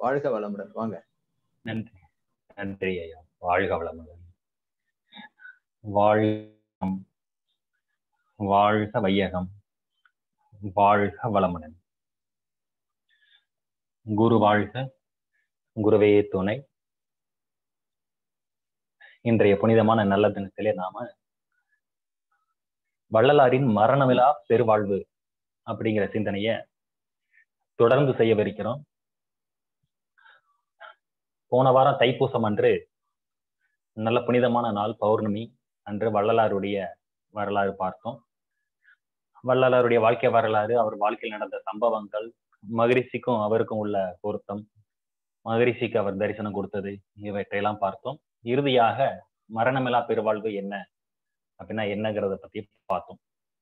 வாழ்க வளமுடன் வாங்க நன்றி நன்றி ஐயா வாழ்க வளமுடன் வாழ்கம் வாழ்க வையகம் வாழ்க வளமுடன் குரு வாழ்க குருவே துணை இன்றைய புனிதமான நல்ல தினத்திலே நாம வள்ளலாரின் மரணமிலா பெருவாழ்வு அப்படிங்கிற சிந்தனைய தொடர்ந்து செய்யவிருக்கிறோம் போன வாரம் தைப்பூசம் அன்று நல்ல புனிதமான நாள் பௌர்ணமி அன்று வள்ளலாருடைய வரலாறு பார்த்தோம் வள்ளலாருடைய வாழ்க்கை வரலாறு அவர் வாழ்க்கையில் நடந்த சம்பவங்கள் மகரிஷிக்கும் அவருக்கும் உள்ள பொருத்தம் மகரிஷிக்கு அவர் தரிசனம் கொடுத்தது இவற்றையெல்லாம் பார்த்தோம் இறுதியாக மரணமில்லா பெருவாழ்வு என்ன அப்படின்னா என்னங்கிறத பத்தி பார்த்தோம்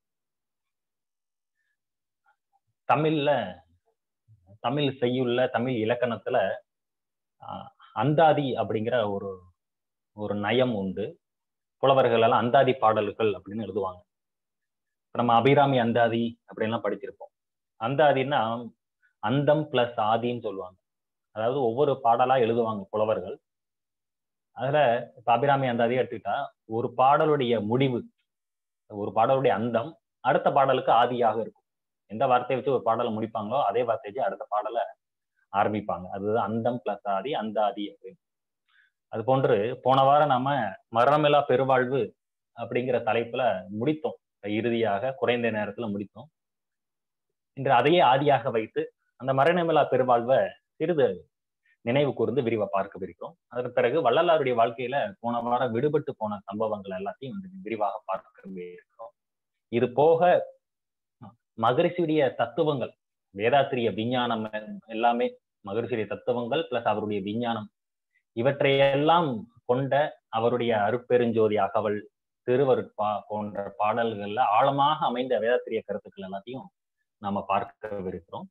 தமிழ்ல தமிழ் செய்யுள்ள தமிழ் இலக்கணத்துல அந்தாதி அப்படிங்கிற ஒரு ஒரு நயம் உண்டு புலவர்கள் எல்லாம் அந்தாதி பாடல்கள் அப்படின்னு எழுதுவாங்க நம்ம அபிராமி அந்தாதி அப்படின்லாம் படிச்சிருப்போம் அந்தாதின்னா அந்தம் பிளஸ் ஆதின்னு சொல்லுவாங்க அதாவது ஒவ்வொரு பாடலா எழுதுவாங்க புலவர்கள் அதுல இப்ப அபிராமி அந்தாதி எடுத்துக்கிட்டா ஒரு பாடலுடைய முடிவு ஒரு பாடலுடைய அந்தம் அடுத்த பாடலுக்கு ஆதியாக இருக்கும் எந்த வார்த்தையை வச்சு ஒரு பாடலை முடிப்பாங்களோ அதே வார்த்தையை வச்சு அடுத்த பாடலை ஆரம்பிப்பாங்க அதுதான் அந்தம் பிளஸ் ஆதி அந்த ஆதி அப்படின்னு அது போன்று போன வாரம் நாம மரணமில்லா பெருவாழ்வு அப்படிங்கிற தலைப்புல முடித்தோம் இறுதியாக குறைந்த நேரத்துல முடித்தோம் இன்று அதையே ஆதியாக வைத்து அந்த மரணமில்லா பெருவாழ்வை சிறிது நினைவு கூர்ந்து விரிவா பார்க்கவிருக்கிறோம் அதற்கு பிறகு வள்ளலாருடைய வாழ்க்கையில போன வாரம் விடுபட்டு போன சம்பவங்கள் எல்லாத்தையும் வந்து விரிவாக பார்க்கவே இருக்கிறோம் இது போக மகரிஷியுடைய தத்துவங்கள் வேதாத்திரிய விஞ்ஞானம் எல்லாமே மகரிஷியுடைய தத்துவங்கள் பிளஸ் அவருடைய விஞ்ஞானம் இவற்றையெல்லாம் கொண்ட அவருடைய அருப்பெருஞ்சோதி அகவல் திருவருட்பா போன்ற பாடல்கள்ல ஆழமாக அமைந்த வேதாத்திரிய கருத்துக்கள் எல்லாத்தையும் நாம பார்க்கவிருக்கிறோம்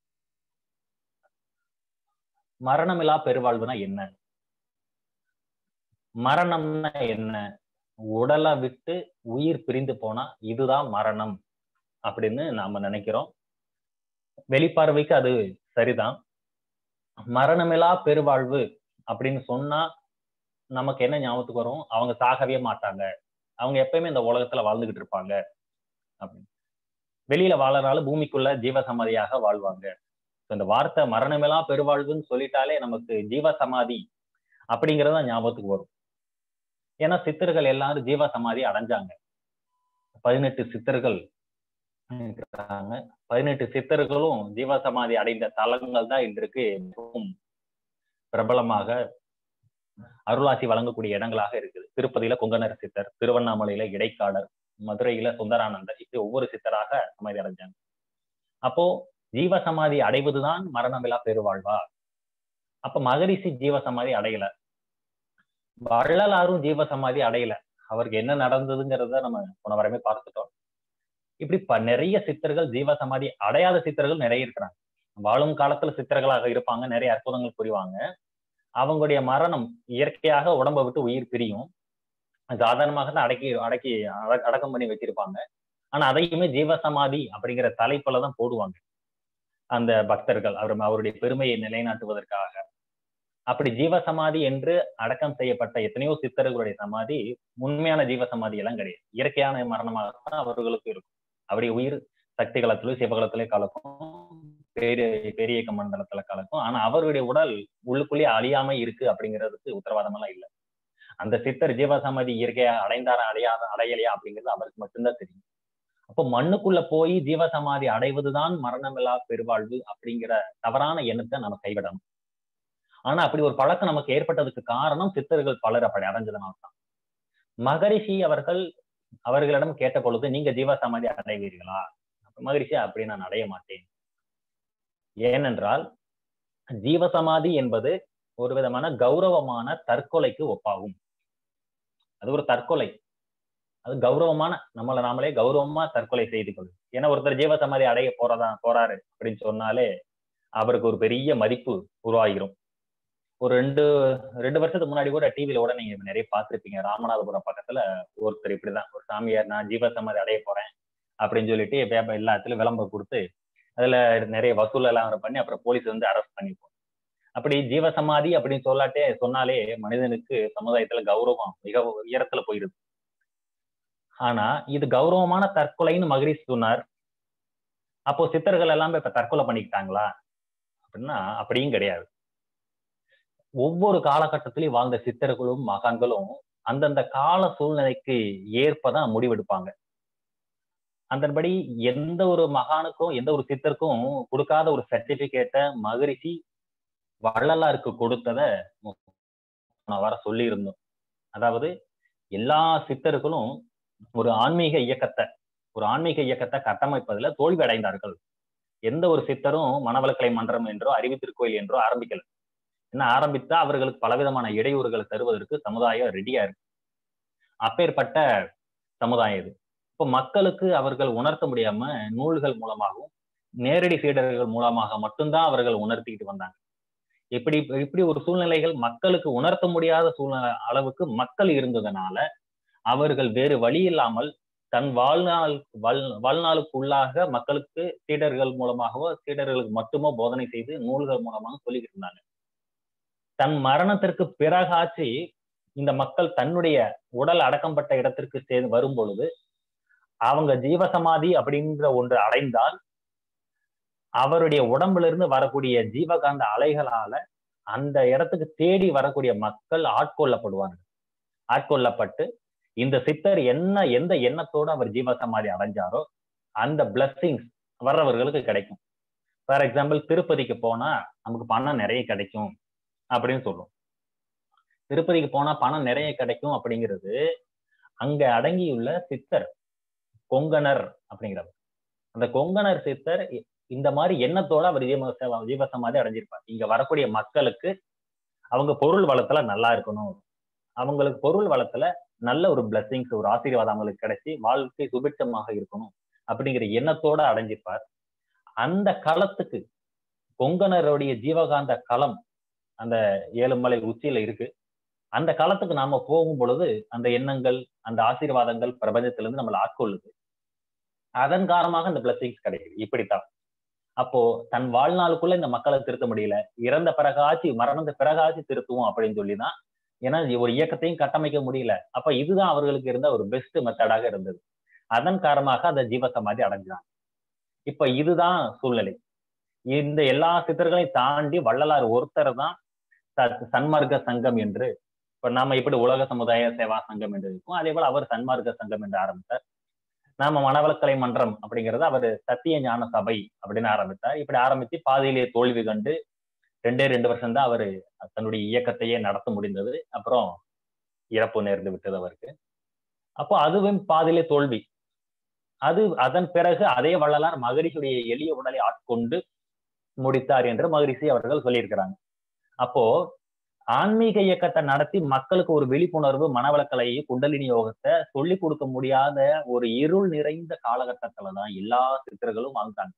மரணமில்லா பெருவாழ்வுனா என்ன மரணம்னா என்ன உடலை விட்டு உயிர் பிரிந்து போனா இதுதான் மரணம் அப்படின்னு நாம நினைக்கிறோம் வெளிப்பார்வைக்கு அது சரிதான் மரணமில்லா பெருவாழ்வு அப்படின்னு சொன்னா நமக்கு என்ன ஞாபகத்துக்கு வரும் அவங்க சாகவே மாட்டாங்க அவங்க எப்பயுமே இந்த உலகத்துல வாழ்ந்துகிட்டு இருப்பாங்க அப்படின்னு வெளியில வாழறனால பூமிக்குள்ள ஜீவசமாதியாக வாழ்வாங்க இந்த வார்த்தை மரணமில்லா பெருவாழ்வுன்னு சொல்லிட்டாலே நமக்கு ஜீவ சமாதி அப்படிங்கிறத ஞாபகத்துக்கு வரும் ஏன்னா சித்தர்கள் எல்லாரும் ஜீவ சமாதி அடைஞ்சாங்க பதினெட்டு சித்தர்கள் இருக்கிறாங்க பதினெட்டு சித்தர்களும் ஜீவசமாதி அடைந்த தலங்கள் தான் இன்றைக்கு மிகவும் பிரபலமாக அருளாசி வழங்கக்கூடிய இடங்களாக இருக்குது திருப்பதியில கொங்கணர் சித்தர் திருவண்ணாமலையில இடைக்காடர் மதுரையில சுந்தரானந்தர் இப்படி ஒவ்வொரு சித்தராக சமாதி அடைஞ்சாங்க அப்போ ஜீவசமாதி அடைவதுதான் மரணமில்லா பெருவாழ்வா அப்ப மகரிஷி ஜீவசமாதி அடையல வள்ளலாரும் ஜீவசமாதி அடையல அவருக்கு என்ன நடந்ததுங்கிறத நம்ம போன வரமே பார்த்துட்டோம் இப்படி ப நிறைய சித்தர்கள் ஜீவசமாதி அடையாத சித்தர்கள் நிறைய இருக்கிறாங்க வாழும் காலத்துல சித்தர்களாக இருப்பாங்க நிறைய அற்புதங்கள் புரிவாங்க அவங்களுடைய மரணம் இயற்கையாக உடம்பை விட்டு உயிர் பிரியும் சாதாரணமாக தான் அடக்கி அடக்கி அடக்கம் பண்ணி வச்சிருப்பாங்க ஆனா அதையுமே ஜீவசமாதி அப்படிங்கிற தலைப்புல தான் போடுவாங்க அந்த பக்தர்கள் அவர் அவருடைய பெருமையை நிலைநாட்டுவதற்காக அப்படி ஜீவசமாதி என்று அடக்கம் செய்யப்பட்ட எத்தனையோ சித்தர்களுடைய சமாதி உண்மையான ஜீவசமாதி எல்லாம் கிடையாது இயற்கையான மரணமாக தான் அவர்களுக்கு இருக்கும் அவருடைய உயிர் சக்தி களத்திலும் சிவகலத்திலே கலக்கும் பெரிய பெரிய மண்டலத்துல கலக்கும் ஆனா அவருடைய உடல் உள்ளுக்குள்ளேயே அழியாம இருக்கு அப்படிங்கிறதுக்கு உத்தரவாதம் எல்லாம் இல்லை அந்த சித்தர் ஜீவசமாதி இயற்கையா அடைந்தாரா அடையாத அடையலையா அப்படிங்கிறது அவருக்கு மட்டும்தான் தெரியும் அப்போ மண்ணுக்குள்ள போய் ஜீவசமாதி அடைவதுதான் மரணமில்லா பெருவாழ்வு அப்படிங்கிற தவறான எண்ணத்தை நம்ம கைவிடணும் ஆனா அப்படி ஒரு பழக்கம் நமக்கு ஏற்பட்டதுக்கு காரணம் சித்தர்கள் பலர் அப்படி அடைஞ்சதுனால தான் மகரிஷி அவர்கள் அவர்களிடம் கேட்ட பொழுது நீங்க ஜீவசமாதி அடைவீர்களா மகரிஷி அப்படி நான் அடைய மாட்டேன் ஏனென்றால் ஜீவசமாதி என்பது ஒரு விதமான கௌரவமான தற்கொலைக்கு ஒப்பாகும் அது ஒரு தற்கொலை அது கௌரவமான நம்மளை நாமளே கௌரவமா தற்கொலை செய்து கொள்ளும் ஏன்னா ஒருத்தர் ஜீவசமாதி அடைய போறதா போறாரு அப்படின்னு சொன்னாலே அவருக்கு ஒரு பெரிய மதிப்பு உருவாகிரும் ஒரு ரெண்டு ரெண்டு வருஷத்துக்கு முன்னாடி கூட டிவியில கூட நீங்க நிறைய பார்த்துருப்பீங்க ராமநாதபுரம் பக்கத்துல ஒருத்தர் இப்படிதான் ஒரு சாமியார் நான் ஜீவசமாதி அடைய போறேன் அப்படின்னு சொல்லிட்டு எல்லா இடத்துலயும் விளம்பரம் கொடுத்து அதுல நிறைய வசூல் எல்லாம் பண்ணி அப்புறம் போலீஸ் வந்து அரெஸ்ட் பண்ணிப்போம் அப்படி ஜீவசமாதி அப்படின்னு சொல்லாட்டே சொன்னாலே மனிதனுக்கு சமுதாயத்துல கௌரவம் மிக உயரத்துல போயிருது ஆனா இது கௌரவமான தற்கொலைன்னு மகரிஷி சொன்னார் அப்போ சித்தர்கள் எல்லாமே இப்ப தற்கொலை பண்ணிக்கிட்டாங்களா அப்படின்னா அப்படியும் கிடையாது ஒவ்வொரு காலகட்டத்திலையும் வாழ்ந்த சித்தர்களும் மகான்களும் அந்தந்த கால சூழ்நிலைக்கு ஏற்பதான் முடிவெடுப்பாங்க அதன்படி எந்த ஒரு மகானுக்கும் எந்த ஒரு சித்தருக்கும் கொடுக்காத ஒரு சர்டிபிகேட்டை மகரிஷி வள்ளலாருக்கு கொடுத்தத வர சொல்லி இருந்தோம் அதாவது எல்லா சித்தர்களும் ஒரு ஆன்மீக இயக்கத்தை ஒரு ஆன்மீக இயக்கத்தை கட்டமைப்பதில் தோல்வி அடைந்தார்கள் எந்த ஒரு சித்தரும் மனவளக்கலை மன்றம் என்றோ அறிவித்திருக்கோயில் என்றோ ஆரம்பிக்கல என்ன ஆரம்பித்தா அவர்களுக்கு பலவிதமான இடையூறுகளை தருவதற்கு சமுதாயம் ரெடியா இருக்கு அப்பேற்பட்ட சமுதாயம் இது இப்போ மக்களுக்கு அவர்கள் உணர்த்த முடியாம நூல்கள் மூலமாகவும் நேரடி சீடர்கள் மூலமாக மட்டும்தான் அவர்கள் உணர்த்திக்கிட்டு வந்தாங்க இப்படி இப்படி ஒரு சூழ்நிலைகள் மக்களுக்கு உணர்த்த முடியாத சூழ்நிலை அளவுக்கு மக்கள் இருந்ததுனால அவர்கள் வேறு வழி இல்லாமல் தன் வாழ்நாள் வாழ் வாழ்நாளுக்குள்ளாக மக்களுக்கு சீடர்கள் மூலமாகவோ சீடர்களுக்கு மட்டுமோ போதனை செய்து நூல்கள் மூலமாக சொல்லிக்கிட்டு இருந்தாங்க தன் மரணத்திற்கு பிறகாச்சு இந்த மக்கள் தன்னுடைய உடல் அடக்கம்பட்ட இடத்திற்கு சே வரும் பொழுது அவங்க ஜீவசமாதி அப்படின்ற ஒன்று அடைந்தால் அவருடைய உடம்புல இருந்து வரக்கூடிய ஜீவகாந்த அலைகளால அந்த இடத்துக்கு தேடி வரக்கூடிய மக்கள் ஆட்கொள்ளப்படுவார்கள் ஆட்கொள்ளப்பட்டு இந்த சித்தர் என்ன எந்த எண்ணத்தோடு அவர் ஜீவசமாதி அடைஞ்சாரோ அந்த பிளஸ்ஸிங்ஸ் வர்றவர்களுக்கு கிடைக்கும் ஃபார் எக்ஸாம்பிள் திருப்பதிக்கு போனா நமக்கு பணம் நிறைய கிடைக்கும் அப்படின்னு சொல்லும் திருப்பதிக்கு போனா பணம் நிறைய கிடைக்கும் அப்படிங்கிறது அங்க அடங்கியுள்ள சித்தர் கொங்கணர் அப்படிங்கிறவர் அந்த கொங்கணர் சித்தர் இந்த மாதிரி எண்ணத்தோட அவர் ஜீவ ஜீவசமாதி அடைஞ்சிருப்பார் இங்க வரக்கூடிய மக்களுக்கு அவங்க பொருள் வளத்துல நல்லா இருக்கணும் அவங்களுக்கு பொருள் வளத்துல நல்ல ஒரு பிளஸ்ஸிங்ஸ் ஒரு ஆசீர்வாதம் அவங்களுக்கு கிடைச்சி வாழ்க்கை சுபிட்சமாக இருக்கணும் அப்படிங்கிற எண்ணத்தோட அடைஞ்சிருப்பார் அந்த களத்துக்கு கொங்கணருடைய ஜீவகாந்த களம் அந்த ஏழுமலை உச்சியில இருக்கு அந்த களத்துக்கு நாம போகும் பொழுது அந்த எண்ணங்கள் அந்த ஆசீர்வாதங்கள் பிரபஞ்சத்திலிருந்து நம்மளை ஆட்கொள்ளுது அதன் காரணமாக இந்த பிளஸிங்ஸ் கிடைக்குது இப்படித்தான் அப்போ தன் வாழ்நாளுக்குள்ள இந்த மக்களை திருத்த முடியல இறந்த பிறகாச்சு மரணந்த பிறகாச்சு திருத்துவோம் அப்படின்னு சொல்லிதான் ஏன்னா ஒரு இயக்கத்தையும் கட்டமைக்க முடியல அப்ப இதுதான் அவர்களுக்கு இருந்த ஒரு பெஸ்ட் மெத்தடாக இருந்தது அதன் காரணமாக அந்த ஜீவசமாதி அடைஞ்சாங்க இப்ப இதுதான் சூழ்நிலை இந்த எல்லா சித்தர்களையும் தாண்டி வள்ளலார் ஒருத்தர் தான் சன்மார்க்க சங்கம் என்று இப்ப நாம இப்படி உலக சமுதாய சேவா சங்கம் என்று இருக்கும் அதே போல அவர் சன்மார்க்க சங்கம் என்று ஆரம்பித்தார் நாம மனவளக்கலை மன்றம் அப்படிங்கறது அவர் சத்திய ஞான சபை அப்படின்னு ஆரம்பித்தார் இப்படி ஆரம்பிச்சு பாதியிலேயே தோல்வி கண்டு ரெண்டே ரெண்டு வருஷம் தான் அவரு தன்னுடைய இயக்கத்தையே நடத்த முடிந்தது அப்புறம் இறப்பு நேர்ந்து விட்டது அவருக்கு அப்போ அதுவும் பாதியிலே தோல்வி அது அதன் பிறகு அதே வள்ளலார் மகரிஷியுடைய எளிய உடலை ஆட்கொண்டு முடித்தார் என்று மகரிஷி அவர்கள் சொல்லியிருக்கிறாங்க அப்போ ஆன்மீக இயக்கத்தை நடத்தி மக்களுக்கு ஒரு விழிப்புணர்வு மனவளக்கலை குண்டலினி யோகத்தை சொல்லி கொடுக்க முடியாத ஒரு இருள் நிறைந்த காலகட்டத்துலதான் எல்லா சித்தர்களும் வாழ்ந்தாங்க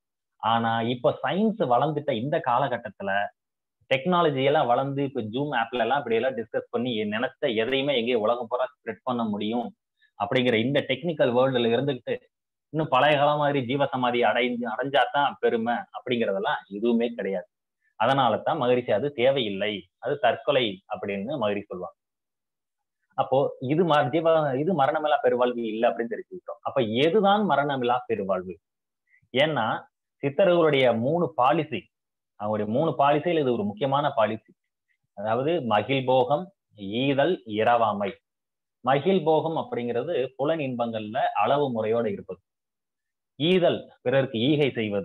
ஆனா இப்ப சயின்ஸ் வளர்ந்துட்ட இந்த காலகட்டத்துல டெக்னாலஜி எல்லாம் வளர்ந்து இப்ப ஜூம் ஆப்ல எல்லாம் இப்படி எல்லாம் டிஸ்கஸ் பண்ணி நினைச்ச எதையுமே எங்கேயும் உலகம் பூரா ஸ்ப்ரெட் பண்ண முடியும் அப்படிங்கிற இந்த டெக்னிக்கல் வேர்ல்டுல இருந்துகிட்டு இன்னும் பழைய காலம் மாதிரி ஜீவசமாதி அடைஞ்சு அடைஞ்சாதான் பெருமை அப்படிங்கிறதெல்லாம் எதுவுமே கிடையாது அதனால தான் மகிழ்ச்சி அது தேவையில்லை அது தற்கொலை அப்படின்னு மகிழ்ச்சி சொல்லுவாங்க அப்போ இது ம ஜீவ இது மரணமில்லா பெருவாழ்வு இல்லை அப்படின்னு தெரிஞ்சுக்கிட்டோம் அப்ப எதுதான் மரணமில்லா பெருவாழ்வு ஏன்னா சித்தர்களுடைய மூணு பாலிசி அவங்களுடைய மூணு பாலிசியில் இது ஒரு முக்கியமான பாலிசி அதாவது மகிழ் போகம் ஈதல் இரவாமை மகிழ் போகம் அப்படிங்கிறது புலன் இன்பங்கள்ல அளவு முறையோட இருப்பது ஈதல் பிறருக்கு ஈகை செய்வது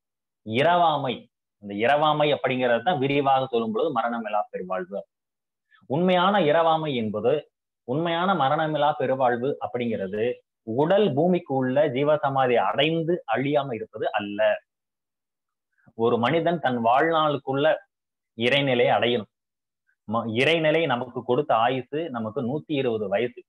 இரவாமை இந்த இரவாமை அப்படிங்கிறது தான் விரிவாக சொல்லும் பொழுது மரணமில்லா பெருவாழ்வு உண்மையான இரவாமை என்பது உண்மையான மரணமில்லா பெருவாழ்வு அப்படிங்கிறது உடல் பூமிக்கு உள்ள ஜீவசமாதி அடைந்து அழியாம இருப்பது அல்ல ஒரு மனிதன் தன் வாழ்நாளுக்குள்ள இறைநிலை அடையணும் இறைநிலை நமக்கு கொடுத்த ஆயுசு நமக்கு நூத்தி இருபது வயசு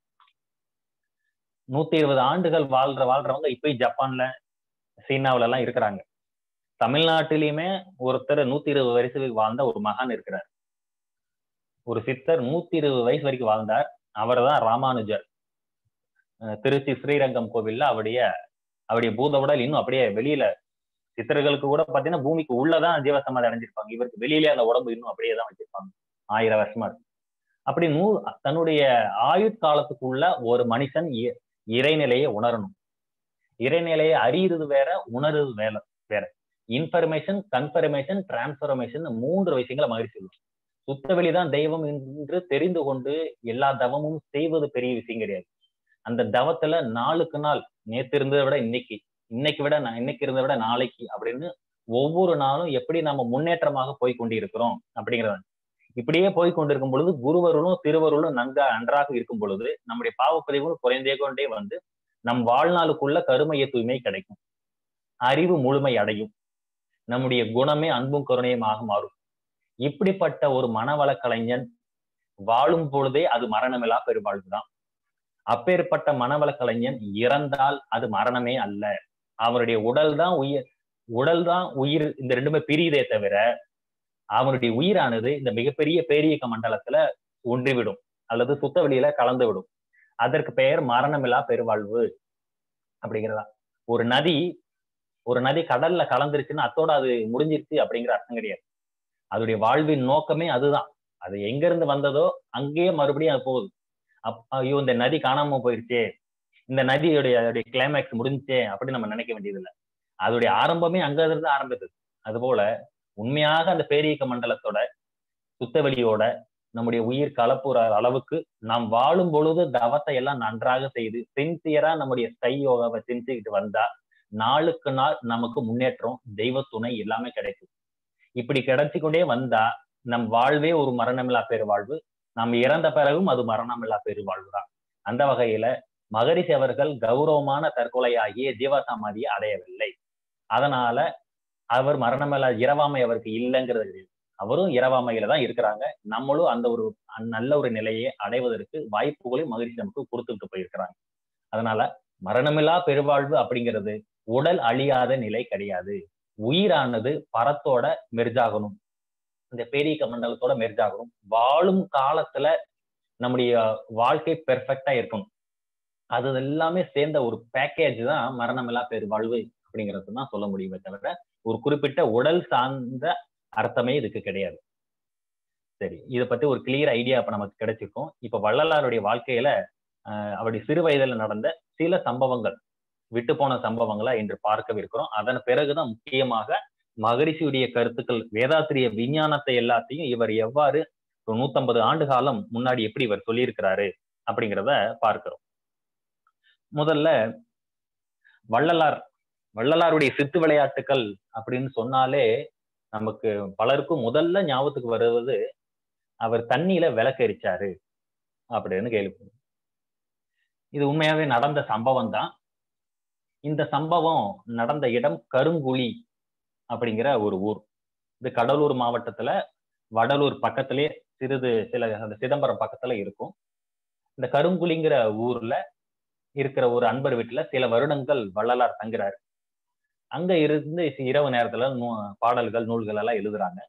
நூத்தி இருபது ஆண்டுகள் வாழ்ற வாழ்றவங்க இப்பயும் ஜப்பான்ல சீனாவில எல்லாம் இருக்கிறாங்க தமிழ்நாட்டிலையுமே ஒருத்தர் நூத்தி இருபது வயசுக்கு வாழ்ந்த ஒரு மகான் இருக்கிறார் ஒரு சித்தர் நூத்தி இருபது வயசு வரைக்கும் வாழ்ந்தார் அவர் தான் ராமானுஜர் திருச்சி ஸ்ரீரங்கம் கோவில்ல அவருடைய அவருடைய பூத உடல் இன்னும் அப்படியே வெளியில சித்தர்களுக்கு கூட பாத்தீங்கன்னா பூமிக்கு உள்ளதான் ஜீவசமாதி அடைஞ்சிருப்பாங்க இவருக்கு வெளியிலே அந்த உடம்பு இன்னும் அப்படியே தான் வச்சிருப்பாங்க ஆயிரம் வருஷமா இருக்கு அப்படி நூ தன்னுடைய ஆயுட்காலத்துக்குள்ள ஒரு மனுஷன் இறைநிலையை உணரணும் இறைநிலையை அறியுறது வேற உணருது வேற வேற இன்ஃபர்மேஷன் கன்ஃபர்மேஷன் டிரான்ஸ்பர்மேஷன் மூன்று விஷயங்களை மகிழ்ச்சி சொல்லுவோம் சுத்தவெளி தான் தெய்வம் என்று தெரிந்து கொண்டு எல்லா தவமும் செய்வது பெரிய விஷயம் கிடையாது அந்த தவத்துல நாளுக்கு நாள் நேத்து இருந்ததை விட இன்னைக்கு இன்னைக்கு விட இன்னைக்கு இருந்ததை விட நாளைக்கு அப்படின்னு ஒவ்வொரு நாளும் எப்படி நம்ம முன்னேற்றமாக போய் கொண்டிருக்கிறோம் அப்படிங்கிறத இப்படியே போய் கொண்டிருக்கும் பொழுது குருவருளும் திருவருளும் நன்கா நன்றாக இருக்கும் பொழுது நம்முடைய பாவப்பதிவுகள் குறைந்தே கொண்டே வந்து நம் வாழ்நாளுக்குள்ள கருமைய தூய்மை கிடைக்கும் அறிவு முழுமை அடையும் நம்முடைய குணமே அன்பும் கருணையுமாக மாறும் இப்படிப்பட்ட ஒரு மனவள கலைஞன் வாழும் பொழுதே அது மரணமில்லா பெருவாழ்வுதான் அப்பேற்பட்ட மனவள கலைஞன் இறந்தால் அது மரணமே அல்ல அவருடைய உடல் தான் உயிர் உடல் தான் உயிர் இந்த ரெண்டுமே பிரியுதே தவிர அவனுடைய உயிரானது இந்த மிகப்பெரிய பேரியக்க மண்டலத்துல ஒன்றிவிடும் அல்லது சுத்த வெளியில கலந்து விடும் அதற்கு பெயர் மரணமில்லா பெருவாழ்வு அப்படிங்கிறதா ஒரு நதி ஒரு நதி கடல்ல கலந்துருச்சுன்னா அத்தோட அது முடிஞ்சிருச்சு அப்படிங்கிற அர்த்தம் கிடையாது அதோடைய வாழ்வின் நோக்கமே அதுதான் அது எங்க இருந்து வந்ததோ அங்கேயே மறுபடியும் அது போகுது அப் ஐயோ இந்த நதி காணாம போயிருச்சே இந்த நதியுடைய அதோடைய கிளைமேக்ஸ் முடிஞ்சே அப்படின்னு நம்ம நினைக்க வேண்டியதில்லை அதோடைய ஆரம்பமே அங்க இருந்து ஆரம்பித்தது அதுபோல உண்மையாக அந்த பேரியக்க மண்டலத்தோட சுத்தவெளியோட நம்முடைய உயிர் கலப்புற அளவுக்கு நாம் வாழும் பொழுது தவத்தை எல்லாம் நன்றாக செய்து சின்சியரா நம்முடைய ஸ்கை யோகாவை செஞ்சுக்கிட்டு வந்தா நாளுக்கு நாள் நமக்கு முன்னேற்றம் தெய்வ துணை எல்லாமே கிடைக்கும் இப்படி கிடைச்சு கொண்டே வந்தா நம் வாழ்வே ஒரு மரணமில்லா பெருவாழ்வு நாம் இறந்த பிறகும் அது மரணமில்லா பெருவாழ்வு தான் அந்த வகையில மகரிஷி அவர்கள் கௌரவமான தற்கொலையாகிய ஜீவசமாதியை அடையவில்லை அதனால அவர் மரணமில்லா இரவாமை அவருக்கு இல்லைங்கிறது அவரும் இரவாமையில தான் இருக்கிறாங்க நம்மளும் அந்த ஒரு நல்ல ஒரு நிலையை அடைவதற்கு வாய்ப்புகளையும் மகிழ்ச்சி நமக்கு கொடுத்துட்டு போயிருக்கிறாங்க அதனால மரணமில்லா பெருவாழ்வு அப்படிங்கிறது உடல் அழியாத நிலை கிடையாது உயிரானது பரத்தோட மெர்ஜாகணும் இந்த பேரியக்க மண்டலத்தோட மெர்ஜாகணும் வாழும் காலத்துல நம்முடைய வாழ்க்கை பெர்ஃபெக்டா இருக்கணும் அது எல்லாமே சேர்ந்த ஒரு பேக்கேஜ் தான் மரணமில்லா பெருவாழ்வு அப்படிங்கிறது தான் சொல்ல முடியுமே தவிர ஒரு குறிப்பிட்ட உடல் சார்ந்த அர்த்தமே இதுக்கு கிடையாது சரி இதை பத்தி ஒரு கிளியர் ஐடியா இப்ப நமக்கு கிடைச்சிருக்கும் இப்ப வள்ளலாருடைய வாழ்க்கையில அவருடைய சிறு வயதுல நடந்த சில சம்பவங்கள் விட்டு போன சம்பவங்களா இன்று பார்க்கவிருக்கிறோம் அதன் பிறகுதான் முக்கியமாக மகரிஷியுடைய கருத்துக்கள் வேதாத்திரிய விஞ்ஞானத்தை எல்லாத்தையும் இவர் எவ்வாறு நூத்தம்பது ஆண்டு காலம் முன்னாடி எப்படி இவர் சொல்லியிருக்கிறாரு அப்படிங்கிறத பார்க்கிறோம் முதல்ல வள்ளலார் வள்ளலாருடைய சித்து விளையாட்டுக்கள் அப்படின்னு சொன்னாலே நமக்கு பலருக்கும் முதல்ல ஞாபகத்துக்கு வருவது அவர் தண்ணியில விளக்கரிச்சாரு அப்படின்னு கேள்வி இது உண்மையாவே நடந்த சம்பவம் தான் இந்த சம்பவம் நடந்த இடம் கருங்குழி அப்படிங்கிற ஒரு ஊர் இது கடலூர் மாவட்டத்துல வடலூர் பக்கத்திலே சிறிது சில அந்த சிதம்பரம் பக்கத்துல இருக்கும் இந்த கருங்குழிங்கிற ஊர்ல இருக்கிற ஒரு அன்பர் வீட்டுல சில வருடங்கள் வள்ளலார் தங்குறாரு அங்க இருந்து இரவு நேரத்துல பாடல்கள் நூல்கள் எல்லாம் எழுதுறாங்க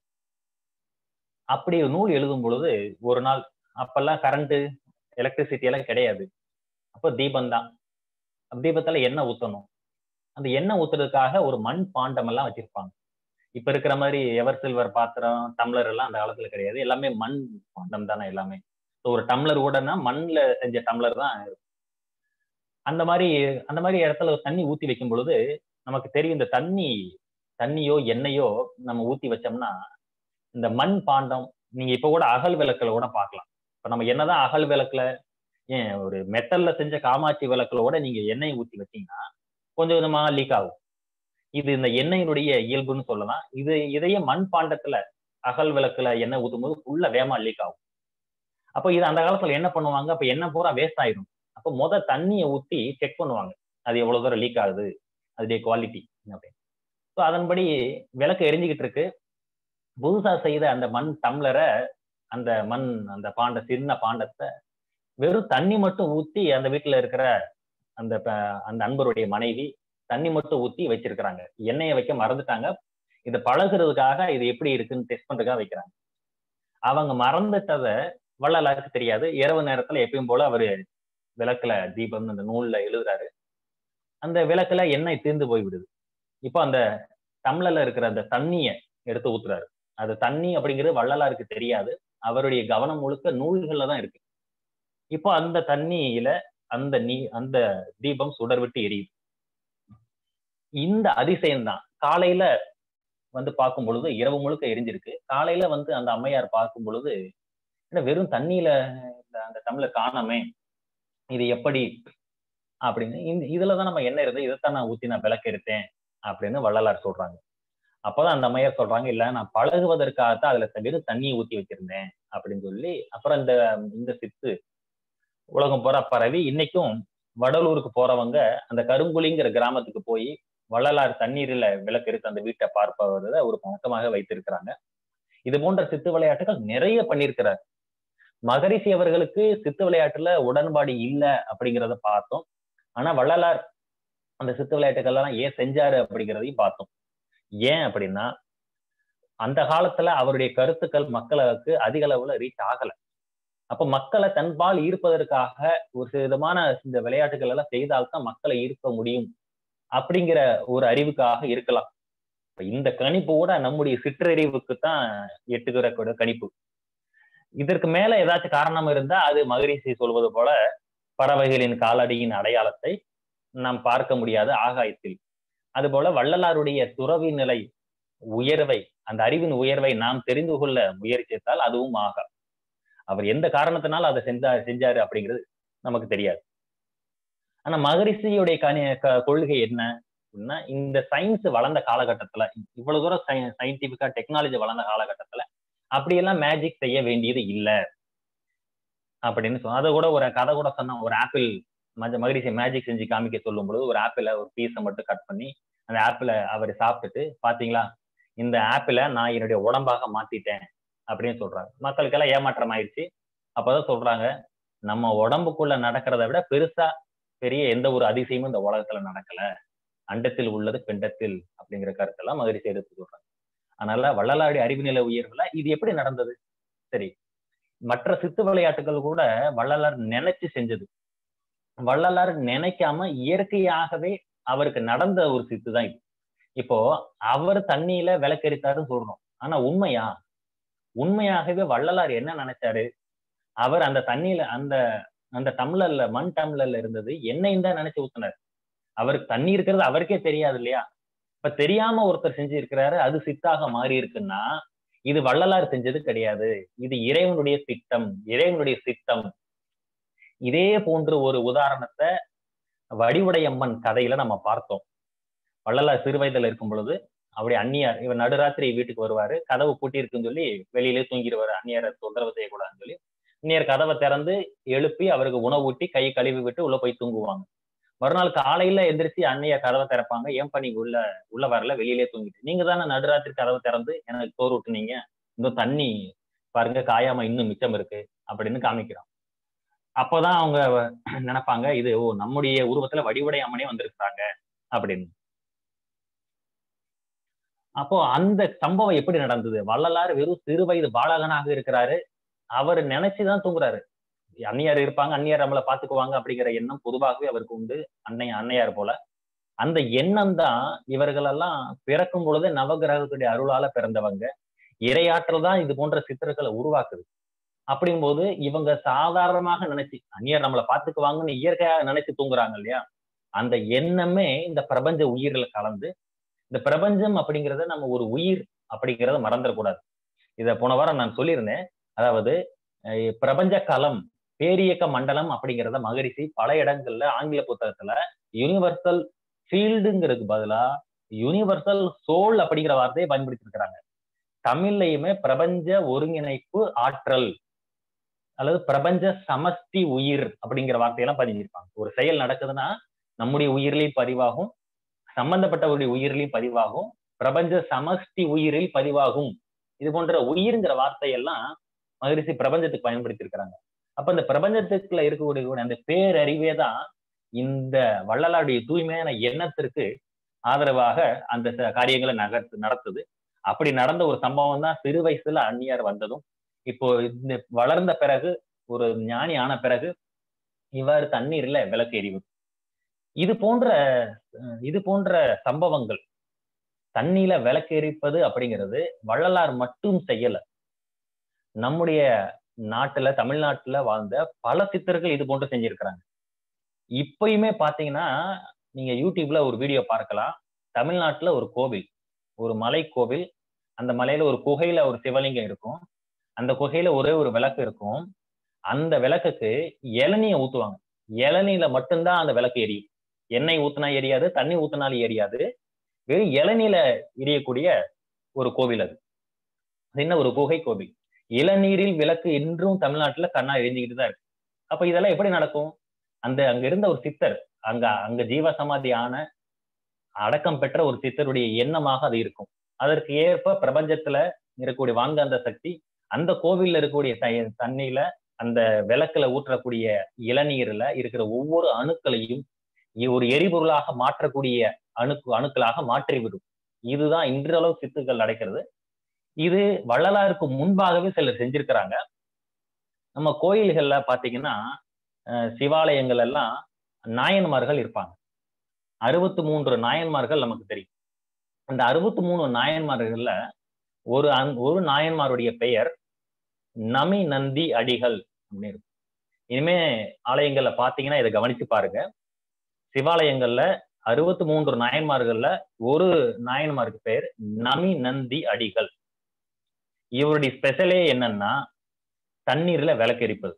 அப்படி நூல் எழுதும் பொழுது ஒரு நாள் அப்பெல்லாம் கரண்ட் எலக்ட்ரிசிட்டி எல்லாம் கிடையாது அப்போ தீபம் தான் தீபத்துல எண்ணெய் ஊத்தணும் அந்த எண்ணெய் ஊத்துறதுக்காக ஒரு மண் பாண்டம் எல்லாம் வச்சிருப்பாங்க இப்ப இருக்கிற மாதிரி எவர் சில்வர் பாத்திரம் டம்ளர் எல்லாம் அந்த காலத்துல கிடையாது எல்லாமே மண் பாண்டம் தானே எல்லாமே ஒரு டம்ளர் கூடனா மண்ல செஞ்ச டம்ளர் தான் அந்த மாதிரி அந்த மாதிரி இடத்துல தண்ணி ஊத்தி வைக்கும் பொழுது நமக்கு தெரியும் இந்த தண்ணி தண்ணியோ எண்ணெயோ நம்ம ஊத்தி வச்சோம்னா இந்த மண் பாண்டம் நீங்க இப்ப கூட அகல் விளக்குல கூட பார்க்கலாம் இப்ப நம்ம என்னதான் அகல் விளக்குல ஏன் ஒரு மெட்டல்ல செஞ்ச காமாட்சி விளக்குல கூட நீங்க எண்ணெய் ஊத்தி வச்சீங்கன்னா கொஞ்சம் கொஞ்சமா லீக் ஆகும் இது இந்த எண்ணெயினுடைய இயல்புன்னு சொல்லலாம் இது இதையே மண் பாண்டத்துல அகல் விளக்குல எண்ணெய் ஊத்தும் போது ஃபுல்லா வேமா லீக் ஆகும் அப்போ இது அந்த காலத்துல என்ன பண்ணுவாங்க அப்ப எண்ணெய் பூரா வேஸ்ட் ஆயிடும் அப்போ முத தண்ணியை ஊத்தி செக் பண்ணுவாங்க அது எவ்வளவு தூரம் லீக் ஆகுது அதோடைய குவாலிட்டி அப்படின்னு ஸோ அதன்படி விளக்கு எரிஞ்சுக்கிட்டு இருக்கு புதுசா செய்த அந்த மண் டம்ளரை அந்த மண் அந்த பாண்ட சின்ன பாண்டத்தை வெறும் தண்ணி மட்டும் ஊத்தி அந்த வீட்டுல இருக்கிற அந்த அந்த அன்பருடைய மனைவி தண்ணி மட்டும் ஊத்தி வச்சிருக்கிறாங்க எண்ணெயை வைக்க மறந்துட்டாங்க இதை பழகுறதுக்காக இது எப்படி இருக்குன்னு டெஸ்ட் பண்றதுக்காக வைக்கிறாங்க அவங்க மறந்துட்டத வள்ளலாருக்கு தெரியாது இரவு நேரத்துல எப்பயும் போல அவரு விளக்குல தீபம் அந்த நூல்ல எழுதுறாரு அந்த விளக்குல எண்ணெய் தீர்ந்து போய் விடுது இப்போ அந்த டம்ளர்ல இருக்கிற அந்த தண்ணிய எடுத்து ஊத்துறாரு அது தண்ணி அப்படிங்கிறது வள்ளலாருக்கு தெரியாது அவருடைய கவனம் முழுக்க நூல்கள்ல தான் இருக்கு இப்போ அந்த தண்ணியில அந்த நீ அந்த தீபம் சுடர் விட்டு எரியுது இந்த அதிசயம் தான் காலையில வந்து பார்க்கும் பொழுது இரவு முழுக்க எரிஞ்சிருக்கு காலையில வந்து அந்த அம்மையார் பார்க்கும் பொழுது என்ன வெறும் தண்ணியில அந்த டம்ளர் காணாமே இது எப்படி அப்படின்னு இந்த இதுலதான் நம்ம என்ன இருந்து இதைத்தான் நான் ஊத்தி நான் விளக்கு எடுத்தேன் அப்படின்னு வள்ளலார் சொல்றாங்க அப்பதான் அந்த அம்மையார் சொல்றாங்க இல்ல நான் பழகுவதற்காகத்தான் அதுல வெறும் தண்ணியை ஊத்தி வச்சிருந்தேன் அப்படின்னு சொல்லி அப்புறம் இந்த இந்த சித்து உலகம் போற பரவி இன்னைக்கும் வடலூருக்கு போறவங்க அந்த கருங்குழிங்கிற கிராமத்துக்கு போய் வள்ளலார் தண்ணீர்ல விளக்கு எடுத்து அந்த வீட்டை பார்ப்பவரை ஒரு பழக்கமாக வைத்திருக்கிறாங்க இது போன்ற சித்து விளையாட்டுகள் நிறைய பண்ணியிருக்கிறார் மகரிஷி அவர்களுக்கு சித்து விளையாட்டுல உடன்பாடு இல்லை அப்படிங்கிறத பார்த்தோம் ஆனா வள்ளலார் அந்த சித்து விளையாட்டுகள் எல்லாம் ஏன் செஞ்சாரு அப்படிங்கிறதையும் பார்த்தோம் ஏன் அப்படின்னா அந்த காலத்துல அவருடைய கருத்துக்கள் மக்களுக்கு அதிக அளவுல ரீச் ஆகல அப்ப மக்களை தன்பால் ஈர்ப்பதற்காக ஒரு விதமான இந்த விளையாட்டுகள் எல்லாம் செய்தால்தான் மக்களை ஈர்க்க முடியும் அப்படிங்கிற ஒரு அறிவுக்காக இருக்கலாம் இந்த கணிப்பு கூட நம்முடைய சிற்றறிவுக்கு தான் எட்டுகிற கூட கணிப்பு இதற்கு மேல ஏதாச்சும் காரணம் இருந்தா அது மகரிஷி சொல்வது போல பறவைகளின் காலடியின் அடையாளத்தை நாம் பார்க்க முடியாது ஆகாயத்தில் அதுபோல வள்ளலாருடைய துறவி நிலை உயர்வை அந்த அறிவின் உயர்வை நாம் தெரிந்து கொள்ள முயற்சித்தால் அதுவும் ஆகா அவர் எந்த காரணத்தினால அதை செஞ்சா செஞ்சாரு அப்படிங்கிறது நமக்கு தெரியாது ஆனா மகரிஷியுடைய கணி கொள்கை என்ன அப்படின்னா இந்த சயின்ஸ் வளர்ந்த காலகட்டத்துல இவ்வளவு தூரம் சயின்டிபிக்கா டெக்னாலஜி வளர்ந்த காலகட்டத்துல அப்படியெல்லாம் மேஜிக் செய்ய வேண்டியது இல்லை அப்படின்னு சொன்ன அதை கூட ஒரு கதை கூட சொன்ன ஒரு ஆப்பிள் மகரிஷி மேஜிக் செஞ்சு காமிக்க சொல்லும் பொழுது ஒரு ஆப்பிள ஒரு பீஸை மட்டும் கட் பண்ணி அந்த ஆப்பிள அவர் சாப்பிட்டுட்டு பாத்தீங்களா இந்த ஆப்பிள நான் என்னுடைய உடம்பாக மாத்திட்டேன் அப்படின்னு சொல்றாங்க மக்களுக்கெல்லாம் ஏமாற்றம் ஆயிடுச்சு அப்பதான் சொல்றாங்க நம்ம உடம்புக்குள்ள நடக்கிறத விட பெருசா பெரிய எந்த ஒரு அதிசயமும் இந்த உலகத்துல நடக்கல அண்டத்தில் உள்ளது பெண்டத்தில் அப்படிங்கிற கருத்தெல்லாம் மகிழ்ச்சி எடுத்து சொல்றாங்க அதனால வள்ளலாருடைய அறிவு நிலை உயர்வுல இது எப்படி நடந்தது சரி மற்ற சித்து விளையாட்டுகள் கூட வள்ளலார் நினைச்சு செஞ்சது வள்ளலார் நினைக்காம இயற்கையாகவே அவருக்கு நடந்த ஒரு சித்து தான் இது இப்போ அவர் தண்ணியில விளக்கெரித்தாருன்னு சொல்றோம் ஆனா உண்மையா உண்மையாகவே வள்ளலார் என்ன நினைச்சாரு அவர் அந்த தண்ணியில அந்த அந்த டம்ளர்ல மண் டம்ளர்ல இருந்தது எண்ணெயும் தான் நினைச்சு ஊத்துனாரு அவருக்கு தண்ணி இருக்கிறது அவருக்கே தெரியாது இல்லையா இப்ப தெரியாம ஒருத்தர் செஞ்சு இருக்கிறாரு அது சித்தாக மாறி இருக்குன்னா இது வள்ளலார் செஞ்சது கிடையாது இது இறைவனுடைய திட்டம் இறைவனுடைய சித்தம் இதே போன்று ஒரு உதாரணத்தை வடிவுடையம்மன் கதையில நம்ம பார்த்தோம் வள்ளலார் சிறு வயதுல இருக்கும் பொழுது அவருடைய அந்நியார் இவர் நடுராத்திரி வீட்டுக்கு வருவாரு கதவு பூட்டி இருக்குன்னு சொல்லி வெளியிலே தூங்கிடுவாரு அந்நியாரை தொந்தரவு செய்யக்கூடாதுன்னு சொல்லி அந்நியர் கதவை திறந்து எழுப்பி அவருக்கு உணவு ஊட்டி கை கழுவி விட்டு உள்ள போய் தூங்குவாங்க மறுநாள் காலையில எந்திரிச்சு அன்னைய கதவை திறப்பாங்க ஏன் பண்ணி உள்ள உள்ள வரல வெளியிலே தூங்கிட்டு நீங்க தானே நடுராத்திரி கதவை திறந்து எனக்கு சோறு விட்டுனீங்க இன்னும் தண்ணி பாருங்க காயாம இன்னும் மிச்சம் இருக்கு அப்படின்னு காமிக்கிறான் அப்பதான் அவங்க நினைப்பாங்க இது ஓ நம்முடைய உருவத்துல வடிவடை அம்மனே வந்திருக்கிறாங்க அப்படின்னு அப்போ அந்த சம்பவம் எப்படி நடந்தது வள்ளலார் வெறும் சிறு வயது பாலகனாக இருக்கிறாரு அவர் நினைச்சுதான் தூங்குறாரு அன்னியார் இருப்பாங்க அந்நியார் நம்மளை பாத்துக்குவாங்க அப்படிங்கிற எண்ணம் பொதுவாகவே அவருக்கு உண்டு அன்னை அன்னையார் போல அந்த எண்ணம் தான் இவர்களெல்லாம் பிறக்கும் பொழுது நவகிரகத்துடைய அருளால பிறந்தவங்க இரையாற்றல் தான் இது போன்ற சித்திரங்களை உருவாக்குது அப்படிங்கும்போது இவங்க சாதாரணமாக நினைச்சு அந்நியர் நம்மளை பாத்துக்குவாங்கன்னு இயற்கையாக நினைச்சு தூங்குறாங்க இல்லையா அந்த எண்ணமே இந்த பிரபஞ்ச உயிரில கலந்து இந்த பிரபஞ்சம் அப்படிங்கிறத நம்ம ஒரு உயிர் அப்படிங்கிறத மறந்துடக்கூடாது இத போன வாரம் நான் சொல்லியிருந்தேன் அதாவது பிரபஞ்ச களம் பேரியக்க மண்டலம் அப்படிங்கிறத மகரிஷி பல இடங்கள்ல ஆங்கில புத்தகத்துல யூனிவர்சல் ஃபீல்டுங்கிறதுக்கு பதிலா யூனிவர்சல் சோல் அப்படிங்கிற வார்த்தையை பயன்படுத்தி இருக்கிறாங்க தமிழ்லையுமே பிரபஞ்ச ஒருங்கிணைப்பு ஆற்றல் அல்லது பிரபஞ்ச சமஷ்டி உயிர் அப்படிங்கிற வார்த்தையெல்லாம் பதிஞ்சிருப்பாங்க ஒரு செயல் நடக்குதுன்னா நம்முடைய உயிரிலையும் பதிவாகும் சம்பந்தப்பட்டவருடைய உயிரிலையும் பதிவாகும் பிரபஞ்ச சமஷ்டி உயிரில் பதிவாகும் இது போன்ற உயிர்ங்கிற வார்த்தையெல்லாம் மகிழ்ச்சி பிரபஞ்சத்துக்கு பயன்படுத்தி இருக்கிறாங்க அப்ப இந்த பிரபஞ்சத்துக்குள்ள இருக்கக்கூடிய அந்த பேரறிவே தான் இந்த வள்ளலாருடைய தூய்மையான எண்ணத்திற்கு ஆதரவாக அந்த காரியங்களை நகர்த்து நடத்துது அப்படி நடந்த ஒரு சம்பவம் தான் சிறு வயசுல அந்நியார் வந்ததும் இப்போ இந்த வளர்ந்த பிறகு ஒரு ஞானி ஆன பிறகு இவ்வாறு தண்ணீர்ல விளக்கு எறிவது இது போன்ற இது போன்ற சம்பவங்கள் தண்ணியில விளக்கு எரிப்பது அப்படிங்கிறது வள்ளலார் மட்டும் செய்யல நம்முடைய நாட்டுல தமிழ்நாட்டுல வாழ்ந்த பல சித்தர்கள் இது போன்று செஞ்சிருக்கிறாங்க இப்பயுமே பாத்தீங்கன்னா நீங்க யூடியூப்ல ஒரு வீடியோ பார்க்கலாம் தமிழ்நாட்டுல ஒரு கோவில் ஒரு மலை கோவில் அந்த மலையில ஒரு குகையில ஒரு சிவலிங்கம் இருக்கும் அந்த குகையில ஒரே ஒரு விளக்கு இருக்கும் அந்த விளக்குக்கு இளநிய ஊத்துவாங்க இளநியில மட்டும்தான் அந்த விளக்கு எரியும் எண்ணெய் ஊத்துனா எரியாது தண்ணி ஊத்துனாலும் எரியாது வெறும் இளநில எரியக்கூடிய ஒரு கோவில் அது என்ன ஒரு குகை கோவில் இளநீரில் விளக்கு இன்றும் தமிழ்நாட்டுல கண்ணா எரிஞ்சுக்கிட்டு தான் இருக்கு அப்ப இதெல்லாம் எப்படி நடக்கும் அந்த அங்க இருந்த ஒரு சித்தர் அங்க அங்க ஜீவ சமாதி ஆன அடக்கம் பெற்ற ஒரு சித்தருடைய எண்ணமாக அது இருக்கும் அதற்கு ஏற்ப பிரபஞ்சத்துல இருக்கக்கூடிய வான்காந்த சக்தி அந்த கோவில்ல இருக்கக்கூடிய த- தண்ணியில அந்த விளக்குல ஊற்றக்கூடிய இளநீர்ல இருக்கிற ஒவ்வொரு அணுக்களையும் இ- ஒரு எரிபொருளாக மாற்றக்கூடிய அணுக்கு அணுக்களாக மாற்றிவிடும் இதுதான் இன்றளவு சித்துக்கள் நடக்கிறது இது வள்ளலாருக்கு முன்பாகவே சிலர் செஞ்சிருக்கிறாங்க நம்ம கோயில்கள்ல பாத்தீங்கன்னா அஹ், சிவாலயங்கள் எல்லாம் நாயன்மார்கள் இருப்பாங்க அறுபத்து மூன்று நாயன்மார்கள் நமக்கு தெரியும் அந்த அறுபத்து மூணு நாயன்மார்கள்ல ஒரு அந் ஒரு நாயன்மாருடைய பெயர் நமி நந்தி அடிகள் அப்படின்னு இருக்கும் இனிமே ஆலயங்கள்ல பாத்தீங்கன்னா இதை கவனிச்சு பாருங்க சிவாலயங்கள்ல அறுபத்து மூன்று நாயன்மார்கள்ல ஒரு நாயன்மாருக்கு பெயர் நமி நந்தி அடிகள் இவருடைய ஸ்பெஷலே என்னன்னா தண்ணீர்ல விளக்கு எரிப்பது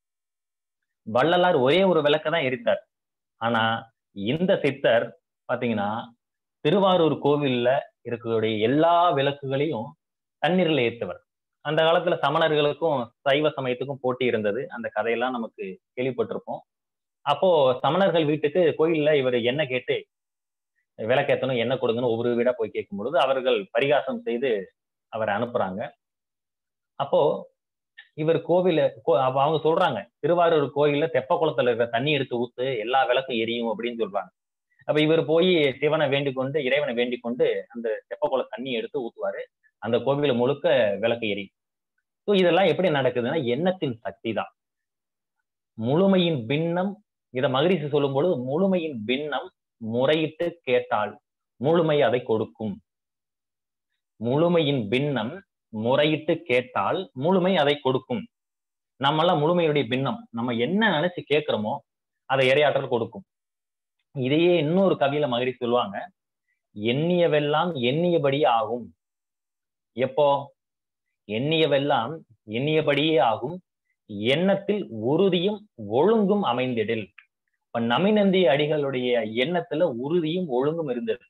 வள்ளலார் ஒரே ஒரு விளக்க தான் எரித்தார் ஆனா இந்த சித்தர் பாத்தீங்கன்னா திருவாரூர் கோவில்ல இருக்கக்கூடிய எல்லா விளக்குகளையும் தண்ணீர்ல ஏத்துவர் அந்த காலத்துல சமணர்களுக்கும் சைவ சமயத்துக்கும் போட்டி இருந்தது அந்த கதையெல்லாம் நமக்கு கேள்விப்பட்டிருப்போம் அப்போ சமணர்கள் வீட்டுக்கு கோயில்ல இவர் என்ன கேட்டு விளக்கேத்தணும் என்ன கொடுங்கன்னு ஒவ்வொரு வீடா போய் கேட்கும் பொழுது அவர்கள் பரிகாசம் செய்து அவரை அனுப்புறாங்க அப்போ இவர் கோவில கோ- அப்ப அவங்க சொல்றாங்க திருவாரூர் கோயில்ல தெப்ப குளத்துல இருக்கிற தண்ணி எடுத்து ஊத்து எல்லா விளக்கும் எரியும் அப்படின்னு சொல்றாங்க அப்ப இவர் போய் சிவனை வேண்டிக் கொண்டு இறைவனை வேண்டிக் கொண்டு அந்த தெப்ப குள தண்ணி எடுத்து ஊத்துவாரு அந்த கோவில முழுக்க விளக்கு எரியும் ஸோ இதெல்லாம் எப்படி நடக்குதுன்னா எண்ணத்தின் சக்தி தான் முழுமையின் பின்னம் இத மகரிஷி சொல்லும் பொழுது முழுமையின் பின்னம் முறையிட்டு கேட்டால் முழுமை அதை கொடுக்கும் முழுமையின் பின்னம் முறையிட்டு கேட்டால் முழுமை அதை கொடுக்கும் நம்மெல்லாம் முழுமையுடைய பின்னம் நம்ம என்ன நினைச்சு கேட்கிறோமோ அதை இரையாற்றல் கொடுக்கும் இதையே இன்னொரு கவியில மகிழ்ச்சி சொல்லுவாங்க எண்ணியவெல்லாம் எண்ணியபடியே ஆகும் எப்போ எண்ணியவெல்லாம் எண்ணியபடியே ஆகும் எண்ணத்தில் உறுதியும் ஒழுங்கும் அமைந்திடில் இப்ப நமிநந்தி அடிகளுடைய எண்ணத்துல உறுதியும் ஒழுங்கும் இருந்தது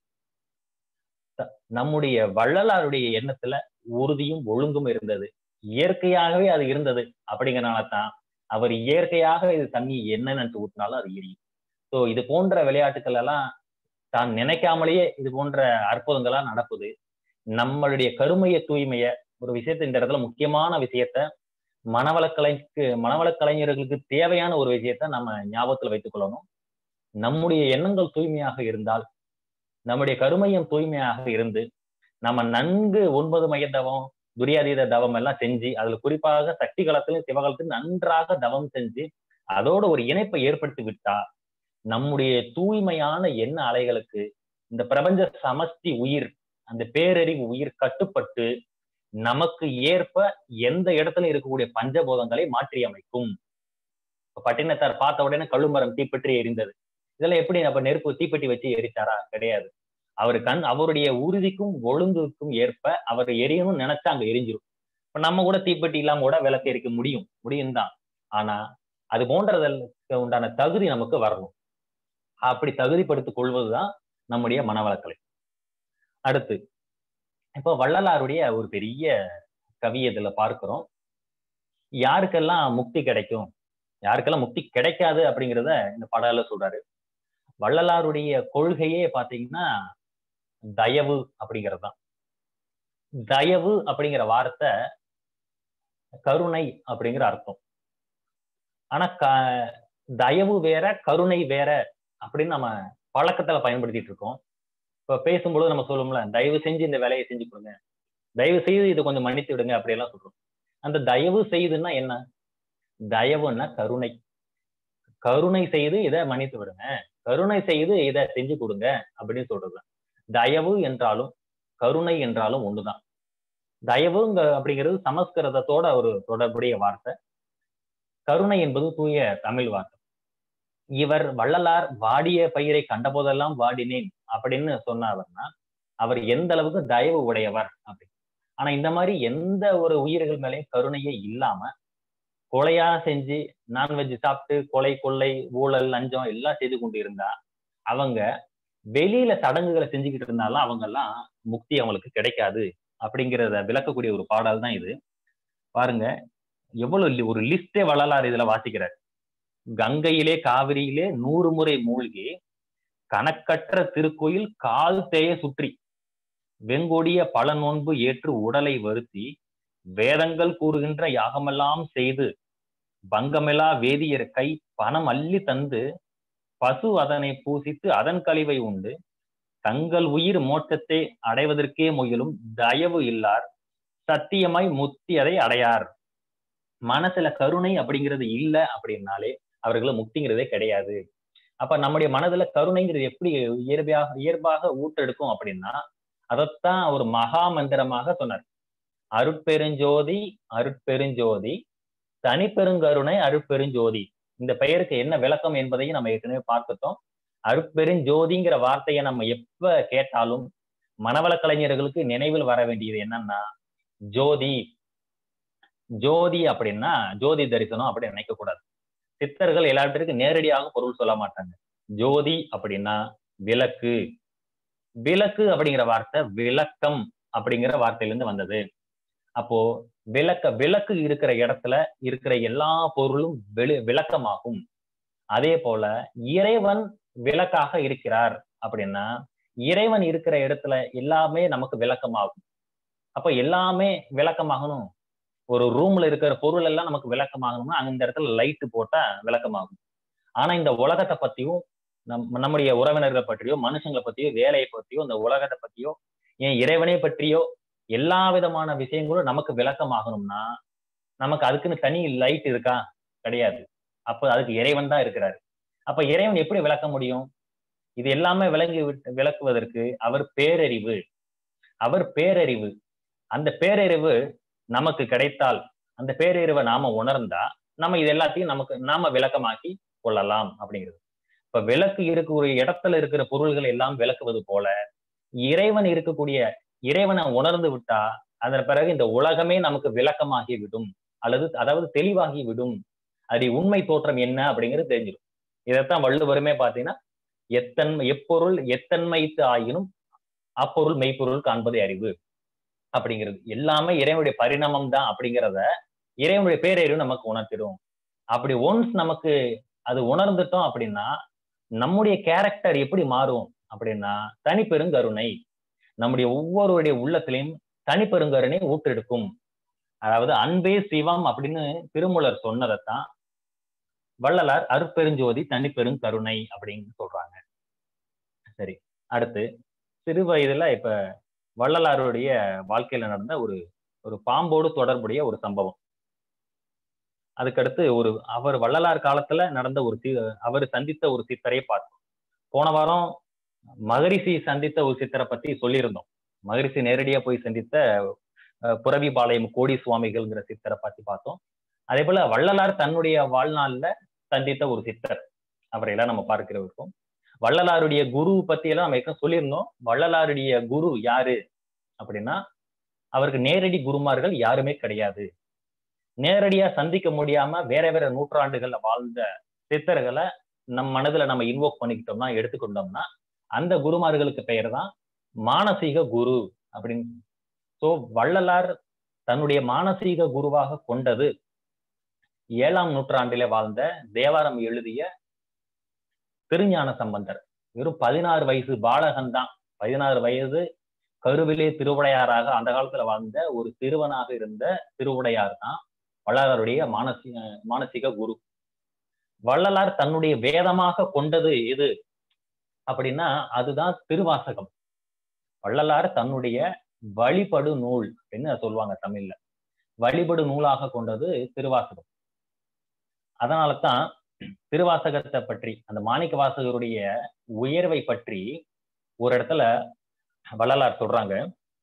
த- நம்முடைய வள்ளலாருடைய எண்ணத்துல உறுதியும் ஒழுங்கும் இருந்தது இயற்கையாகவே அது இருந்தது அப்படிங்கறனால தான் அவர் இயற்கையாக இது தண்ணி என்ன நினைச்சு ஊட்டினாலும் அது எரியும் ஸோ இது போன்ற விளையாட்டுகள் எல்லாம் தான் நினைக்காமலேயே இது போன்ற அற்புதங்களா நடக்குது நம்மளுடைய கருமைய தூய்மைய ஒரு விஷயத்த இந்த இடத்துல முக்கியமான விஷயத்த மனவளக்கலைக்கு மனவளக் கலைஞர்களுக்கு தேவையான ஒரு விஷயத்த நம்ம ஞாபகத்துல வைத்துக் கொள்ளணும் நம்முடைய எண்ணங்கள் தூய்மையாக இருந்தால் நம்முடைய கருமையம் தூய்மையாக இருந்து நம்ம நன்கு ஒன்பது மைய தவம் துரியாதீத தவம் எல்லாம் செஞ்சு அதுல குறிப்பாக சக்தி காலத்திலும் சிவகாலத்திலும் நன்றாக தவம் செஞ்சு அதோட ஒரு இணைப்பை ஏற்படுத்தி விட்டா நம்முடைய தூய்மையான எண்ண அலைகளுக்கு இந்த பிரபஞ்ச சமஷ்டி உயிர் அந்த பேரறிவு உயிர் கட்டுப்பட்டு நமக்கு ஏற்ப எந்த இடத்துல இருக்கக்கூடிய பஞ்சபூதங்களை மாற்றி அமைக்கும் இப்ப பட்டினத்தார் பார்த்த உடனே கழுமரம் தீப்பற்றி எரிந்தது இதெல்லாம் எப்படி அப்ப நெருப்பு தீப்பெட்டி வச்சு எரிச்சாரா கிடையாது அவர் கண் அவருடைய உறுதிக்கும் ஒழுங்குக்கும் ஏற்ப அவர் எரியணும்னு நினைச்சா அங்க எரிஞ்சிரும் இப்ப நம்ம கூட தீப்பெட்டி இல்லாம கூட விளக்கு எரிக்க முடியும் முடியும் தான் ஆனா அது போன்றதற்கு உண்டான தகுதி நமக்கு வரணும் அப்படி தகுதிப்படுத்திக் கொள்வதுதான் நம்முடைய மனவளக்கலை அடுத்து இப்போ வள்ளலாருடைய ஒரு பெரிய கவி இதுல பார்க்கிறோம் யாருக்கெல்லாம் முக்தி கிடைக்கும் யாருக்கெல்லாம் முக்தி கிடைக்காது அப்படிங்கிறத இந்த பாடல சொல்றாரு வள்ளலாருடைய கொள்கையே பாத்தீங்கன்னா தயவு அப்படிங்கிறது தான் தயவு அப்படிங்கிற வார்த்தை கருணை அப்படிங்கிற அர்த்தம் ஆனா க தயவு வேற கருணை வேற அப்படின்னு நம்ம பழக்கத்துல பயன்படுத்திட்டு இருக்கோம் இப்ப பேசும்பொழுது நம்ம சொல்லுவோம்ல தயவு செஞ்சு இந்த வேலையை செஞ்சு கொடுங்க தயவு செய்து இதை கொஞ்சம் மன்னித்து விடுங்க அப்படியெல்லாம் சொல்றோம் அந்த தயவு செய்துன்னா என்ன தயவுன்னா கருணை கருணை செய்து இதை மன்னித்து விடுங்க கருணை செய்து இதை செஞ்சு கொடுங்க அப்படின்னு சொல்றது தயவு என்றாலும் கருணை என்றாலும் ஒண்ணுதான் தயவுங்க அப்படிங்கிறது சமஸ்கிருதத்தோட ஒரு தொடர்புடைய வார்த்தை கருணை என்பது தூய தமிழ் வார்த்தை இவர் வள்ளலார் வாடிய பயிரை கண்டபோதெல்லாம் வாடினேன் அப்படின்னு சொன்னவர்னா அவர் எந்த அளவுக்கு தயவு உடையவர் அப்படி ஆனா இந்த மாதிரி எந்த ஒரு உயிர்கள் மேலேயும் கருணையே இல்லாம கொலையா செஞ்சு நான்வெஜ் சாப்பிட்டு கொலை கொள்ளை ஊழல் லஞ்சம் எல்லாம் செய்து கொண்டு இருந்தா அவங்க வெளியில சடங்குகளை செஞ்சுக்கிட்டு இருந்தாலும் அவங்க எல்லாம் முக்தி அவங்களுக்கு கிடைக்காது அப்படிங்கிறத விளக்கக்கூடிய ஒரு பாடல் தான் இது பாருங்க எவ்வளவு ஒரு லிஸ்டே வள்ளலார் இதுல வாசிக்கிறார் கங்கையிலே காவிரியிலே நூறு முறை மூழ்கி கணக்கற்ற திருக்கோயில் கால் தேய சுற்றி வெங்கொடிய பல நோன்பு ஏற்று உடலை வருத்தி வேதங்கள் கூறுகின்ற யாகமெல்லாம் செய்து பங்கமெலா வேதியர் கை பணம் அள்ளி தந்து பசு அதனை பூசித்து அதன் கழிவை உண்டு தங்கள் உயிர் மோட்சத்தை அடைவதற்கே முயலும் தயவு இல்லார் சத்தியமாய் முக்தி அதை அடையார் மனசுல கருணை அப்படிங்கிறது இல்லை அப்படின்னாலே அவர்களுக்கு முக்திங்கிறதே கிடையாது அப்ப நம்முடைய மனதுல கருணைங்கிறது எப்படி இயற்பியாக இயல்பாக ஊட்டெடுக்கும் அப்படின்னா அதைத்தான் ஒரு மகா மந்திரமாக சொன்னார் அருட்பெருஞ்சோதி அருட்பெருஞ்சோதி தனிப்பெருங்கருணை அருட்பெருஞ்சோதி இந்த பெயருக்கு என்ன விளக்கம் என்பதையும் நம்ம ஏற்கனவே பார்த்துட்டோம் அருட்பெருஞ்சோதிங்கிற வார்த்தையை நம்ம எப்ப கேட்டாலும் மனவள கலைஞர்களுக்கு நினைவில் வர வேண்டியது என்னன்னா ஜோதி ஜோதி அப்படின்னா ஜோதி தரிசனம் அப்படின்னு நினைக்க கூடாது சித்தர்கள் எல்லாத்திற்கும் நேரடியாக பொருள் சொல்ல மாட்டாங்க ஜோதி அப்படின்னா விளக்கு விளக்கு அப்படிங்கிற வார்த்தை விளக்கம் அப்படிங்கிற வார்த்தையிலிருந்து வந்தது அப்போ விளக்க விளக்கு இருக்கிற இடத்துல இருக்கிற எல்லா பொருளும் வெளி விளக்கமாகும் அதே போல இறைவன் விளக்காக இருக்கிறார் அப்படின்னா இறைவன் இருக்கிற இடத்துல எல்லாமே நமக்கு விளக்கமாகும் அப்ப எல்லாமே விளக்கமாகணும் ஒரு ரூம்ல இருக்கிற பொருள் எல்லாம் நமக்கு விளக்கமாகணும்னா அந்த இடத்துல லைட்டு போட்டா விளக்கமாகும் ஆனா இந்த உலகத்தை பத்தியும் நம் நம்முடைய உறவினர்களை பற்றியோ மனுஷங்களை பத்தியோ வேலையை பத்தியோ இந்த உலகத்தை பத்தியோ ஏன் இறைவனை பற்றியோ எல்லா விதமான விஷயங்களும் நமக்கு விளக்கமாகணும்னா நமக்கு அதுக்குன்னு தனி லைட் இருக்கா கிடையாது அப்ப அதுக்கு இறைவன் தான் இருக்கிறாரு அப்ப இறைவன் எப்படி விளக்க முடியும் இது எல்லாமே விளங்கி விளக்குவதற்கு அவர் பேரறிவு அவர் பேரறிவு அந்த பேரறிவு நமக்கு கிடைத்தால் அந்த பேரறிவை நாம உணர்ந்தா நம்ம இது எல்லாத்தையும் நமக்கு நாம விளக்கமாக்கி கொள்ளலாம் அப்படிங்கிறது இப்ப விளக்கு இருக்கக்கூடிய இடத்துல இருக்கிற பொருள்கள் எல்லாம் விளக்குவது போல இறைவன் இருக்கக்கூடிய இறைவனை உணர்ந்து விட்டா அதன் பிறகு இந்த உலகமே நமக்கு விளக்கமாகி விடும் அல்லது அதாவது தெளிவாகி விடும் அது உண்மை தோற்றம் என்ன அப்படிங்கிறது தெரிஞ்சிடும் இதைத்தான் வள்ளுவருமே பார்த்தீங்கன்னா எத்தன்மை எப்பொருள் எத்தன்மைத்து ஆயினும் அப்பொருள் மெய்ப்பொருள் காண்பது அறிவு அப்படிங்கிறது எல்லாமே இறைவனுடைய பரிணாமம் தான் அப்படிங்கிறத இறைவனுடைய பேரறிவு நமக்கு உணர்த்திடும் அப்படி ஒன்ஸ் நமக்கு அது உணர்ந்துட்டோம் அப்படின்னா நம்முடைய கேரக்டர் எப்படி மாறும் அப்படின்னா தனிப்பெருங்கருணை நம்முடைய ஒவ்வொருடைய உள்ளத்திலையும் தனிப்பெருங்கருணை ஊற்றெடுக்கும் அதாவது அன்பே சிவம் அப்படின்னு திருமூலர் சொன்னதைத்தான் வள்ளலார் அருப்பெருஞ்சோதி தனிப்பெருங்கருணை அப்படின்னு சொல்றாங்க சரி அடுத்து சிறு வயதுல இப்ப வள்ளலாருடைய வாழ்க்கையில நடந்த ஒரு ஒரு பாம்போடு தொடர்புடைய ஒரு சம்பவம் அதுக்கடுத்து ஒரு அவர் வள்ளலார் காலத்துல நடந்த ஒரு சி அவர் சந்தித்த ஒரு சித்தரை பார்த்தோம் போன வாரம் மகரிஷி சந்தித்த ஒரு சித்தரை பத்தி சொல்லியிருந்தோம் மகரிஷி நேரடியா போய் சந்தித்த புரவிபாளையம் கோடி சுவாமிகள்ங்கிற சித்தரை பத்தி பார்த்தோம் அதே போல வள்ளலார் தன்னுடைய வாழ்நாள்ல சந்தித்த ஒரு சித்தர் அவரையெல்லாம் நம்ம பார்க்கிற இருக்கோம் வள்ளலாருடைய குரு பத்தி எல்லாம் நம்ம ஏற்கனவே சொல்லியிருந்தோம் வள்ளலாருடைய குரு யாரு அப்படின்னா அவருக்கு நேரடி குருமார்கள் யாருமே கிடையாது நேரடியா சந்திக்க முடியாம வேற வேற நூற்றாண்டுகள்ல வாழ்ந்த சித்தர்களை நம் மனதுல நம்ம இன்வோக் பண்ணிக்கிட்டோம்னா எடுத்துக்கொண்டோம்னா அந்த குருமார்களுக்கு பெயர் தான் மானசீக குரு அப்படின்னு சோ வள்ளலார் தன்னுடைய மானசீக குருவாக கொண்டது ஏழாம் நூற்றாண்டிலே வாழ்ந்த தேவாரம் எழுதிய திருஞான சம்பந்தர் வெறும் பதினாறு வயசு பாலகன் தான் பதினாறு வயது கருவிலே திருவுடையாராக அந்த காலத்துல வாழ்ந்த ஒரு சிறுவனாக இருந்த திருவுடையார் தான் வள்ளலாருடைய மானசீக மானசீக குரு வள்ளலார் தன்னுடைய வேதமாக கொண்டது எது அப்படின்னா அதுதான் திருவாசகம் வள்ளலார் தன்னுடைய வழிபடு நூல் அப்படின்னு சொல்லுவாங்க தமிழ்ல வழிபடு நூலாக கொண்டது திருவாசகம் அதனால தான் திருவாசகத்தை பற்றி அந்த மாணிக்க வாசகருடைய உயர்வை பற்றி ஒரு இடத்துல வள்ளலார் சொல்றாங்க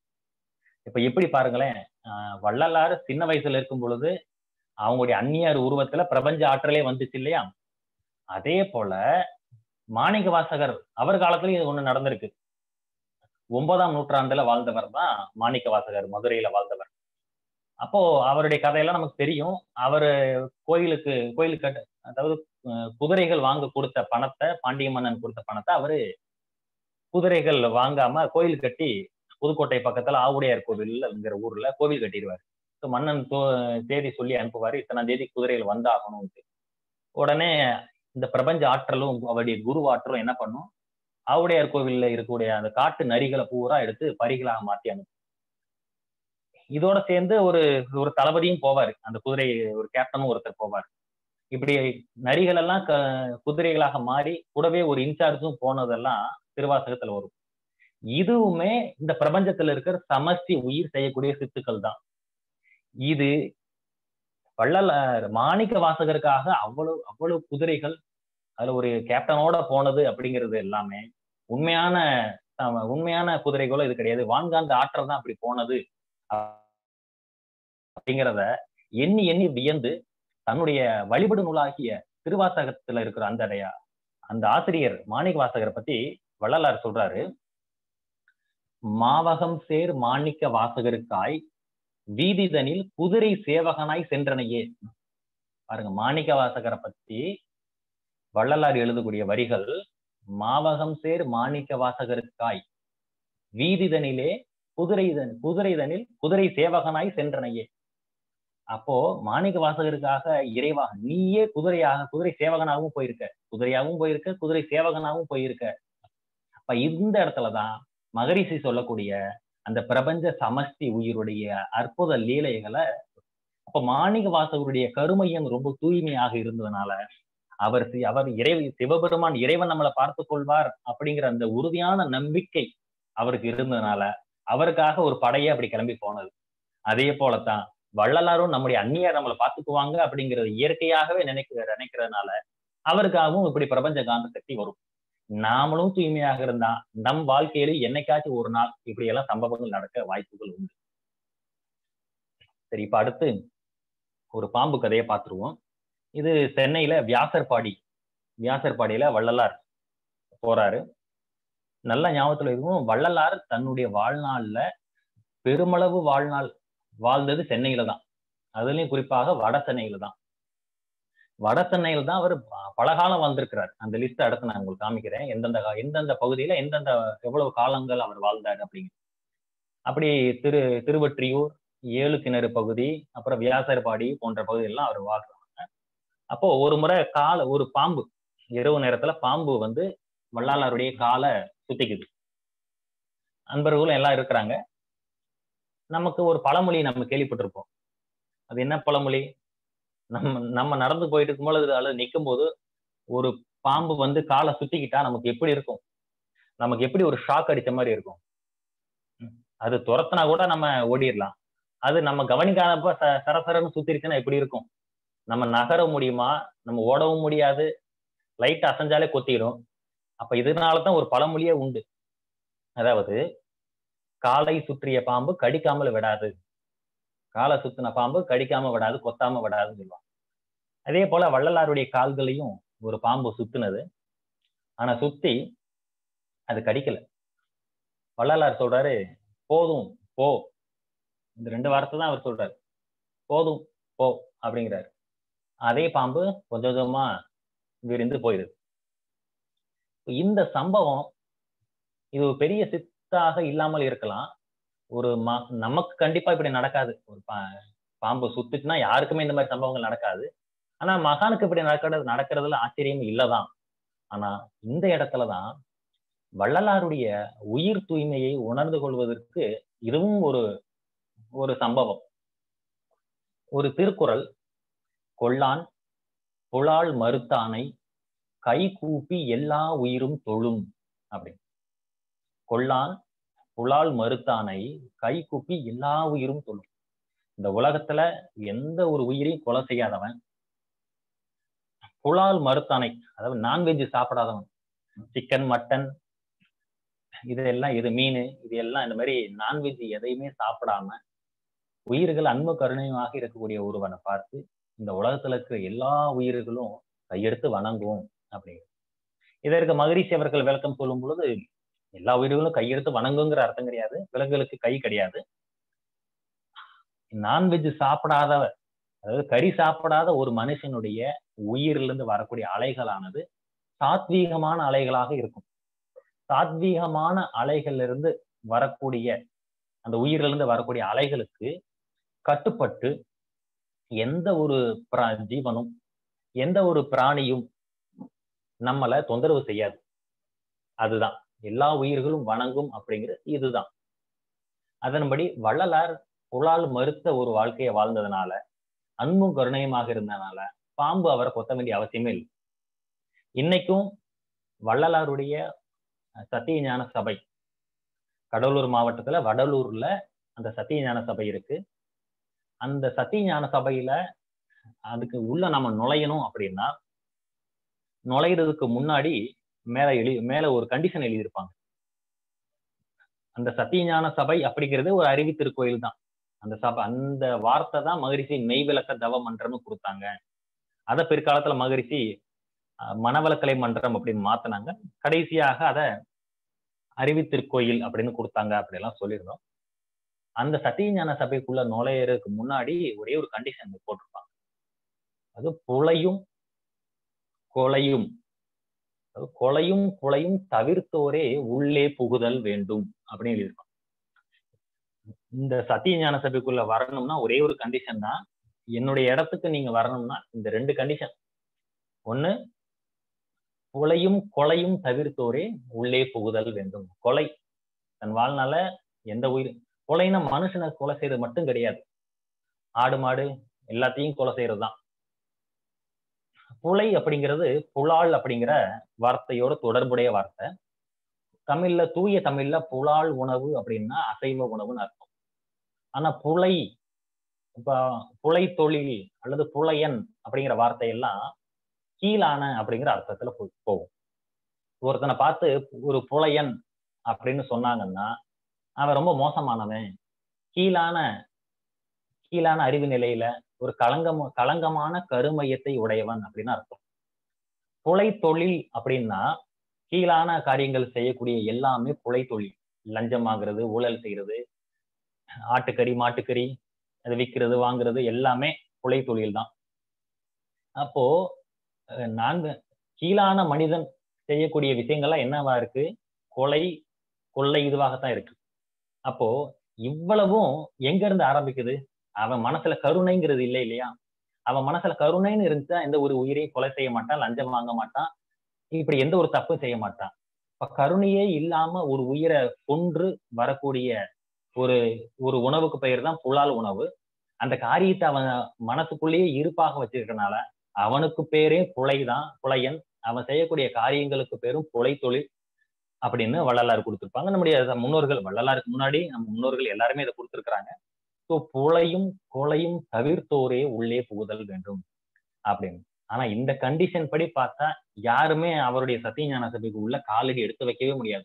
இப்ப எப்படி பாருங்களேன் ஆஹ் வள்ளலார் சின்ன வயசுல இருக்கும் பொழுது அவங்களுடைய அந்நியார் உருவத்துல பிரபஞ்ச ஆற்றலே வந்துச்சு இல்லையா அதே போல மாணிக்க வாசகர் அவர் காலத்துலயும் இது ஒண்ணு நடந்திருக்கு ஒன்பதாம் நூற்றாண்டுல வாழ்ந்தவர் தான் மாணிக்க வாசகர் மதுரையில வாழ்ந்தவர் அப்போ அவருடைய கதையெல்லாம் நமக்கு தெரியும் அவரு கோயிலுக்கு கோயிலுக்கு கட்ட- அதாவது அஹ், குதிரைகள் வாங்க கொடுத்த பணத்தை பாண்டிய மன்னன் கொடுத்த பணத்தை அவரு குதிரைகள் வாங்காம கோயில் கட்டி புதுக்கோட்டை பக்கத்துல ஆவுடையார் கோவில்ங்கிற ஊர்ல கோவில் கட்டிடுவார் So மன்னன் தோ- தேதி சொல்லி அனுப்புவாரு இத்தனாம் தேதி குதிரைகள் வந்தாகணும்ட்டு உடனே இந்த பிரபஞ்ச ஆற்றலும் அவருடைய குரு ஆற்றலும் என்ன பண்ணும் ஆவுடையார் கோவில்ல இருக்கக்கூடிய அந்த காட்டு நரிகளை பூரா எடுத்து பரிகளாக மாத்தி அனுப்பும் இதோட சேர்ந்து ஒரு ஒரு தளபதியும் போவாரு அந்த குதிரை ஒரு கேப்டனும் ஒருத்தர் போவார் இப்படி நரிகள் எல்லாம் க குதிரைகளாக மாறி கூடவே ஒரு இன்சார்ஜும் போனதெல்லாம் திருவாசகத்துல வரும் இதுவுமே இந்த பிரபஞ்சத்துல இருக்கிற சமஷ்டி உயிர் செய்யக்கூடிய சித்துக்கள் தான் இது வள்ளலார் மாணிக்க வாசகருக்காக அவ்வளவு அவ்வளவு குதிரைகள் அதுல ஒரு கேப்டனோட போனது அப்படிங்கிறது எல்லாமே உண்மையான அஹ், உண்மையான குதிரைகளோ இது கிடையாது வான்காந்த ஆற்றல் தான் அப்படி போனது அப்படிங்கிறத எண்ணி எண்ணி வியந்து தன்னுடைய வழிபடு நூலாகிய திருவாசகத்துல இருக்கிற அந்த அடைய- அந்த ஆசிரியர் மாணிக்க வாசகரை பத்தி வள்ளலார் சொல்றாரு மாவகம் சேர் மாணிக்க வாசகருக்காய் வீதிதனில் குதிரை சேவகனாய் சென்றனையே பாருங்க மாணிக்க வாசகரை பத்தி வள்ளலார் எழுதக்கூடிய வரிகள் மாவகம் சேர் மாணிக்க வாசகருக்காய் வீதிதனிலே குதிரைதன் குதிரைதனில் குதிரை சேவகனாய் சென்றனையே அப்போ மாணிக்க வாசகருக்காக இறைவா நீயே குதிரையாக குதிரை சேவகனாகவும் போயிருக்க குதிரையாகவும் போயிருக்க குதிரை சேவகனாகவும் போயிருக்க அப்ப இந்த இடத்துலதான் மகரிஷி சொல்லக்கூடிய அந்த பிரபஞ்ச சமஷ்டி உயிருடைய அற்புத லீலைகளை அப்ப மாணிக வாசகருடைய கருமையம் ரொம்ப தூய்மையாக இருந்ததுனால அவர் சி- அவர் இறை சிவபெருமான் இறைவன் நம்மளை பார்த்து கொள்வார் அப்படிங்கிற அந்த உறுதியான நம்பிக்கை அவருக்கு இருந்ததுனால அவருக்காக ஒரு படையே அப்படி கிளம்பி போனது அதே போலத்தான் வள்ளலாரும் நம்முடைய அந்நியர் நம்மளை பார்த்துக்குவாங்க அப்படிங்கிறது இயற்கையாகவே நினைக்கிற நினைக்கிறதுனால அவருக்காகவும் இப்படி பிரபஞ்ச காந்த சக்தி வரும் நாமளும் தூய்மையாக இருந்தா நம் வாழ்க்கையில என்னைக்காச்சும் ஒரு நாள் இப்படி எல்லாம் சம்பவங்கள் நடக்க வாய்ப்புகள் உண்டு சரி இப்ப அடுத்து ஒரு பாம்பு கதையை பார்த்துருவோம் இது சென்னையில வியாசர்பாடி வியாசர்பாடியில வள்ளலார் போறாரு நல்ல ஞாபகத்துல இருக்கும் வள்ளலார் தன்னுடைய வாழ்நாள்ல பெருமளவு வாழ்நாள் வாழ்ந்தது சென்னையில தான் அதுலயும் குறிப்பாக வட சென்னையில தான் வட சென்னையில தான் அவர் ப- பல காலம் வந்திருக்கிறார் அந்த லிஸ்ட் அடுத்து நான் உங்களுக்கு காமிக்கிறேன் எந்தெந்த கா- எந்தெந்த பகுதியில எந்தெந்த எவ்வளவு காலங்கள் அவர் வாழ்ந்தார் அப்படிங்க அப்படி திரு திருவொற்றியூர் ஏழு கிணறு பகுதி அப்புறம் வியாசர்பாடி போன்ற பகுதியெல்லாம் அவர் வாழ்றாங்க அப்போ ஒரு முறை கால ஒரு பாம்பு இரவு நேரத்துல பாம்பு வந்து வள்ளலாருடைய காலை சுத்திக்குது அன்பர்களும் எல்லாம் இருக்கிறாங்க நமக்கு ஒரு பழமொழி நம்ம கேள்விப்பட்டிருப்போம் அது என்ன பழமொழி நம்ம நம்ம நடந்து போயிட்டு இருக்கும் பொழுது அல்லது நிற்கும் போது ஒரு பாம்பு வந்து காலை சுத்திக்கிட்டா நமக்கு எப்படி இருக்கும் நமக்கு எப்படி ஒரு ஷாக் அடிச்ச மாதிரி இருக்கும் ம். அது துரத்துனா கூட நம்ம ஓடிடலாம் அது நம்ம கவனிக்காதப்ப ச சரசரன்னு சுத்திருச்சுன்னா எப்படி இருக்கும் நம்ம நகர முடியுமா நம்ம ஓடவும் முடியாது லைட் அசைஞ்சாலே கொத்திடும் அப்ப இதனால தான் ஒரு பழமொழியே உண்டு அதாவது காலை சுற்றிய பாம்பு கடிக்காமல் விடாது காலை சுத்தின பாம்பு கடிக்காம விடாது கொத்தாம விடாதுன்னு சொல்லுவாங்க அதே போல வள்ளலாருடைய கால்களையும் ஒரு பாம்பு சுத்துனது ஆனா சுத்தி அது கடிக்கல வள்ளலார் சொல்றாரு போதும் போ இந்த ரெண்டு வார்த்தை தான் அவர் சொல்றாரு போதும் போ அப்படிங்கிறாரு அதே பாம்பு கொஞ்சம் கொஞ்சமா விரிந்து போயிடுது இந்த சம்பவம் இது ஒரு பெரிய சித்தாக இல்லாமல் இருக்கலாம் ஒரு ம நமக்கு கண்டிப்பா இப்படி நடக்காது ஒரு பா பாம்பு சுத்துச்சுன்னா யாருக்குமே இந்த மாதிரி சம்பவங்கள் நடக்காது ஆனா மகானுக்கு இப்படி நடக்கிறது நடக்கிறதுல ஆச்சரியம் இல்லதான் ஆனா இந்த இடத்துலதான் வள்ளலாருடைய உயிர் தூய்மையை உணர்ந்து கொள்வதற்கு இதுவும் ஒரு ஒரு சம்பவம் ஒரு திருக்குறள் கொள்ளான் புலால் மறுத்தானை கை கூப்பி எல்லா உயிரும் தொழும் அப்படி கொள்ளான் புலால் மறுத்தானை கை கூப்பி எல்லா உயிரும் தொழும் இந்த உலகத்துல எந்த ஒரு உயிரையும் கொலை செய்யாதவன் புலால் மறுத்தானை அதாவது நான்வெஜ் சாப்பிடாதவன் சிக்கன் மட்டன் இதெல்லாம் இது மீன் இது எல்லாம் இந்த மாதிரி நான்வெஜ் எதையுமே சாப்பிடாம உயிர்கள் அன்பு கருணையுமாக இருக்கக்கூடிய ஒருவனை பார்த்து இந்த உலகத்துல இருக்கிற எல்லா உயிர்களும் கையெடுத்து வணங்கும் அப்படிங்கிறது இதற்கு மகரிஷி அவர்கள் விளக்கம் சொல்லும் பொழுது எல்லா உயிர்களும் கையெடுத்து வணங்குங்கிற அர்த்தம் கிடையாது விலங்குகளுக்கு கை கிடையாது நான்வெஜ் சாப்பிடாதவ அதாவது கறி சாப்பிடாத ஒரு மனுஷனுடைய உயிரிலிருந்து வரக்கூடிய அலைகளானது சாத்வீகமான அலைகளாக இருக்கும் சாத்வீகமான அலைகளிலிருந்து வரக்கூடிய அந்த உயிரிலிருந்து வரக்கூடிய அலைகளுக்கு கட்டுப்பட்டு எந்த ஒரு பிரா ஜீவனும் எந்த ஒரு பிராணியும் நம்மளை தொந்தரவு செய்யாது அதுதான் எல்லா உயிர்களும் வணங்கும் அப்படிங்கிறது இதுதான் அதன்படி வள்ளலார் புலால் மறுத்த ஒரு வாழ்க்கையை வாழ்ந்ததுனால அன்பும் கருணையுமாக இருந்ததுனால பாம்பு அவரை கொத்த வேண்டிய அவசியமே இல்லை இன்னைக்கும் வள்ளலாருடைய சத்திய ஞான சபை கடலூர் மாவட்டத்துல வடலூர்ல அந்த சத்திய ஞான சபை இருக்கு அந்த சத்திய ஞான சபையில அதுக்கு உள்ள நம்ம நுழையணும் அப்படின்னா நுழையிறதுக்கு முன்னாடி மேல எழுதி மேல ஒரு கண்டிஷன் எழுதியிருப்பாங்க அந்த சத்தியஞான சபை அப்படிங்கிறது ஒரு அறிவி திருக்கோயில் தான் அந்த சபை அந்த வார்த்தை தான் மகரிஷி மெய் விளக்க தவ மன்றம்னு கொடுத்தாங்க அதை பிற்காலத்துல மகரிஷி மனவளக்கலை மன்றம் அப்படின்னு மாத்தினாங்க கடைசியாக அதை அறிவித்திருக்கோயில் அப்படின்னு கொடுத்தாங்க அப்படிலாம் சொல்லியிருந்தோம் அந்த சத்தியஞான சபைக்குள்ள நுழையறதுக்கு முன்னாடி ஒரே ஒரு கண்டிஷன் போட்டிருப்பாங்க அது புலையும் கொலையும் கொலையும் கொலையும் தவிர்த்தோரே உள்ளே புகுதல் வேண்டும் அப்படின்னு எழுதியிருக்கோம் இந்த சத்திய ஞான சபைக்குள்ள வரணும்னா ஒரே ஒரு கண்டிஷன் தான் என்னுடைய இடத்துக்கு நீங்க வரணும்னா இந்த ரெண்டு கண்டிஷன் ஒண்ணு கொலையும் கொலையும் தவிர்த்தோரே உள்ளே புகுதல் வேண்டும் கொலை தன் வாழ்நாள எந்த உயிர் கொலைனா மனுஷனை கொலை செய்யறது மட்டும் கிடையாது ஆடு மாடு எல்லாத்தையும் கொலை செய்யறது தான் புலை அப்படிங்கிறது புலால் அப்படிங்கிற வார்த்தையோட தொடர்புடைய வார்த்தை தமிழ்ல தூய தமிழ்ல புலால் உணவு அப்படின்னா அசைவ உணவுன்னு அர்த்தம் ஆனா புலை இப்ப புலை தொழில் அல்லது புலையன் அப்படிங்கிற வார்த்தையெல்லாம் கீழான அப்படிங்கிற அர்த்தத்துல போகும் ஒருத்தனை பார்த்து ஒரு புலையன் அப்படின்னு சொன்னாங்கன்னா அவன் ரொம்ப மோசமானவன் கீழான கீழான அறிவு நிலையில ஒரு களங்கம் களங்கமான கருமையத்தை உடையவன் அப்படின்னு அர்த்தம் புலை தொழில் அப்படின்னா கீழான காரியங்கள் செய்யக்கூடிய எல்லாமே புலை தொழில் லஞ்சம் வாங்குறது ஊழல் செய்யறது ஆட்டுக்கறி மாட்டுக்கறி அது விற்கிறது வாங்குறது எல்லாமே புலை தொழில் தான் அப்போ நான்கு கீழான மனிதன் செய்யக்கூடிய விஷயங்கள்லாம் என்னவா இருக்கு கொலை கொள்ளை இதுவாகத்தான் இருக்கு அப்போ இவ்வளவும் எங்க இருந்து ஆரம்பிக்குது அவன் மனசுல கருணைங்கிறது இல்லை இல்லையா அவன் மனசுல கருணைன்னு இருந்துச்சா எந்த ஒரு உயிரையும் கொலை செய்ய மாட்டான் லஞ்சம் வாங்க மாட்டான் இப்படி எந்த ஒரு தப்பும் செய்ய மாட்டான் இப்ப கருணையே இல்லாம ஒரு உயிரை கொன்று வரக்கூடிய ஒரு ஒரு உணவுக்கு பெயர் தான் புலால் உணவு அந்த காரியத்தை அவன் மனசுக்குள்ளேயே இருப்பாக வச்சிருக்கனால அவனுக்கு பேரே புலை தான் புலையன் அவன் செய்யக்கூடிய காரியங்களுக்கு பேரும் புலை தொழில் அப்படின்னு வள்ளலார் கொடுத்திருப்பாங்க நம்முடைய முன்னோர்கள் வள்ளலாருக்கு முன்னாடி நம்ம முன்னோர்கள் எல்லாருமே இதை கொடுத்திருக்கிறாங்க ஸோ புலையும் கொலையும் தவிர்த்தோரே உள்ளே புகுதல் வேண்டும் அப்படின்னு ஆனா இந்த கண்டிஷன் படி பார்த்தா யாருமே அவருடைய சத்தியஞான சபைக்கு உள்ள காலடி எடுத்து வைக்கவே முடியாது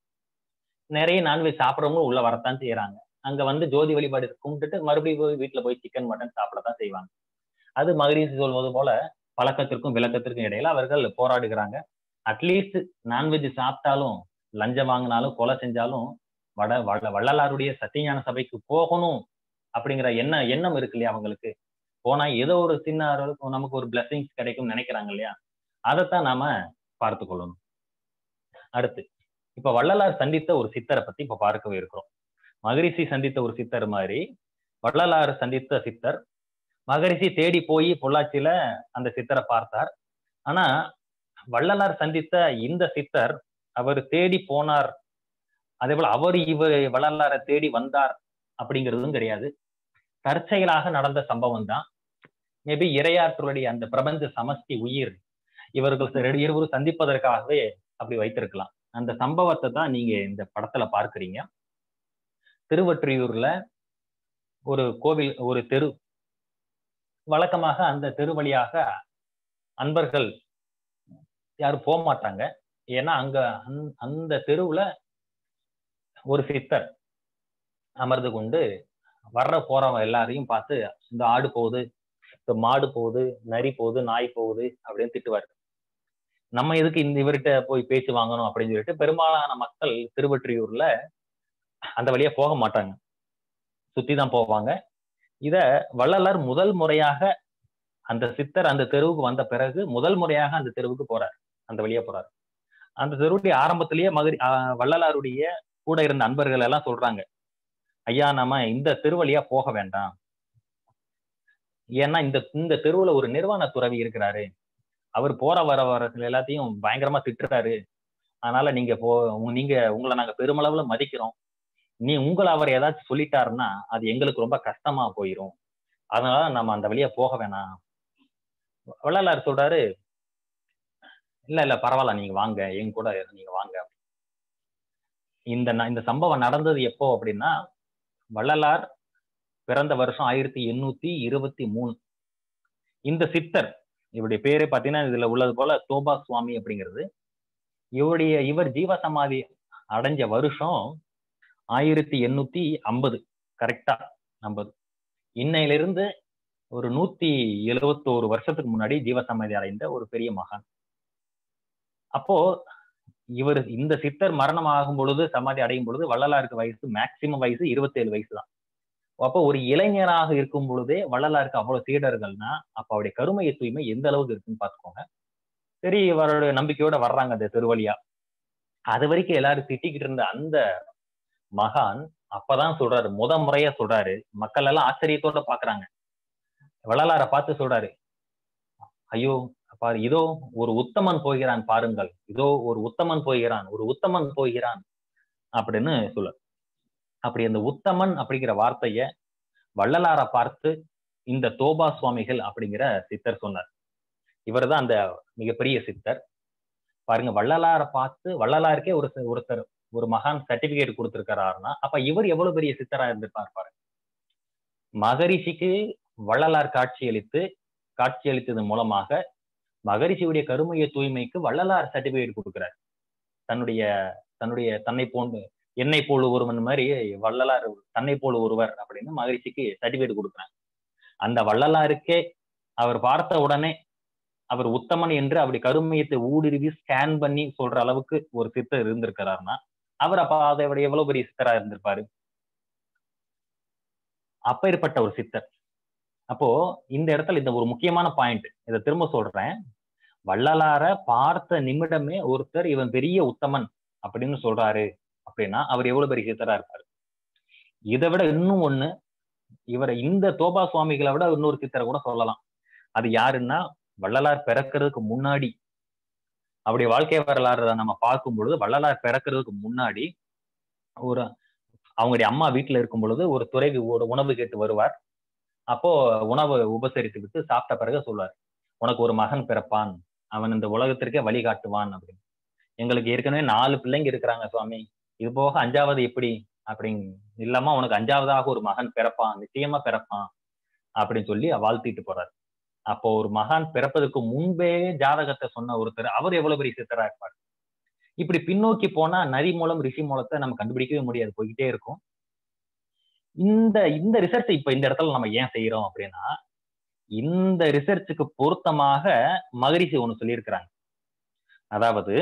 நிறைய நான்வெஜ் சாப்பிட்றவங்க உள்ள வரத்தான் செய்யறாங்க அங்க வந்து ஜோதி வழிபாடு கும்பிட்டுட்டு மறுபடியும் போய் வீட்டுல போய் சிக்கன் மட்டன் சாப்பிடத்தான் செய்வாங்க அது மகரிஷி சொல்வது போல பழக்கத்திற்கும் விளக்கத்திற்கும் இடையில அவர்கள் போராடுகிறாங்க அட்லீஸ்ட் நான்வெஜ் சாப்பிட்டாலும் லஞ்சம் வாங்கினாலும் கொலை செஞ்சாலும் வட வள்ள வள்ளலாருடைய சத்தியஞான சபைக்கு போகணும் அப்படிங்கிற எண்ண எண்ணம் இருக்கு இல்லையா அவங்களுக்கு போனா ஏதோ ஒரு சின்ன நமக்கு ஒரு பிளஸிங்ஸ் கிடைக்கும் நினைக்கிறாங்க இல்லையா அதைத்தான் நாம பார்த்து கொள்ளணும் அடுத்து இப்ப வள்ளலார் சந்தித்த ஒரு சித்தரை பத்தி இப்ப பார்க்கவே இருக்கிறோம் மகரிஷி சந்தித்த ஒரு சித்தர் மாதிரி வள்ளலார் சந்தித்த சித்தர் மகரிஷி தேடி போய் பொள்ளாச்சியில அந்த சித்தரை பார்த்தார் ஆனா வள்ளலார் சந்தித்த இந்த சித்தர் அவர் தேடி போனார் அதே போல அவர் இவர் வள்ளலாரை தேடி வந்தார் அப்படிங்கிறதும் கிடையாது தற்செயலாக நடந்த சம்பவம் தான் மேபி இரையாற்றலுடைய அந்த பிரபஞ்ச சமஷ்டி உயிர் இவர்கள் இருவரும் சந்திப்பதற்காகவே அப்படி வைத்திருக்கலாம் அந்த சம்பவத்தை தான் நீங்க இந்த படத்துல பார்க்கிறீங்க திருவற்றியூர்ல ஒரு கோவில் ஒரு தெரு வழக்கமாக அந்த தெரு வழியாக அன்பர்கள் யாரும் போக மாட்டாங்க ஏன்னா அங்க அந்த தெருவுல ஒரு சித்தர் அமர்ந்து கொண்டு வர்ற போறவன் எல்லாரையும் பார்த்து இந்த ஆடு போகுது இந்த மாடு போகுது நரி போகுது நாய் போகுது அப்படின்னு திட்டுவார் நம்ம எதுக்கு இந்த இவர்கிட்ட போய் பேச்சு வாங்கணும் அப்படின்னு சொல்லிட்டு பெரும்பாலான மக்கள் திருவற்றியூர்ல அந்த வழியா போக மாட்டாங்க சுத்தி தான் போவாங்க இத வள்ளலார் முதல் முறையாக அந்த சித்தர் அந்த தெருவுக்கு வந்த பிறகு முதல் முறையாக அந்த தெருவுக்கு போறார் அந்த வழியா போறார் அந்த தெருவுடைய ஆரம்பத்திலேயே மதுரை வள்ளலாருடைய கூட இருந்த அன்பர்கள் எல்லாம் சொல்றாங்க ஐயா நம்ம இந்த தெருவழியா போக வேண்டாம் ஏன்னா இந்த இந்த தெருவுல ஒரு நிர்வாண துறவி இருக்கிறாரு அவர் போற வர வரத்துல எல்லாத்தையும் பயங்கரமா திட்டுறாரு அதனால நீங்க போ நீங்க உங்களை நாங்க பெருமளவுல மதிக்கிறோம் நீ உங்களை அவர் ஏதாச்சும் சொல்லிட்டாருன்னா அது எங்களுக்கு ரொம்ப கஷ்டமா போயிரும் அதனால நம்ம அந்த வழியா போக வேணாம் வள்ளலார் சொல்றாரு இல்ல இல்ல பரவாயில்ல நீங்க வாங்க எங்க கூட நீங்க வாங்க இந்த இந்த சம்பவம் நடந்தது எப்போ அப்படின்னா வள்ளலார் பிறந்த வருஷம் ஆயிரத்தி எண்ணூத்தி இருபத்தி மூணு இந்த சித்தர் இவருடைய பேரு பாத்தீங்கன்னா இதுல உள்ளது போல தோபா சுவாமி அப்படிங்கிறது இவருடைய இவர் ஜீவ சமாதி அடைஞ்ச வருஷம் ஆயிரத்தி எண்ணூத்தி ஐம்பது கரெக்டா ஐம்பது இன்னையிலிருந்து ஒரு நூத்தி எழுவத்தோரு வருஷத்துக்கு முன்னாடி ஜீவசமாதி அடைந்த ஒரு பெரிய மகான் அப்போ இவர் இந்த சித்தர் மரணம் ஆகும் பொழுது சமாதி அடையும் பொழுது வள்ளலாருக்கு வயசு மேக்சிமம் வயசு இருபத்தேழு வயசு தான் அப்போ ஒரு இளைஞராக இருக்கும் பொழுதே வள்ளலாருக்கு அவ்வளவு சீடர்கள்னா அப்ப அவருடைய கருமைய தூய்மை எந்த அளவுக்கு இருக்குன்னு பாத்துக்கோங்க சரி இவருடைய நம்பிக்கையோட வர்றாங்க அந்த திருவழியா அது வரைக்கும் எல்லாரும் திட்டிக்கிட்டு இருந்த அந்த மகான் அப்பதான் சொல்றாரு முத முறையா சொல்றாரு மக்கள் எல்லாம் ஆச்சரியத்தோட பாக்குறாங்க வள்ளலார பார்த்து சொல்றாரு ஐயோ பாரு இதோ ஒரு உத்தமன் போகிறான் பாருங்கள் இதோ ஒரு உத்தமன் போகிறான் ஒரு உத்தமன் போகிறான் அப்படின்னு சொல்ல அப்படி அந்த உத்தமன் அப்படிங்கிற வார்த்தைய வள்ளலார பார்த்து இந்த தோபா சுவாமிகள் அப்படிங்கிற சித்தர் சொன்னார் இவர் தான் அந்த மிகப்பெரிய சித்தர் பாருங்க வள்ளலார பார்த்து வள்ளலாருக்கே ஒரு ஒருத்தர் ஒரு மகான் சர்டிபிகேட் கொடுத்திருக்கிறாருன்னா அப்ப இவர் எவ்வளவு பெரிய சித்தரா இருந்திருப்பார் பாருங்க மகரிஷிக்கு வள்ளலார் காட்சியளித்து காட்சியளித்ததன் மூலமாக மகரிஷியுடைய கருமைய தூய்மைக்கு வள்ளலார் சர்டிபிகேட் கொடுக்கிறார் தன்னுடைய தன்னுடைய தன்னை போன்று என்னை போல் ஒருவன் மாதிரி வள்ளலார் தன்னை போல் ஒருவர் அப்படின்னு மகரிஷிக்கு சர்டிபிகேட் கொடுக்குறாங்க அந்த வள்ளலாருக்கே அவர் பார்த்த உடனே அவர் உத்தமன் என்று அப்படி கருமையத்தை ஊடுருவி ஸ்கேன் பண்ணி சொல்ற அளவுக்கு ஒரு சித்தர் இருந்திருக்கிறாருன்னா அவர் அப்ப அதை விட எவ்வளவு பெரிய சித்தரா இருந்திருப்பாரு அப்பேற்பட்ட ஒரு சித்தர் அப்போ இந்த இடத்துல இந்த ஒரு முக்கியமான பாயிண்ட் இதை திரும்ப சொல்றேன் வள்ளலார பார்த்த நிமிடமே ஒருத்தர் இவன் பெரிய உத்தமன் அப்படின்னு சொல்றாரு அப்படின்னா அவர் எவ்வளவு பெரிய சித்தரா இருப்பாரு இதை விட இன்னும் ஒண்ணு இவரை இந்த தோபா சுவாமிகளை விட இன்னொரு சித்தரை கூட சொல்லலாம் அது யாருன்னா வள்ளலார் பிறக்கிறதுக்கு முன்னாடி அப்படி வாழ்க்கை வரலாறு நம்ம பார்க்கும் பொழுது வள்ளலார் பிறக்கிறதுக்கு முன்னாடி ஒரு அவங்களுடைய அம்மா வீட்டுல இருக்கும் பொழுது ஒரு துறைவி உணவு கேட்டு வருவார் அப்போ உணவு உபசரித்து விட்டு சாப்பிட்ட பிறகு சொல்வார் உனக்கு ஒரு மகன் பிறப்பான் அவன் இந்த உலகத்திற்கே வழிகாட்டுவான் அப்படின்னு எங்களுக்கு ஏற்கனவே நாலு பிள்ளைங்க இருக்கிறாங்க சுவாமி இது போக அஞ்சாவது எப்படி அப்படிங் இல்லாம உனக்கு அஞ்சாவதாக ஒரு மகன் பிறப்பான் நிச்சயமா பிறப்பான் அப்படின்னு சொல்லி வாழ்த்திட்டு போறாரு அப்போ ஒரு மகான் பிறப்பதற்கு முன்பே ஜாதகத்தை சொன்ன ஒருத்தர் அவர் எவ்வளவு பெரிய சித்தரா இருப்பார் இப்படி பின்னோக்கி போனா நரி மூலம் ரிஷி மூலத்தை நம்ம கண்டுபிடிக்கவே முடியாது போய்கிட்டே இருக்கும் இந்த இந்த ரிசர்ச் இப்ப இந்த இடத்துல நம்ம ஏன் செய்யறோம் அப்படின்னா இந்த ரிசர்ச்சுக்கு பொருத்தமாக மகரிஷி ஒண்ணு சொல்லியிருக்கிறாங்க அதாவது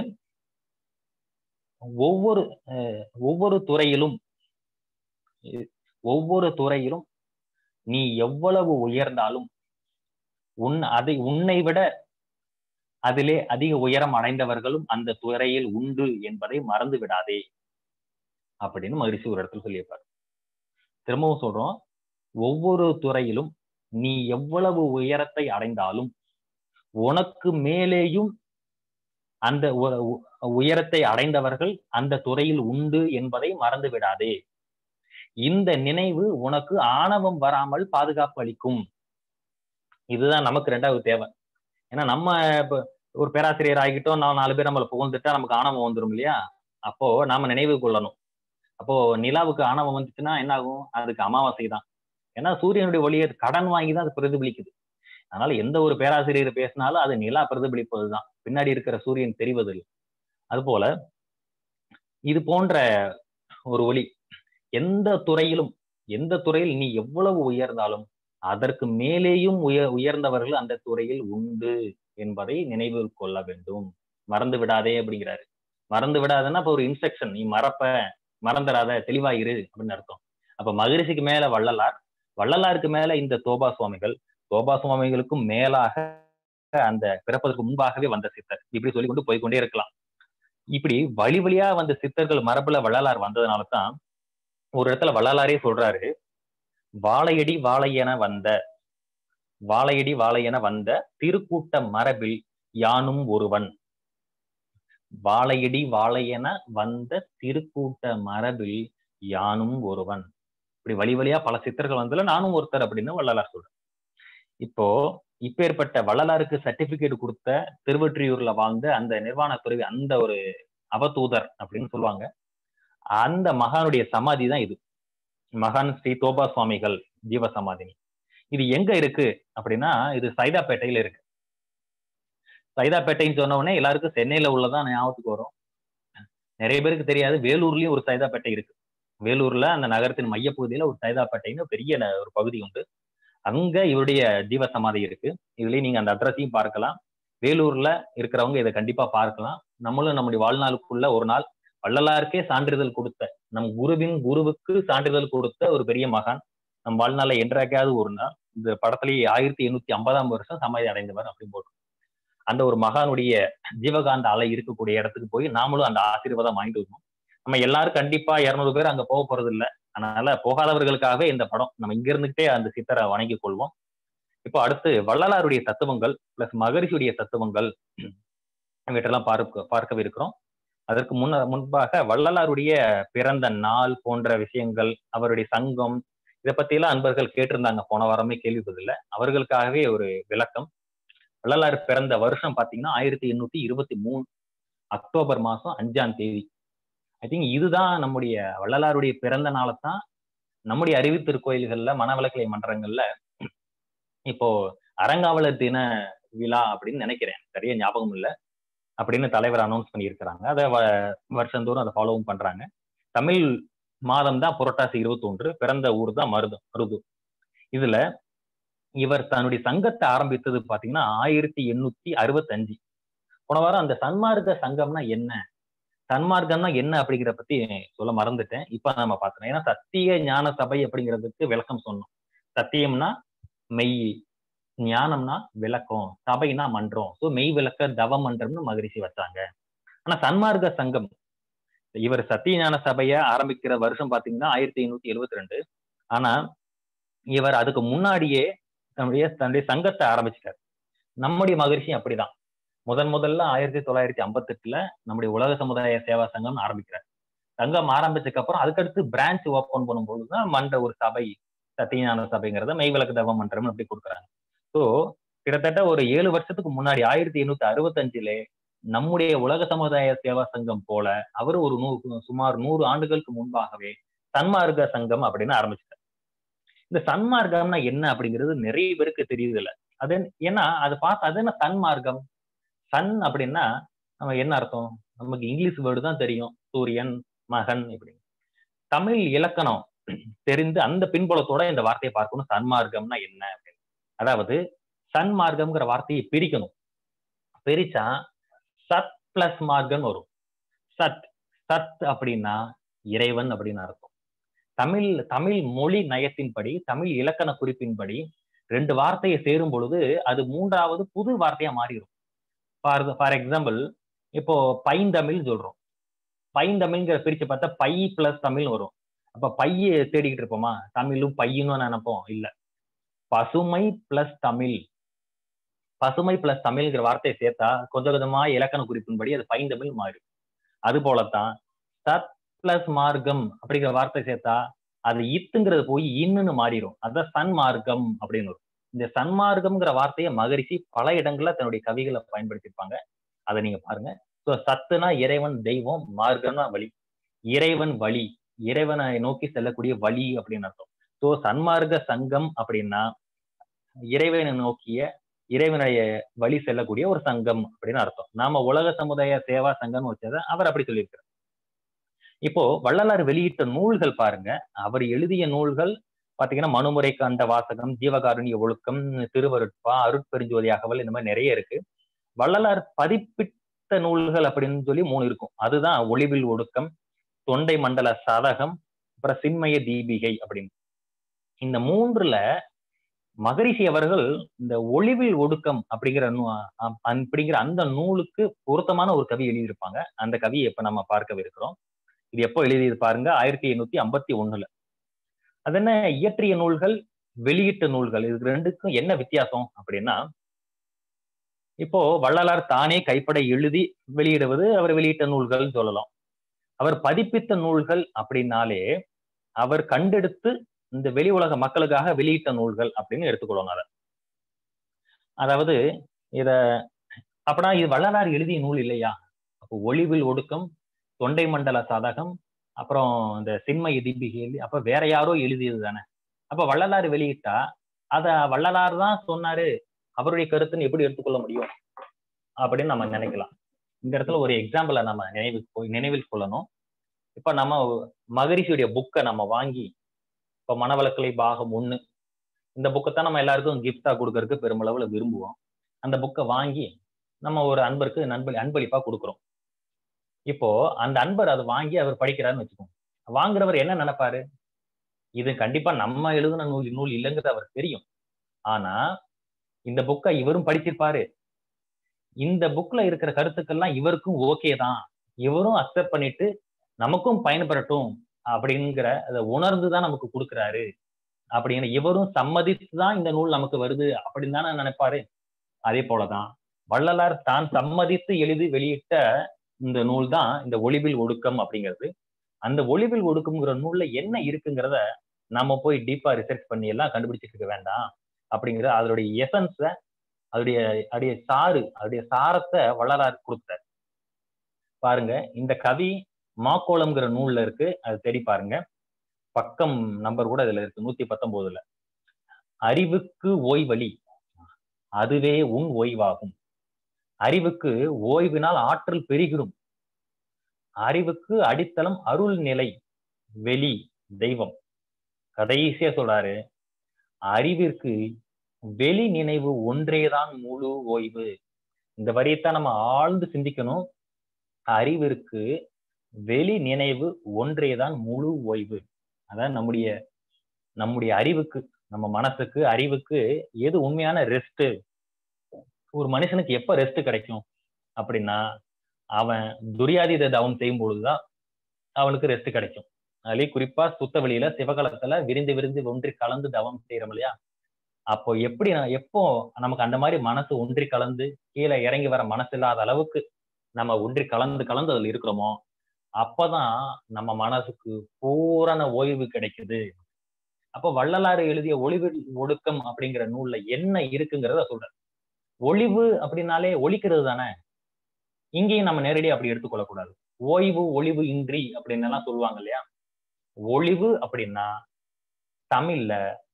ஒவ்வொரு ஒவ்வொரு துறையிலும் ஒவ்வொரு துறையிலும் நீ எவ்வளவு உயர்ந்தாலும் உன் அதை உன்னை விட அதிலே அதிக உயரம் அடைந்தவர்களும் அந்த துறையில் உண்டு என்பதை மறந்து விடாதே அப்படின்னு மகிழ்ச்சி ஒரு இடத்துல சொல்லியிருப்பார் திரும்பவும் சொல்றோம் ஒவ்வொரு துறையிலும் நீ எவ்வளவு உயரத்தை அடைந்தாலும் உனக்கு மேலேயும் அந்த உயரத்தை அடைந்தவர்கள் அந்த துறையில் உண்டு என்பதை மறந்து விடாதே இந்த நினைவு உனக்கு ஆணவம் வராமல் பாதுகாப்பு அளிக்கும் இதுதான் நமக்கு ரெண்டாவது தேவை ஏன்னா நம்ம இப்ப ஒரு பேராசிரியர் ஆகிட்டோம் நான் நாலு பேர் நம்மளை புகழ்ந்துட்டா நமக்கு ஆணவம் வந்துடும் இல்லையா அப்போ நாம நினைவு கொள்ளணும் அப்போ நிலாவுக்கு ஆணவம் வந்துச்சுன்னா என்ன ஆகும் அதுக்கு அமாவாசை தான் ஏன்னா சூரியனுடைய ஒளியை கடன் வாங்கி தான் அது பிரதிபலிக்குது அதனால எந்த ஒரு பேராசிரியர் பேசினாலும் அது நிலா பிரதிபலிப்பது தான் பின்னாடி இருக்கிற சூரியன் தெரிவதில்லை அது போல இது போன்ற ஒரு ஒளி எந்த துறையிலும் எந்த துறையில் நீ எவ்வளவு உயர்ந்தாலும் அதற்கு மேலேயும் உயர் உயர்ந்தவர்கள் அந்த துறையில் உண்டு என்பதை நினைவில் கொள்ள வேண்டும் மறந்து விடாதே அப்படிங்கிறாரு மறந்து விடாதன்னா இப்ப ஒரு இன்ஸ்ட்ரக்ஷன் நீ மறப்ப மறந்துடாத தெளிவா இரு அப்படின்னு அர்த்தம் அப்ப மகரிஷிக்கு மேல வள்ளலார் வள்ளலாருக்கு மேல இந்த தோபா சுவாமிகள் தோபா சுவாமிகளுக்கும் மேலாக அந்த பிறப்பதற்கு முன்பாகவே வந்த சித்தர் இப்படி சொல்லி கொண்டு போய்கொண்டே இருக்கலாம் இப்படி வழி வழியா வந்த சித்தர்கள் மரபுல வள்ளலார் வந்ததுனால தான் ஒரு இடத்துல வள்ளலாரே சொல்றாரு வாழையடி வாழையென வந்த வாழையடி வாழையென வந்த திருக்கூட்ட மரபில் யானும் ஒருவன் வாழையடி வாழையென வந்த திருக்கூட்ட மரபில் யானும் ஒருவன் இப்படி வழி வழியா பல சித்தர்கள் வந்ததுல நானும் ஒருத்தர் அப்படின்னு வள்ளலார் சொல்றேன் இப்போ இப்பேற்பட்ட வள்ளலாருக்கு சர்டிபிகேட் கொடுத்த திருவொற்றியூர்ல வாழ்ந்த அந்த நிர்வாண துறவி அந்த ஒரு அவதூதர் அப்படின்னு சொல்லுவாங்க அந்த மகானுடைய சமாதி தான் இது மகான் ஸ்ரீ தோபா சுவாமிகள் ஜீவ சமாதினி இது எங்க இருக்கு அப்படின்னா இது சைதாப்பேட்டையில இருக்கு சைதாப்பேட்டைன்னு சொன்ன உடனே எல்லாருக்கும் சென்னையில உள்ளதான் ஞாபகத்துக்கு வரும் நிறைய பேருக்கு தெரியாது வேலூர்லயும் ஒரு சைதாப்பேட்டை இருக்கு வேலூர்ல அந்த நகரத்தின் மையப்பகுதியில ஒரு சைதாப்பேட்டைன்னு பெரிய ஒரு பகுதி உண்டு அங்க இவருடைய ஜீவ சமாதி இருக்கு இதுலயும் நீங்க அந்த அட்ரஸையும் பார்க்கலாம் வேலூர்ல இருக்கிறவங்க இதை கண்டிப்பா பார்க்கலாம் நம்மளும் நம்முடைய வாழ்நாளுக்குள்ள ஒரு நாள் வள்ளலாருக்கே சான்றிதழ் கொடுத்த நம் குருவின் குருவுக்கு சான்றிதழ் கொடுத்த ஒரு பெரிய மகான் நம் வாழ்நாள என்றைக்காவது ஒரு நாள் இந்த படத்திலேயே ஆயிரத்தி எண்ணூத்தி ஐம்பதாம் வருஷம் சமாதி அடைந்தவர் அப்படின்னு போட்டு அந்த ஒரு மகானுடைய ஜீவகாந்த அலை இருக்கக்கூடிய இடத்துக்கு போய் நாமளும் அந்த ஆசீர்வாதம் வாங்கிட்டு வருவோம் நம்ம எல்லாரும் கண்டிப்பா இருநூறு பேர் அங்க போக போறது இல்லை அதனால போகாதவர்களுக்காகவே இந்த படம் நம்ம இங்க இருந்துகிட்டே அந்த சித்தரை வணங்கி கொள்வோம் இப்போ அடுத்து வள்ளலாருடைய தத்துவங்கள் பிளஸ் மகரிஷியுடைய தத்துவங்கள் இவற்றெல்லாம் பார்க்க பார்க்கவிருக்கிறோம் அதற்கு முன்ன முன்பாக வள்ளலாருடைய பிறந்த நாள் போன்ற விஷயங்கள் அவருடைய சங்கம் இதை பத்தி எல்லாம் அன்பர்கள் கேட்டிருந்தாங்க போன வாரமே கேள்விப்பதில்லை அவர்களுக்காகவே ஒரு விளக்கம் வள்ளலார் பிறந்த வருஷம் பாத்தீங்கன்னா ஆயிரத்தி எண்ணூத்தி இருபத்தி மூணு அக்டோபர் மாசம் அஞ்சாம் தேதி ஐ திங்க் இதுதான் நம்முடைய வள்ளலாருடைய பிறந்த நாளை தான் நம்முடைய அறிவு திருக்கோயில்கள்ல மனவளக்கலை மன்றங்கள்ல இப்போ அறங்காவலர் தின விழா அப்படின்னு நினைக்கிறேன் சரியா ஞாபகம் இல்லை அப்படின்னு தலைவர் அனௌன்ஸ் பண்ணியிருக்கிறாங்க அதை வருஷந்தோறும் அதை ஃபாலோவும் பண்றாங்க தமிழ் மாதம் தான் புரட்டாசி இருபத்தொன்று பிறந்த ஊர் தான் மருது மருது இதுல இவர் தன்னுடைய சங்கத்தை ஆரம்பித்தது பாத்தீங்கன்னா ஆயிரத்தி எண்ணூத்தி அறுபத்தஞ்சு போன வாரம் அந்த சன்மார்க்க சங்கம்னா என்ன சன்மார்க்கம்னா என்ன அப்படிங்கிற பத்தி சொல்ல மறந்துட்டேன் இப்ப நம்ம பாத்துறோம் ஏன்னா சத்திய ஞான சபை அப்படிங்கிறதுக்கு விளக்கம் சொன்னோம் சத்தியம்னா மெய் ஞானம்னா விளக்கம் சபைனா மன்றம் ஸோ மெய் விளக்க தவ மன்றம்னு மகரிஷி வச்சாங்க ஆனா சன்மார்க்க சங்கம் இவர் சத்திய ஞான சபைய ஆரம்பிக்கிற வருஷம் பாத்தீங்கன்னா ஆயிரத்தி எண்ணூத்தி எழுபத்தி ரெண்டு ஆனா இவர் அதுக்கு முன்னாடியே தன்னுடைய தன்னுடைய சங்கத்தை ஆரம்பிச்சிட்டார் நம்முடைய மகரிஷியும் அப்படிதான் முதன் முதல்ல ஆயிரத்தி தொள்ளாயிரத்தி ஐம்பத்தி எட்டுல நம்முடைய உலக சமுதாய சேவா சங்கம் ஆரம்பிக்கிறார் சங்கம் ஆரம்பிச்சதுக்கு அப்புறம் அதுக்கடுத்து பிரான்ச் ஓப்பன் பண்ணும்போது தான் மன்ற ஒரு சபை சத்தியஞான சபைங்கிறத மெய்விளக்கு தவ மன்றம் அப்படி கொடுக்குறாங்க ஸோ கிட்டத்தட்ட ஒரு ஏழு வருஷத்துக்கு முன்னாடி ஆயிரத்தி எண்ணூத்தி அறுபத்தஞ்சுல நம்முடைய உலக சமுதாய சேவா சங்கம் போல அவர் ஒரு நூறு சுமார் நூறு ஆண்டுகளுக்கு முன்பாகவே சன்மார்க்க சங்கம் அப்படின்னு ஆரம்பிச்சிட்டார் இந்த சன்மார்க்கம்னா என்ன அப்படிங்கிறது நிறைய பேருக்கு தெரியுது இல்ல அது ஏன்னா அது பார்த்து அது என்ன சன்மார்க்கம் சன் அப்படின்னா நம்ம என்ன அர்த்தம் நமக்கு இங்கிலீஷ் வேர்டு தான் தெரியும் சூரியன் மகன் இப்படி தமிழ் இலக்கணம் தெரிந்து அந்த பின்புலத்தோட இந்த வார்த்தையை பார்க்கணும் சன்மார்க்கம்னா என்ன அப்படின்னு அதாவது சன்மார்க்கம்ங்கிற வார்த்தையை பிரிக்கணும் பிரிச்சா சத் பிளஸ் மார்க்கம் வரும் சத் சத் அப்படின்னா இறைவன் அப்படின்னு அர்த்தம் தமிழ் தமிழ் மொழி நயத்தின்படி தமிழ் இலக்கண குறிப்பின்படி ரெண்டு வார்த்தையை சேரும் பொழுது அது மூன்றாவது புது வார்த்தையா மாறிடும் ஃபார் ஃபார் எக்ஸாம்பிள் இப்போ பைந்தமிழ் சொல்றோம் பைந்தமிழ்ங்கிற பிரிச்சு பார்த்தா பை பிளஸ் தமிழ் வரும் அப்ப பைய தேடிக்கிட்டு இருப்போமா தமிழும் பையனும் நினைப்போம் இல்ல பசுமை பிளஸ் தமிழ் பசுமை பிளஸ் தமிழ்ங்கிற வார்த்தையை சேர்த்தா கொஞ்சம் கொஞ்சமா இலக்கண குறிப்பின்படி அது பைந்தமிழ் மாறும் அது போலத்தான் சத் பிளஸ் மார்க்கம் அப்படிங்கிற வார்த்தை சேர்த்தா அது இத்துங்கிறது போய் இன்னுன்னு மாறிடும் அதான் சன்மார்க்கம் அப்படின்னு வரும் இந்த சன்மார்க்கம்ங்கிற வார்த்தையை மகரிஷி பல இடங்கள்ல தன்னுடைய கவிகளை பயன்படுத்தியிருப்பாங்க அதை நீங்க பாருங்க ஸோ சத்துனா இறைவன் தெய்வம் மார்க்கம்னா வழி இறைவன் வழி இறைவனை நோக்கி செல்லக்கூடிய வழி அப்படின்னு அர்த்தம் ஸோ சன்மார்க்க சங்கம் அப்படின்னா இறைவனை நோக்கிய இறைவனுடைய வழி செல்லக்கூடிய ஒரு சங்கம் அப்படின்னு அர்த்தம் நாம உலக சமுதாய சேவா சங்கம்னு வச்சதை அவர் அப்படி சொல்லியிருக்கிறார் இப்போ வள்ளலார் வெளியிட்ட நூல்கள் பாருங்க அவர் எழுதிய நூல்கள் பாத்தீங்கன்னா மனுமுறைக்கு அந்த வாசகம் ஜீவகாருண்ய ஒழுக்கம் திருவருட்பா அருட்பெருஞ்சோதி அகவல் இந்த மாதிரி நிறைய இருக்கு வள்ளலார் பதிப்பித்த நூல்கள் அப்படின்னு சொல்லி மூணு இருக்கும் அதுதான் ஒளிவில் ஒடுக்கம் தொண்டை மண்டல சதகம் அப்புறம் சின்மய தீபிகை அப்படின்னு இந்த மூன்றுல மகரிஷி அவர்கள் இந்த ஒளிவில் ஒடுக்கம் அப்படிங்கிற அப்படிங்கிற அந்த நூலுக்கு பொருத்தமான ஒரு கவி எழுதியிருப்பாங்க அந்த கவியை இப்ப நம்ம பார்க்கவிருக்கிறோம் இது எப்போ எழுதியது பாருங்க ஆயிரத்தி எண்ணூத்தி ஐம்பத்தி ஒண்ணுல அது என்ன இயற்றிய நூல்கள் வெளியிட்ட நூல்கள் இது ரெண்டுக்கும் என்ன வித்தியாசம் அப்படின்னா இப்போ வள்ளலார் தானே கைப்பட எழுதி வெளியிடுவது அவர் வெளியிட்ட நூல்கள் சொல்லலாம் அவர் பதிப்பித்த நூல்கள் அப்படின்னாலே அவர் கண்டெடுத்து இந்த வெளி உலக மக்களுக்காக வெளியிட்ட நூல்கள் அப்படின்னு எடுத்துக்கொள்ளணும் அதை அதாவது இத அப்படின்னா இது வள்ளலார் எழுதிய நூல் இல்லையா அப்போ ஒளிவில் ஒடுக்கம் தொண்டை மண்டல சாதகம் அப்புறம் இந்த சின்மய தீபிகை அப்ப வேற யாரோ எழுதியது தானே அப்ப வள்ளலார் வெளியிட்டா அத வள்ளலார் தான் சொன்னாரு அவருடைய கருத்துன்னு எப்படி எடுத்துக்கொள்ள முடியும் அப்படின்னு நம்ம நினைக்கலாம் இந்த இடத்துல ஒரு எக்ஸாம்பிளை நம்ம நினைவு நினைவில் கொள்ளணும் இப்ப நம்ம மகரிஷியுடைய புக்கை நம்ம வாங்கி இப்ப மனவளக்கலை பாகம் ஒண்ணு இந்த புக்கை தான் நம்ம எல்லாருக்கும் கிஃப்டா கொடுக்கறதுக்கு பெருமளவுல விரும்புவோம் அந்த புக்கை வாங்கி நம்ம ஒரு அன்பருக்கு நண்பளி அன்பளிப்பா கொடுக்குறோம் இப்போ அந்த அன்பர் அதை வாங்கி அவர் படிக்கிறாருன்னு வச்சுக்கோங்க வாங்குறவர் என்ன நினைப்பாரு இது கண்டிப்பா நம்ம எழுதின நூல் நூல் இல்லைங்கிறது அவர் தெரியும் ஆனா இந்த புக்கை இவரும் படிச்சிருப்பாரு இந்த புக்ல இருக்கிற கருத்துக்கள்லாம் இவருக்கும் ஓகே தான் இவரும் அக்செப்ட் பண்ணிட்டு நமக்கும் பயன்படட்டும் அப்படிங்கிற அதை உணர்ந்துதான் நமக்கு கொடுக்குறாரு அப்படின்னு இவரும் சம்மதித்து தான் இந்த நூல் நமக்கு வருது அப்படின்னு தானே நினைப்பாரு அதே போலதான் வள்ளலார் தான் சம்மதித்து எழுதி வெளியிட்ட இந்த நூல் தான் இந்த ஒளிவில் ஒடுக்கம் அப்படிங்கிறது அந்த ஒளிவில் ஒடுக்கம்ங்கிற நூல்ல என்ன இருக்குங்கிறத நம்ம போய் டீப்பா ரிசர்ச் பண்ணி எல்லாம் கண்டுபிடிச்சிட்டு இருக்க வேண்டாம் அப்படிங்கிற அதனுடைய எசன்ஸ அதோடைய அதோடைய சாறு அதோடைய சாரத்தை வள்ளலார் கொடுத்தார் பாருங்க இந்த கவி மாக்கோளம்ங்கிற நூல்ல இருக்கு அது தேடி பாருங்க பக்கம் நம்பர் கூட இதுல இருக்கு நூத்தி பத்தொன்பதுல அறிவுக்கு ஓய்வழி அதுவே உன் ஓய்வாகும் அறிவுக்கு ஓய்வினால் ஆற்றல் பெருகிடும் அறிவுக்கு அடித்தளம் அருள் நிலை வெளி தெய்வம் கடைசியா சொல்றாரு அறிவிற்கு வெளி நினைவு ஒன்றேதான் முழு ஓய்வு இந்த வரியத்தான் நம்ம ஆழ்ந்து சிந்திக்கணும் அறிவிற்கு வெளி நினைவு ஒன்றேதான் முழு ஓய்வு அதான் நம்முடைய நம்முடைய அறிவுக்கு நம்ம மனசுக்கு அறிவுக்கு எது உண்மையான ரெஸ்ட் ஒரு மனுஷனுக்கு எப்ப ரெஸ்ட் கிடைக்கும் அப்படின்னா அவன் துரியாதீத தவம் செய்யும் பொழுதுதான் அவனுக்கு ரெஸ்ட் கிடைக்கும் அதுலயே குறிப்பா சுத்த வெளியில சிவகலத்துல விரிந்து விரிந்து ஒன்றி கலந்து தவம் செய்யறோம் இல்லையா அப்போ எப்படி நான் எப்போ நமக்கு அந்த மாதிரி மனசு ஒன்றி கலந்து கீழே இறங்கி வர மனசு இல்லாத அளவுக்கு நம்ம ஒன்றி கலந்து கலந்து அதுல இருக்கிறோமோ அப்பதான் நம்ம மனசுக்கு பூரண ஓய்வு கிடைக்குது அப்போ வள்ளலாறு எழுதிய ஒளிவு ஒடுக்கம் அப்படிங்கிற நூல்ல என்ன இருக்குங்கிறத சொல்றேன் ஒளிவு அப்படின்னாலே ஒழிக்கிறது தானே இங்கேயும் நம்ம நேரடியாக அப்படி எடுத்துக்கொள்ளக்கூடாது ஓய்வு ஒளிவு இன்றி அப்படின்னு எல்லாம் சொல்லுவாங்க இல்லையா ஒளிவு அப்படின்னா தமிழ்ல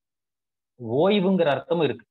ஓய்வுங்கிற அர்த்தமும் இருக்கு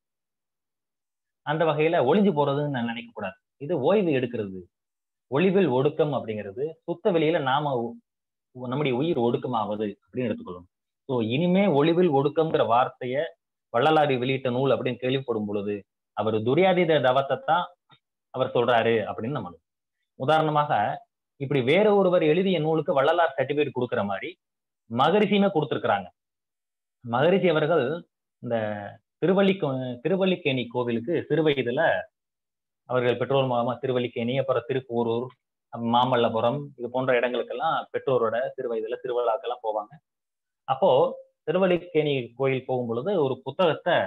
அந்த வகையில ஒளிஞ்சு போறதுன்னு நான் நினைக்க கூடாது இது ஓய்வு எடுக்கிறது ஒளிவில் ஒடுக்கம் அப்படிங்கிறது சுத்த வெளியில நாம நம்முடைய உயிர் ஒடுக்கமாவது அப்படின்னு எடுத்துக்கொள்ளணும் ஸோ இனிமே ஒளிவில் ஒடுக்கம்ங்கிற வார்த்தைய வள்ளலாரி வெளியிட்ட நூல் அப்படின்னு கேள்விப்படும் பொழுது அவர் துரியாதீத தவத்தை தான் அவர் சொல்றாரு அப்படின்னு நம்ம உதாரணமாக இப்படி வேற ஒருவர் எழுதிய நூலுக்கு வள்ளலார் சர்டிபிகேட் கொடுக்குற மாதிரி மகரிஷியுமே கொடுத்துருக்குறாங்க மகரிஷி அவர்கள் இந்த திருவள்ளி திருவள்ளிக்கேணி கோவிலுக்கு சிறு வயதுல அவர்கள் பெற்றோர் மூலமா திருவள்ளிக்கேணி அப்புறம் திருப்பூரூர் மாமல்லபுரம் இது போன்ற இடங்களுக்கெல்லாம் பெற்றோரோட சிறு வயதுல திருவிழாக்கெல்லாம் போவாங்க அப்போ திருவள்ளிக்கேணி கோயில் போகும் பொழுது ஒரு புத்தகத்தை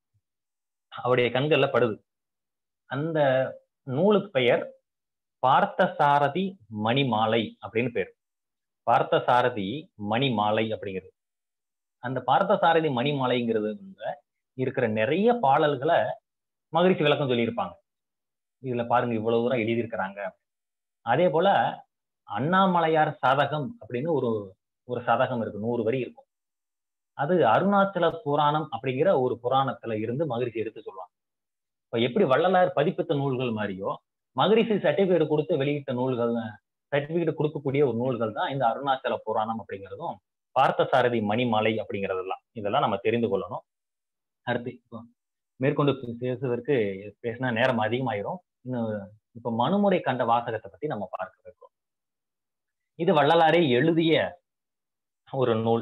அவருடைய கண்கள்ல படுது அந்த நூலுக்கு பெயர் பார்த்தசாரதி மணிமாலை அப்படின்னு பேர் பார்த்தசாரதி மணிமாலை அப்படிங்கிறது அந்த பார்த்தசாரதி மணிமாலைங்கிறது இருக்கிற நிறைய பாடல்களை மகிழ்ச்சி விளக்கம் சொல்லியிருப்பாங்க இதுல பாருங்க இவ்வளவு தூரம் எழுதியிருக்கிறாங்க அதே போல அண்ணாமலையார் சதகம் அப்படின்னு ஒரு ஒரு சதகம் இருக்கு நூறு வரி இருக்கும் அது அருணாச்சல புராணம் அப்படிங்கிற ஒரு புராணத்துல இருந்து மகிழ்ச்சி எடுத்து சொல்லுவாங்க இப்ப எப்படி வள்ளலார் பதிப்பித்த நூல்கள் மாதிரியோ மகரிஷி சர்டிபிகேட் கொடுத்து வெளியிட்ட நூல்கள் சர்டிபிகேட் கொடுக்கக்கூடிய ஒரு நூல்கள் தான் இந்த அருணாச்சல புராணம் அப்படிங்கிறதும் பார்த்தசாரதி மணிமலை அப்படிங்கிறதெல்லாம் இதெல்லாம் நம்ம தெரிந்து கொள்ளணும் அடுத்து இப்போ மேற்கொண்டு பேசுவதற்கு பேசினா நேரம் அதிகமாயிரும் இன்னும் இப்ப மனுமுறை கண்ட வாசகத்தை பத்தி நம்ம பார்க்க இருக்கோம் இது வள்ளலாரே எழுதிய ஒரு நூல்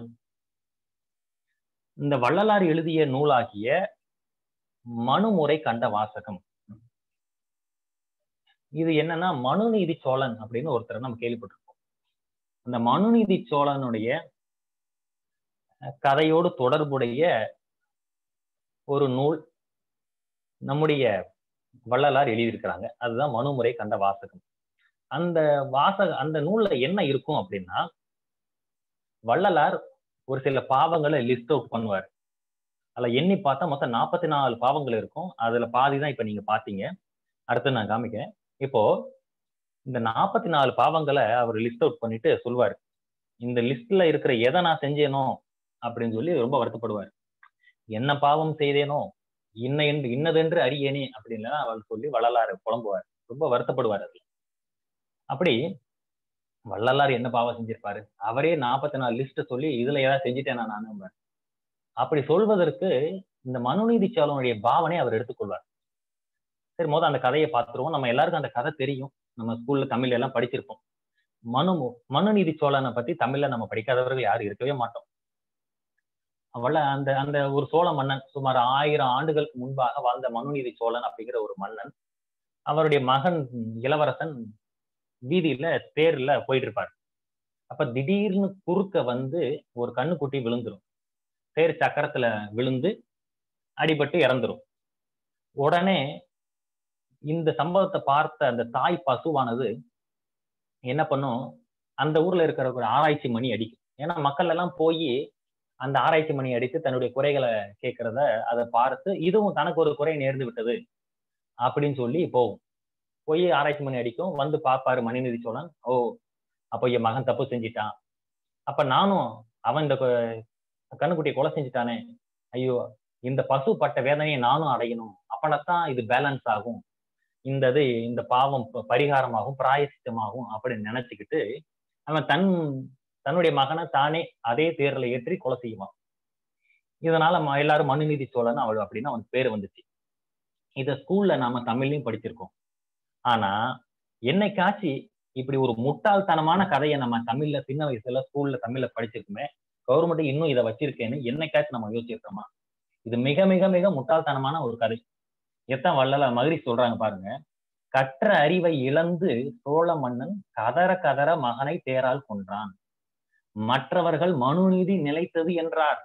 இந்த வள்ளலார் எழுதிய நூலாகிய மனுமுறை கண்ட வாசகம் இது என்னன்னா மனுநீதி சோழன் அப்படின்னு ஒருத்தர் நம்ம கேள்விப்பட்டிருக்கோம் அந்த மனுநீதி சோழனுடைய கதையோடு தொடர்புடைய ஒரு நூல் நம்முடைய வள்ளலார் எழுதியிருக்கிறாங்க அதுதான் மனுமுறை கண்ட வாசகம் அந்த வாசக அந்த நூல்ல என்ன இருக்கும் அப்படின்னா வள்ளலார் ஒரு சில பாவங்களை லிஸ்ட் அவுட் பண்ணுவார் அதுல எண்ணி பார்த்தா மொத்தம் நாற்பத்தி நாலு பாவங்கள் இருக்கும் அதுல பாதி தான் இப்ப நீங்க பாத்தீங்க அடுத்து நான் காமிக்கிறேன் இப்போ இந்த நாற்பத்தி நாலு பாவங்களை அவர் லிஸ்ட் அவுட் பண்ணிட்டு சொல்லுவார் இந்த லிஸ்ட்ல இருக்கிற எதை நான் செஞ்சேனோ அப்படின்னு சொல்லி ரொம்ப வருத்தப்படுவார் என்ன பாவம் செய்தேனோ இன்ன என்று இன்னதென்று அறியேனே அப்படின்னு அவர் சொல்லி வள்ளலார் புலம்புவார் ரொம்ப வருத்தப்படுவார் அதுல அப்படி வள்ளலார் என்ன பாவம் செஞ்சிருப்பாரு அவரே நாற்பத்தி நாலு லிஸ்ட் சொல்லி இதுல ஏதாவது செஞ்சுட்டேனா நான் அப்படி சொல்வதற்கு இந்த மனுநீதி சோழனுடைய பாவனை அவர் எடுத்துக்கொள்வார் சரி மொதல் அந்த கதையை பார்த்துருவோம் நம்ம எல்லாருக்கும் அந்த கதை தெரியும் நம்ம ஸ்கூல்ல தமிழ்ல எல்லாம் படிச்சிருப்போம் மனு மனுநீதி சோழனை பத்தி தமிழ்ல நம்ம படிக்காதவர்கள் யாரும் இருக்கவே மாட்டோம் அவள அந்த அந்த ஒரு சோழ மன்னன் சுமார் ஆயிரம் ஆண்டுகளுக்கு முன்பாக வாழ்ந்த மனுநீதி சோழன் அப்படிங்கிற ஒரு மன்னன் அவருடைய மகன் இளவரசன் வீதியில தேர்ல போயிட்டு இருப்பார் அப்ப திடீர்னு குறுக்க வந்து ஒரு கண்ணுக்குட்டி விழுந்துரும் தேர் சக்கரத்துல விழுந்து அடிபட்டு இறந்துரும் உடனே இந்த சம்பவத்தை பார்த்த அந்த தாய் பசுவானது என்ன பண்ணும் அந்த ஊர்ல இருக்கிற ஒரு ஆராய்ச்சி மணி அடிக்கும் ஏன்னா மக்கள் எல்லாம் போய் அந்த ஆராய்ச்சி மணி அடித்து தன்னுடைய குறைகளை கேட்கறத அதை பார்த்து இதுவும் தனக்கு ஒரு குறை நேர்ந்து விட்டது அப்படின்னு சொல்லி போகும் போய் ஆராய்ச்சி மணி அடிக்கும் வந்து பார்ப்பாரு மணிநிதி சோழன் ஓ அப்போ என் மகன் தப்பு செஞ்சிட்டான் அப்ப நானும் அவன் இந்த கண்ணுக்குட்டியை கொலை செஞ்சுட்டானே ஐயோ இந்த பசு பட்ட வேதனையை நானும் அடையணும் அப்பனத்தான் இது பேலன்ஸ் ஆகும் இந்த இது இந்த பாவம் பரிகாரமாகும் பிராயசித்தமாகும் அப்படின்னு நினைச்சுக்கிட்டு அவன் தன் தன்னுடைய மகனை தானே அதே தேர்ல ஏற்றி கொலை செய்வான் இதனால எல்லாரும் மனுநீதி சோழன் அவள் அப்படின்னு அவன் பேர் வந்துச்சு இத ஸ்கூல்ல நாம தமிழ்லயும் படிச்சிருக்கோம் ஆனா என்னைக்காச்சு இப்படி ஒரு முட்டாள்தனமான கதையை நம்ம தமிழ்ல சின்ன வயசுல ஸ்கூல்ல தமிழ்ல படிச்சிருக்குமே கவர்மெண்ட் இன்னும் இதை வச்சிருக்கேன்னு என்னைக்காச்சும் நம்ம யோசிச்சிருக்கோமா இது மிக மிக மிக முட்டாள்தனமான ஒரு கதை எத்தனை வள்ளல மகிழ்ச்சி சொல்றாங்க பாருங்க கற்ற அறிவை இழந்து சோழ மன்னன் கதற கதற மகனை தேரால் கொன்றான் மற்றவர்கள் மனுநீதி நிலைத்தது என்றார்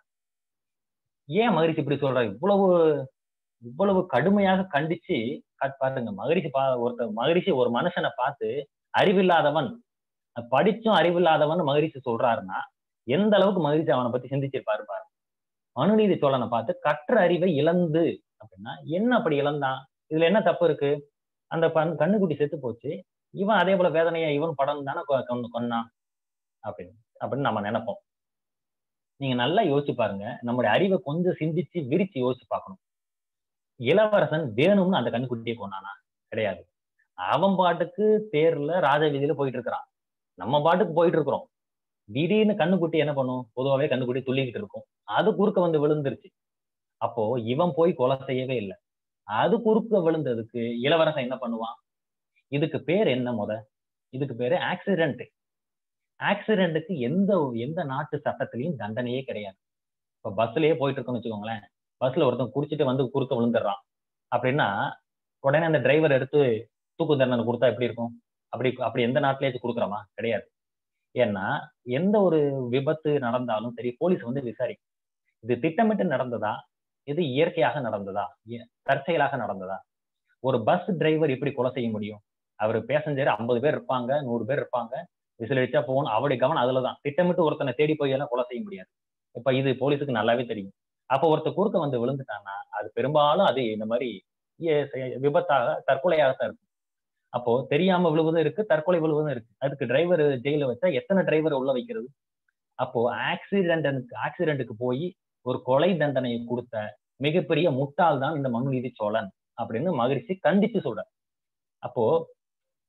ஏன் மகிழ்ச்சி இப்படி சொல்றாரு இவ்வளவு இவ்வளவு கடுமையாக கண்டிச்சு பாருங்க மகிழ்ச்சி பா ஒருத்தர் மகிழ்ச்சி ஒரு மனுஷனை பார்த்து அறிவில்லாதவன் படிச்சும் அறிவில்லாதவன் மகிழ்ச்சி சொல்றாருன்னா எந்த அளவுக்கு மகிழ்ச்சி அவனை பத்தி சிந்திச்சிருப்பாரு பாரு மனுநீதி சோழனை பார்த்து கற்ற அறிவை இழந்து அப்படின்னா என்ன அப்படி இழந்தான் இதுல என்ன தப்பு இருக்கு அந்த கண்ணுக்குட்டி செத்து போச்சு இவன் அதே போல வேதனையா இவன் படம் தானே கொன்னான் அப்படின்னு அப்படின்னு நம்ம நினைப்போம் நீங்க நல்லா யோசிச்சு பாருங்க நம்முடைய அறிவை கொஞ்சம் சிந்திச்சு விரிச்சு யோசிச்சு பார்க்கணும் இளவரசன் வேணும்னு அந்த கண்ணுக்குட்டியை கொண்டானா கிடையாது அவன் பாட்டுக்கு தேர்ல ராஜ வீதியில போயிட்டு இருக்கிறான் நம்ம பாட்டுக்கு போயிட்டு இருக்கிறோம் திடீர்னு கண்ணுக்குட்டி என்ன பண்ணும் பொதுவாகவே கண்ணுக்குட்டி துள்ளிக்கிட்டு இருக்கும் அது குறுக்க வந்து விழுந்துருச்சு அப்போ இவன் போய் கொலை செய்யவே இல்லை அது குறுக்க விழுந்ததுக்கு இளவரசன் என்ன பண்ணுவான் இதுக்கு பேர் என்ன முத இதுக்கு பேரு ஆக்சிடென்ட் ஆக்சிடென்ட்டுக்கு எந்த எந்த நாட்டு சட்டத்திலையும் தண்டனையே கிடையாது இப்ப பஸ்லயே போயிட்டு இருக்கோம்னு வச்சுக்கோங்களேன் பஸ்ல ஒருத்தன் குடிச்சிட்டு வந்து குறுக்க விழுந்துடுறான் அப்படின்னா உடனே அந்த டிரைவர் எடுத்து தூக்கு தண்டனை கொடுத்தா எப்படி இருக்கும் அப்படி அப்படி எந்த நாட்டிலேயாச்சும் கொடுக்குறோமா கிடையாது ஏன்னா எந்த ஒரு விபத்து நடந்தாலும் சரி போலீஸ் வந்து விசாரிக்கும் இது திட்டமிட்டு நடந்ததா இது இயற்கையாக நடந்ததா தற்செயலாக நடந்ததா ஒரு பஸ் டிரைவர் எப்படி கொலை செய்ய முடியும் அவர் பேசஞ்சர் ஐம்பது பேர் இருப்பாங்க நூறு பேர் இருப்பாங்க விசில் அடிச்சா போகணும் அவருடைய கவனம் அதுலதான் திட்டமிட்டு ஒருத்தனை தேடி போய் எல்லாம் கொலை செய்ய முடியாது இப்ப இது போலீஸுக்கு நல்லாவே தெரியும் அப்ப ஒருத்தர் குறுக்க வந்து விழுந்துட்டான்னா அது பெரும்பாலும் அது இந்த மாதிரி விபத்தாக தற்கொலையாகத்தான் இருக்கும் அப்போ தெரியாம விழுவதும் இருக்கு தற்கொலை விழுவதும் இருக்கு அதுக்கு டிரைவர் ஜெயில வச்சா எத்தனை டிரைவர் உள்ள வைக்கிறது அப்போ ஆக்சிடென்ட் ஆக்சிடென்ட்டுக்கு போய் ஒரு கொலை தண்டனையை கொடுத்த மிகப்பெரிய முட்டாள் தான் இந்த மனுநீதி சோழன் அப்படின்னு மகிழ்ச்சி கண்டிச்சு சொல்ற அப்போ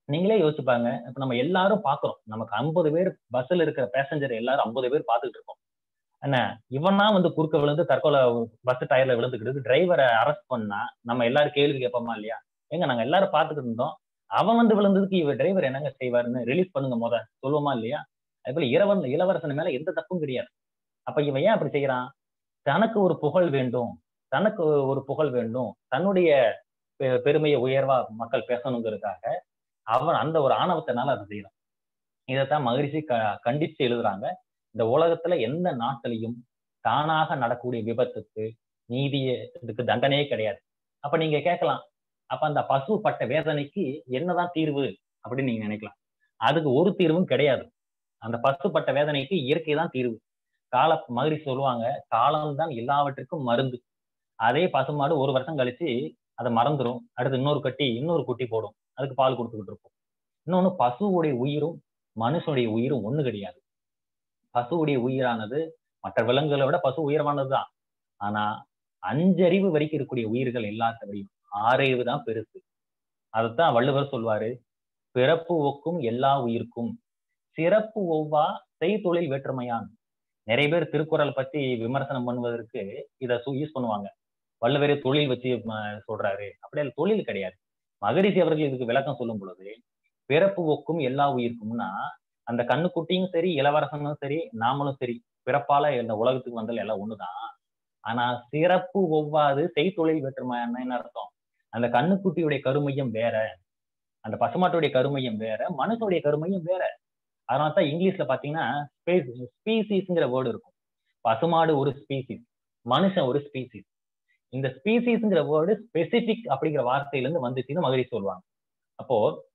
நீங்களே யோசிப்பாங்க இப்ப நம்ம எல்லாரும் பாக்குறோம் நமக்கு ஐம்பது பேர் பஸ்ல இருக்கிற பேசஞ்சர் எல்லாரும் ஐம்பது பேர் பார்த்துட்டு இருக்கோம் என்ன இவனா வந்து குறுக்க விழுந்து தற்கொலை பஸ் டயர்ல விழுந்துக்கிட்டு டிரைவரை அரெஸ்ட் பண்ணா நம்ம எல்லாரும் கேள்வி கேட்போமா இல்லையா எங்க நாங்க எல்லாரும் பார்த்துட்டு இருந்தோம் அவன் வந்து விழுந்ததுக்கு இவ டிரைவர் என்னங்க செய்வாருன்னு ரிலீஸ் பண்ணுங்க முத சொல்லுவோமா இல்லையா அதே போல இரவன் இளவரசன் மேல எந்த தப்பும் கிடையாது அப்ப இவன் ஏன் அப்படி செய்யறான் தனக்கு ஒரு புகழ் வேண்டும் தனக்கு ஒரு புகழ் வேண்டும் தன்னுடைய பெருமையை உயர்வா மக்கள் பேசணுங்கிறதுக்காக அவன் அந்த ஒரு ஆணவத்தினால அதை செய்யறான் இதைத்தான் மகிழ்ச்சி க கண்டிச்சு எழுதுறாங்க இந்த உலகத்துல எந்த நாட்டிலையும் தானாக நடக்கக்கூடிய விபத்துக்கு நீதிய இதுக்கு தண்டனையே கிடையாது அப்ப நீங்க கேட்கலாம் அப்ப அந்த பசு பட்ட வேதனைக்கு என்னதான் தீர்வு அப்படின்னு நீங்க நினைக்கலாம் அதுக்கு ஒரு தீர்வும் கிடையாது அந்த பசு பட்ட வேதனைக்கு இயற்கை தான் தீர்வு கால மகிழ்ச்சி சொல்லுவாங்க காலம்தான் எல்லாவற்றுக்கும் மருந்து அதே பசுமாடு ஒரு வருஷம் கழிச்சு அதை மறந்துடும் அடுத்து இன்னொரு கட்டி இன்னொரு குட்டி போடும் அதுக்கு பால் கொடுத்துக்கிட்டு இருக்கும் இன்னொன்னு பசுவுடைய உயிரும் மனுஷனுடைய உயிரும் ஒண்ணு கிடையாது பசுவுடைய உயிரானது மற்ற விலங்குகளை விட பசு உயர்வானதுதான் ஆனா அஞ்சறிவு வரைக்கும் இருக்கக்கூடிய உயிர்கள் எல்லாத்தவரையும் ஆறறிவு தான் பெருசு அதைத்தான் வள்ளுவர் சொல்வாரு பிறப்பு ஒக்கும் எல்லா உயிர்க்கும் சிறப்பு ஒவ்வா செய்தொழில் வேற்றுமையான் நிறைய பேர் திருக்குறள் பத்தி விமர்சனம் பண்ணுவதற்கு இதை யூஸ் பண்ணுவாங்க வள்ளுவரே தொழில் வச்சு சொல்றாரு அப்படியே தொழில் கிடையாது மகரிஷி அவர்கள் இதுக்கு விளக்கம் சொல்லும் பொழுது பிறப்பு ஒக்கும் எல்லா உயிர்க்கும்னா அந்த கண்ணுக்குட்டியும் சரி இளவரசனும் சரி நாமளும் சரி பிறப்பால இந்த உலகத்துக்கு வந்தால் எல்லாம் ஒண்ணுதான் ஆனா சிறப்பு ஒவ்வாது செய்தொழில் வேற்றுமையான என்ன அர்த்தம் அந்த கண்ணுக்குட்டியுடைய கருமையம் வேற அந்த பசுமாட்டுடைய கருமையம் வேற மனுஷனுடைய கருமையம் வேற அதனால தான் இங்கிலீஷ்ல பாத்தீங்கன்னா ஸ்பீசிஸ்ங்கிற வேர்டு இருக்கும் பசுமாடு ஒரு ஸ்பீசிஸ் மனுஷன் ஒரு ஸ்பீசிஸ் இந்த ஸ்பீசிஸ்ங்கிற வேர்டு ஸ்பெசிபிக் அப்படிங்கிற வார்த்தையில இருந்து வந்துச்சுன்னு மகிழ்ச்சி சொல்லுவாங்க அப்போ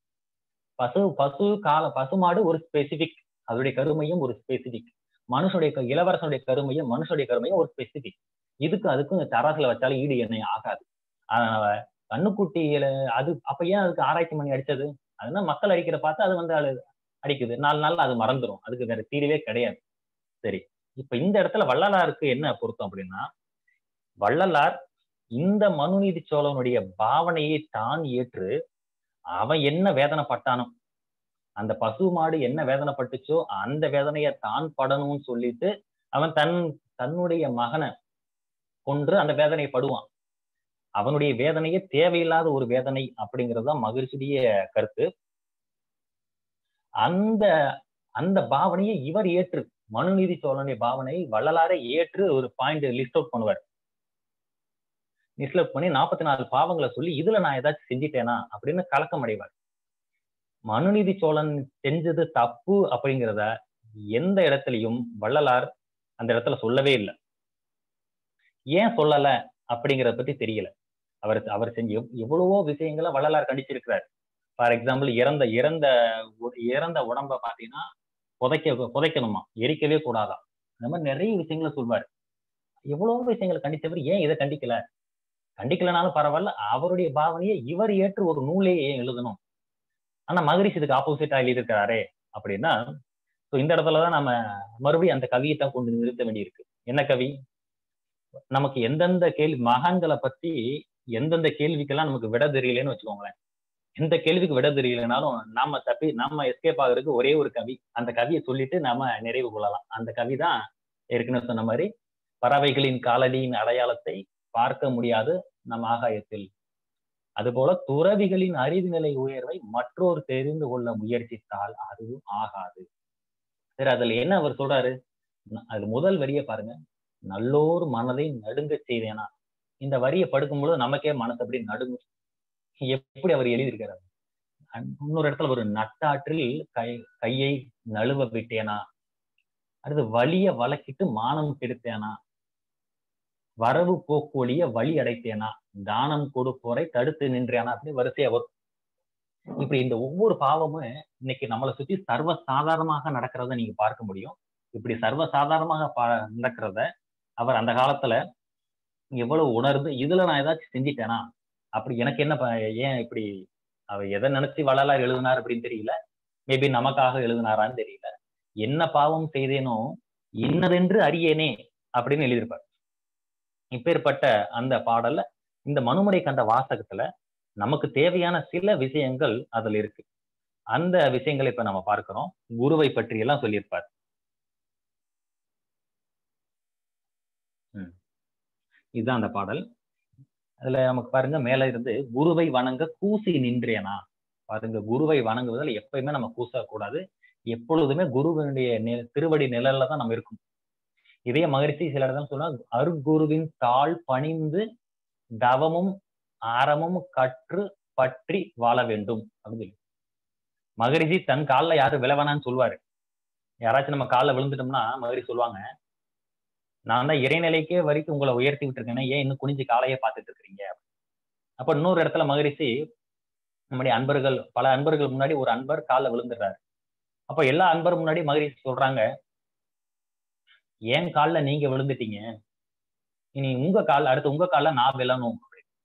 பசு பசு கால பசுமாடு ஒரு ஸ்பெசிபிக் அதோடைய கருமையும் ஒரு ஸ்பெசிபிக் மனுஷனுடைய இளவரசனுடைய கருமையும் மனுஷனுடைய கருமையும் ஒரு ஸ்பெசிபிக் இதுக்கு அதுக்கும் தராசுல வச்சாலும் ஈடு எண்ணெய் ஆகாது அதனால கண்ணுக்குட்டியில அது அப்ப ஏன் அதுக்கு ஆராய்ச்சி பண்ணி அடிச்சது அதுனா மக்கள் அடிக்கிற பார்த்து அது வந்து அது அடிக்குது நாலு நாள்ல அது மறந்துடும் அதுக்கு வேற தீர்வே கிடையாது சரி இப்ப இந்த இடத்துல வள்ளலாருக்கு என்ன பொருத்தம் அப்படின்னா வள்ளலார் இந்த மனுநீதி சோழனுடைய பாவனையை தான் ஏற்று அவன் என்ன வேதனைப்பட்டானோ அந்த பசு மாடு என்ன வேதனைப்பட்டுச்சோ அந்த வேதனைய தான் படணும்னு சொல்லிட்டு அவன் தன் தன்னுடைய மகனை கொன்று அந்த வேதனையை படுவான் அவனுடைய வேதனையே தேவையில்லாத ஒரு வேதனை அப்படிங்கிறது தான் மகிழ்ச்சியுடைய கருத்து அந்த அந்த பாவனையை இவர் ஏற்று மனுநீதி சோழனுடைய பாவனை வள்ளலாரை ஏற்று ஒரு பாயிண்ட் லிஸ்ட் அவுட் பண்ணுவார் லிஸ்ட் அவுட் பண்ணி நாற்பத்தி நாலு பாவங்களை சொல்லி இதுல நான் ஏதாச்சும் செஞ்சிட்டேனா அப்படின்னு கலக்கம் அடைவார் மனுநீதி சோழன் செஞ்சது தப்பு அப்படிங்கிறத எந்த இடத்துலையும் வள்ளலார் அந்த இடத்துல சொல்லவே இல்லை ஏன் சொல்லல அப்படிங்கிறத பத்தி தெரியல அவர் அவர் செஞ்ச எவ்வளவோ விஷயங்களை வள்ளலார் கண்டிச்சிருக்கிறார் ஃபார் எக்ஸாம்பிள் இறந்த இறந்த இறந்த உடம்ப பாத்தீங்கன்னா புதைக்க புதைக்கணுமா எரிக்கவே கூடாதா அந்த மாதிரி நிறைய விஷயங்களை சொல்வார் எவ்வளவோ விஷயங்களை கண்டித்தவர் ஏன் இதை கண்டிக்கல கண்டிக்கலனாலும் பரவாயில்ல அவருடைய பாவனையை இவர் ஏற்று ஒரு நூலே ஏன் எழுதணும் ஆனா மகரிஷி இதுக்கு ஆப்போசிட்டா எழுதியிருக்கிறாரே அப்படின்னா ஸோ இந்த இடத்துலதான் நம்ம மறுபடியும் அந்த கவியை தான் கொண்டு நிறுத்த வேண்டியிருக்கு என்ன கவி நமக்கு எந்தெந்த கேள்வி மகான்களை பத்தி எந்தெந்த கேள்விக்கெல்லாம் நமக்கு விட தெரியலன்னு வச்சுக்கோங்களேன் எந்த கேள்விக்கு விட தெரியலனாலும் நாம தப்பி நம்ம எஸ்கேப் ஆகுறதுக்கு ஒரே ஒரு கவி அந்த கவியை சொல்லிட்டு நாம நிறைவு கொள்ளலாம் அந்த கவி தான் ஏற்கனவே சொன்ன மாதிரி பறவைகளின் காலடியின் அடையாளத்தை பார்க்க முடியாது நம் ஆகாயத்தில் அதுபோல துறவிகளின் அறிவு நிலை உயர்வை மற்றொரு தெரிந்து கொள்ள முயற்சித்தால் அதுவும் ஆகாது சரி அதுல என்ன அவர் சொல்றாரு அது முதல் வரியை பாருங்க நல்லோர் மனதை நடுங்க செய்தேனா இந்த வரியை படுக்கும்பொழுது நமக்கே மனசு அப்படி நடுங்கும் எப்படி அவர் எழுதியிருக்கிறார் இன்னொரு இடத்துல ஒரு நட்டாற்றில் கை கையை நழுவ விட்டேனா அடுத்து வலிய வளக்கிட்டு மானம் கெடுத்தேனா வரவு போக்கொழிய வழி அடைத்தேனா தானம் கொடுப்போரை தடுத்து நின்றேனா அப்படி வரிசையா வரும் இப்படி இந்த ஒவ்வொரு பாவமும் இன்னைக்கு நம்மளை சுத்தி சர்வ சாதாரணமாக நடக்கிறத நீங்க பார்க்க முடியும் இப்படி சர்வ சாதாரணமாக பா நடக்கிறத அவர் அந்த காலத்துல எவ்வளவு உணர்ந்து இதுல நான் ஏதாச்சும் செஞ்சிட்டேனா அப்படி எனக்கு என்ன ஏன் இப்படி அவர் எதை நினைச்சு வள்ளலார் எழுதினார் அப்படின்னு தெரியல மேபி நமக்காக எழுதினாரான்னு தெரியல என்ன பாவம் செய்தேனோ இன்னதென்று அறியேனே அப்படின்னு எழுதியிருப்பார் இப்பேற்பட்ட அந்த பாடல்ல இந்த மனுமுறை கண்ட வாசகத்துல நமக்கு தேவையான சில விஷயங்கள் அதுல இருக்கு அந்த விஷயங்களை இப்ப நம்ம பார்க்கிறோம் குருவை பற்றி எல்லாம் சொல்லியிருப்பார் இதுதான் அந்த பாடல் அதுல நமக்கு பாருங்க மேல இருந்து குருவை வணங்க கூசி நின்றேனா பாருங்க குருவை வணங்குவதில் எப்பயுமே நம்ம கூசக்கூடாது எப்பொழுதுமே குருவினுடைய திருவடி நிழல்ல தான் நம்ம இருக்கும் இதே மகிழ்ச்சி சில இடத்துல சொன்னா அருகுருவின் தாழ் பணிந்து தவமும் ஆரமும் கற்று பற்றி வாழ வேண்டும் அப்படின்னு சொல்லி மகரிஷி தன் காலில் யாரு விளவனான்னு சொல்லுவாரு யாராச்சும் நம்ம காலில் விழுந்துட்டோம்னா மகரிஷி சொல்லுவாங்க நான் தான் இறைநிலைக்கே வரைக்கும் உங்களை உயர்த்தி விட்டுருக்கேன் ஏன் இன்னும் குனிஞ்சு காலையே பார்த்துட்டு இருக்கிறீங்க அப்ப இன்னொரு இடத்துல மகரிஷி நம்முடைய அன்பர்கள் பல அன்பர்கள் முன்னாடி ஒரு அன்பர் காலில் விழுந்துடுறாரு அப்ப எல்லா அன்பர் முன்னாடி மகரிஷி சொல்றாங்க ஏன் காலில் நீங்க விழுந்துட்டீங்க இனி உங்க கால் அடுத்து உங்க காலில் நான் விழணும்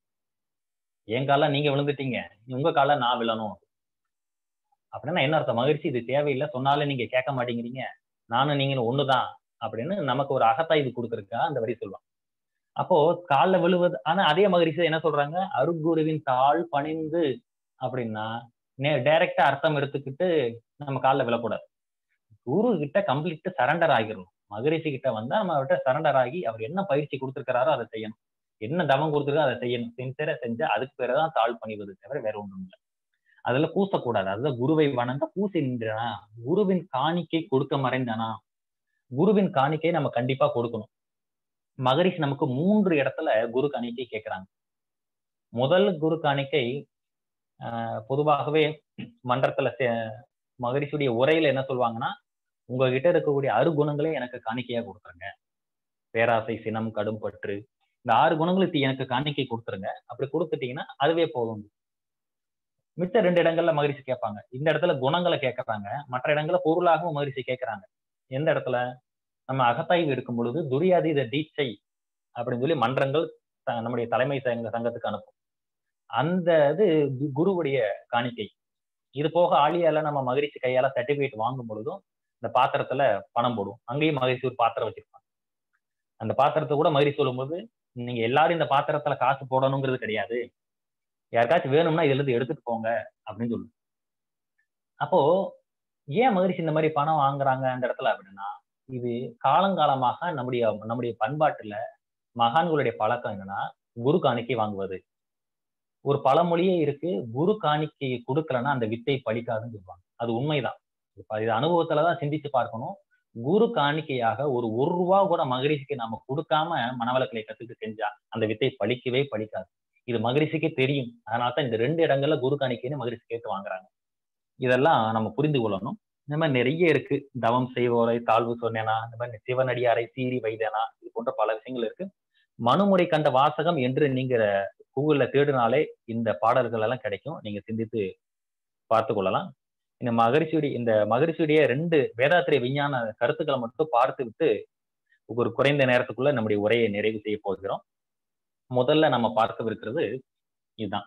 என் காலில் நீங்க விழுந்துட்டீங்க உங்க காலில் நான் விழணும் அப்படின்னா என்ன அர்த்தம் மகிழ்ச்சி இது தேவையில்லை சொன்னாலும் நீங்க கேட்க மாட்டேங்கிறீங்க நானும் நீங்களும் ஒண்ணுதான் அப்படின்னு நமக்கு ஒரு அகத்தாய்வு கொடுக்கறதுக்கா அந்த வரி சொல்லுவாங்க அப்போ காலில் விழுவது ஆனா அதே மகிழ்ச்சி என்ன சொல்றாங்க அருகுருவின் தாழ் பணிந்து அப்படின்னா டைரக்டா அர்த்தம் எடுத்துக்கிட்டு நம்ம காலில் விழக்கூடாது குரு கிட்ட கம்ப்ளீட் சரண்டர் ஆகிடணும் மகரிஷி கிட்ட வந்தா நம்ம அவர்கிட்ட சரண்டர் ஆகி அவர் என்ன பயிற்சி கொடுத்துருக்கிறாரோ அதை செய்யணும் என்ன தவம் கொடுத்துருக்கோ அதை செய்யணும் சின்சியரா செஞ்சா அதுக்கு பேருதான் தாழ் பணிவது தவிர வேற ஒன்றும் இல்லை அதுல பூசக்கூடாது அதுதான் குருவை வணங்க பூசி நின்றனா குருவின் காணிக்கை கொடுக்க மறைந்தானா குருவின் காணிக்கை நம்ம கண்டிப்பா கொடுக்கணும் மகரிஷி நமக்கு மூன்று இடத்துல குரு காணிக்கை கேட்கிறாங்க முதல் குரு காணிக்கை பொதுவாகவே மன்றத்துல மகரிஷியுடைய உரையில என்ன சொல்லுவாங்கன்னா உங்ககிட்ட இருக்கக்கூடிய ஆறு குணங்களே எனக்கு காணிக்கையா கொடுத்துருங்க பேராசை சினம் கடும் பற்று இந்த ஆறு குணங்களுக்கு எனக்கு காணிக்கை கொடுத்துருங்க அப்படி கொடுத்துட்டீங்கன்னா அதுவே போதும் மிச்ச ரெண்டு இடங்கள்ல மகிழ்ச்சி கேட்பாங்க இந்த இடத்துல குணங்களை கேட்கறாங்க மற்ற இடங்கள்ல பொருளாகவும் மகிழ்ச்சி கேட்கறாங்க எந்த இடத்துல நம்ம அகத்தாய்வு எடுக்கும் பொழுது துரியாதீத தீட்சை அப்படின்னு சொல்லி மன்றங்கள் நம்முடைய தலைமை சங்க சங்கத்துக்கு அனுப்பும் அந்த இது குருவுடைய காணிக்கை இது போக ஆளியால நம்ம மகிழ்ச்சி கையால சர்டிபிகேட் வாங்கும் பொழுதும் இந்த பாத்திரத்துல பணம் போடும் அங்கேயும் மகிழ்ச்சி ஒரு பாத்திரம் வச்சிருப்பாங்க அந்த பாத்திரத்தை கூட மகிழ்ச்சி சொல்லும்போது நீங்க எல்லாரும் இந்த பாத்திரத்துல காசு போடணுங்கிறது கிடையாது யாருக்காச்சும் வேணும்னா இதுல இருந்து எடுத்துட்டு போங்க அப்படின்னு சொல்லு அப்போ ஏன் மகிழ்ச்சி இந்த மாதிரி பணம் வாங்குறாங்க அந்த இடத்துல அப்படின்னா இது காலங்காலமாக நம்முடைய நம்முடைய பண்பாட்டுல மகான்களுடைய பழக்கம் என்னன்னா குரு காணிக்கை வாங்குவது ஒரு பழமொழியே இருக்கு குரு காணிக்கை கொடுக்கலன்னா அந்த வித்தை பழிக்காதுன்னு சொல்லுவாங்க அது உண்மைதான் இப்ப இது அனுபவத்துலதான் சிந்திச்சு பார்க்கணும் குரு காணிக்கையாக ஒரு ஒரு ரூபா கூட மகரிஷிக்கு நம்ம கொடுக்காம மனவளக்கலை கத்துக்கு செஞ்சா அந்த வித்தை பழிக்கவே பழிக்காது இது மகரிஷிக்கே தெரியும் அதனால தான் இந்த ரெண்டு இடங்கள்ல குரு காணிக்கைன்னு மகரிஷி கேட்டு வாங்குறாங்க இதெல்லாம் நம்ம புரிந்து கொள்ளணும் இந்த மாதிரி நிறைய இருக்கு தவம் செய்வோரை தாழ்வு சொன்னேனா இந்த மாதிரி சிவனடியாரை சீரி வைத்தேனா இது போன்ற பல விஷயங்கள் இருக்கு மனுமுறை கண்ட வாசகம் என்று நீங்க கூகுள்ல தேடினாலே இந்த பாடல்கள் எல்லாம் கிடைக்கும் நீங்க சிந்தித்து பார்த்து கொள்ளலாம் இந்த மகரிஷியுடைய இந்த மகரிஷியுடைய ரெண்டு வேதாத்திரிய விஞ்ஞான கருத்துக்களை மட்டும் பார்த்து விட்டு ஒரு குறைந்த நேரத்துக்குள்ள நம்முடைய உரையை நிறைவு செய்ய போகிறோம் முதல்ல நம்ம பார்க்கவிருக்கிறது இதுதான்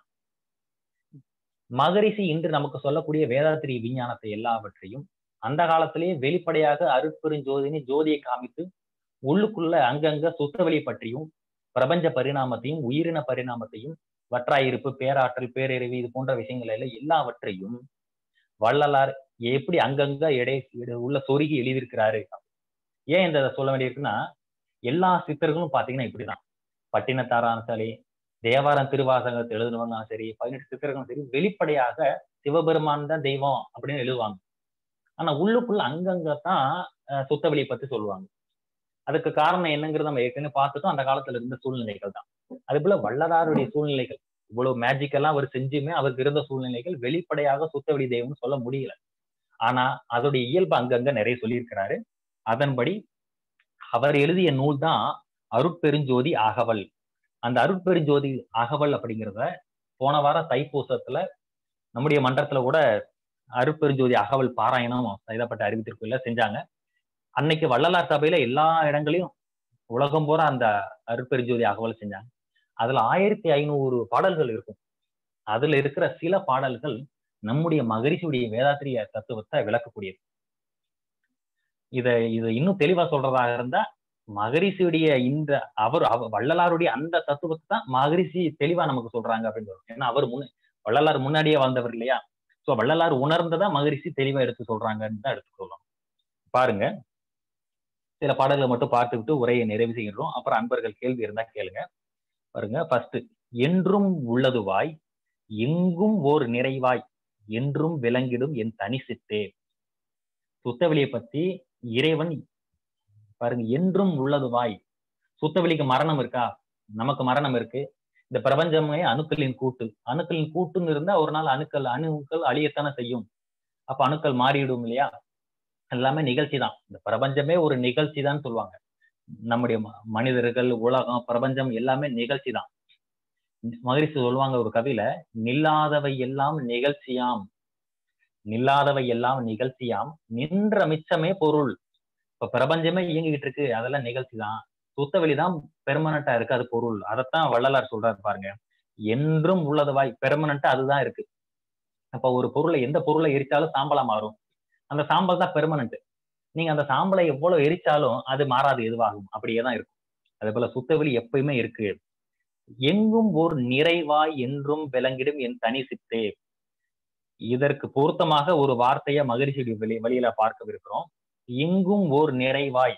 மகரிஷி இன்று நமக்கு சொல்லக்கூடிய வேதாத்திரிய விஞ்ஞானத்தை எல்லாவற்றையும் அந்த காலத்திலேயே வெளிப்படையாக அருட்பெருஞ்சோதினி ஜோதியை காமித்து உள்ளுக்குள்ள அங்கங்க சுத்தவெளி பற்றியும் பிரபஞ்ச பரிணாமத்தையும் உயிரின பரிணாமத்தையும் வற்றாயிருப்பு பேராற்றல் பேரறிவு இது போன்ற விஷயங்கள் எல்லாம் எல்லாவற்றையும் வள்ளலார் எப்படி அங்கங்க எடை உள்ள சொருகி எழுதியிருக்கிறாரு ஏன் இந்த சொல்ல வேண்டியிருக்குன்னா எல்லா சித்தர்களும் பாத்தீங்கன்னா இப்படிதான் பட்டினத்தாரான சரி தேவாரம் திருவாசகத்தை எழுதுனவங்களும் சரி பதினெட்டு சித்தர்களும் சரி வெளிப்படையாக சிவபெருமான் தான் தெய்வம் அப்படின்னு எழுதுவாங்க ஆனா உள்ளுக்குள்ள அங்கங்க தான் சுத்தவெளியை பத்தி சொல்லுவாங்க அதுக்கு காரணம் என்னங்கிறது நம்ம ஏற்கனவே பார்த்துட்டோம் அந்த காலத்துல இருந்த சூழ்நிலைகள் தான் அதே போல வள்ளலாருடைய சூழ்நிலைகள் இவ்வளவு மேஜிக்கெல்லாம் அவர் செஞ்சுமே அவருக்கு இருந்த சூழ்நிலைகள் வெளிப்படையாக சுத்தவெளி தெய்வம்னு சொல்ல முடியல ஆனா அதோடைய இயல்பு அங்கங்க நிறைய சொல்லியிருக்கிறாரு அதன்படி அவர் எழுதிய நூல் தான் அருட்பெருஞ்சோதி அகவல் அந்த அருட்பெருஞ்சோதி அகவல் அப்படிங்கிறத போன வாரம் தைப்பூசத்துல நம்முடைய மன்றத்துல கூட அருட்பெருஞ்சோதி அகவல் பாராயணம் செய்தப்பட்ட அறிவித்திருக்குள்ள செஞ்சாங்க அன்னைக்கு வள்ளலார் சபையில எல்லா இடங்களையும் உலகம் பூரா அந்த அருட்பெருஞ்சோதி அகவல் செஞ்சாங்க அதுல ஆயிரத்தி ஐநூறு பாடல்கள் இருக்கும் அதுல இருக்கிற சில பாடல்கள் நம்முடைய மகரிஷியுடைய வேதாத்திரிய தத்துவத்தை விளக்கக்கூடியது இத இது இன்னும் தெளிவா சொல்றதாக இருந்தா மகரிஷியுடைய இந்த அவர் வள்ளலாருடைய அந்த தத்துவத்தை தான் மகரிஷி தெளிவா நமக்கு சொல்றாங்க அப்படின்னு சொல்றோம் ஏன்னா அவர் முன் வள்ளலார் முன்னாடியே வாழ்ந்தவர் இல்லையா சோ வள்ளலார் உணர்ந்ததா மகரிஷி தெளிவா எடுத்து சொல்றாங்கன்னு தான் எடுத்து சொல்லலாம் பாருங்க சில பாடல்களை மட்டும் பார்த்துவிட்டு உரையை நிறைவு செய்கிறோம் அப்புறம் அன்பர்கள் கேள்வி இருந்தா கேளுங்க பாருங்க ஃபர்ஸ்ட் என்றும் உள்ளதுவாய் எங்கும் ஓர் நிறைவாய் என்றும் விளங்கிடும் என் தனி சித்தே சுத்தவெளியை பத்தி இறைவன் பாருங்க என்றும் உள்ளதுவாய் சுத்தவெளிக்கு மரணம் இருக்கா நமக்கு மரணம் இருக்கு இந்த பிரபஞ்சமே அணுக்களின் கூட்டு அணுக்களின் கூட்டுன்னு இருந்தா ஒரு நாள் அணுக்கள் அணுக்கள் அழியத்தானே செய்யும் அப்ப அணுக்கள் மாறிடும் இல்லையா எல்லாமே நிகழ்ச்சி தான் இந்த பிரபஞ்சமே ஒரு நிகழ்ச்சி தான் சொல்லுவாங்க நம்முடைய மனிதர்கள் உலகம் பிரபஞ்சம் எல்லாமே நிகழ்ச்சி தான் மகிழ்ச்சி சொல்லுவாங்க ஒரு கவியில நில்லாதவை எல்லாம் நிகழ்ச்சியாம் நில்லாதவை எல்லாம் நிகழ்ச்சியாம் நின்ற மிச்சமே பொருள் இப்ப பிரபஞ்சமே இயங்கிட்டு இருக்கு அதெல்லாம் நிகழ்ச்சி தான் சுத்த வெளிதான் பெர்மனண்டா இருக்கு அது பொருள் அதைத்தான் வள்ளலார் சொல்றாரு பாருங்க என்றும் உள்ளதுவாய் பெர்மனண்டா அதுதான் இருக்கு அப்ப ஒரு பொருளை எந்த பொருளை எரிச்சாலும் சாம்பலா மாறும் அந்த சாம்பல் தான் பெர்மனண்ட் நீங்க அந்த சாம்பலை எவ்வளவு எரிச்சாலும் அது மாறாது எதுவாகும் அப்படியே தான் இருக்கும் அதே போல சுத்தவெளி எப்பயுமே இருக்கு எங்கும் ஓர் நிறைவாய் என்றும் விளங்கிடும் என் தனி சித்தே இதற்கு பொருத்தமாக ஒரு வார்த்தைய மகிழ்ச்சி வெளி வழியில பார்க்கவிருக்கிறோம் எங்கும் ஓர் நிறைவாய்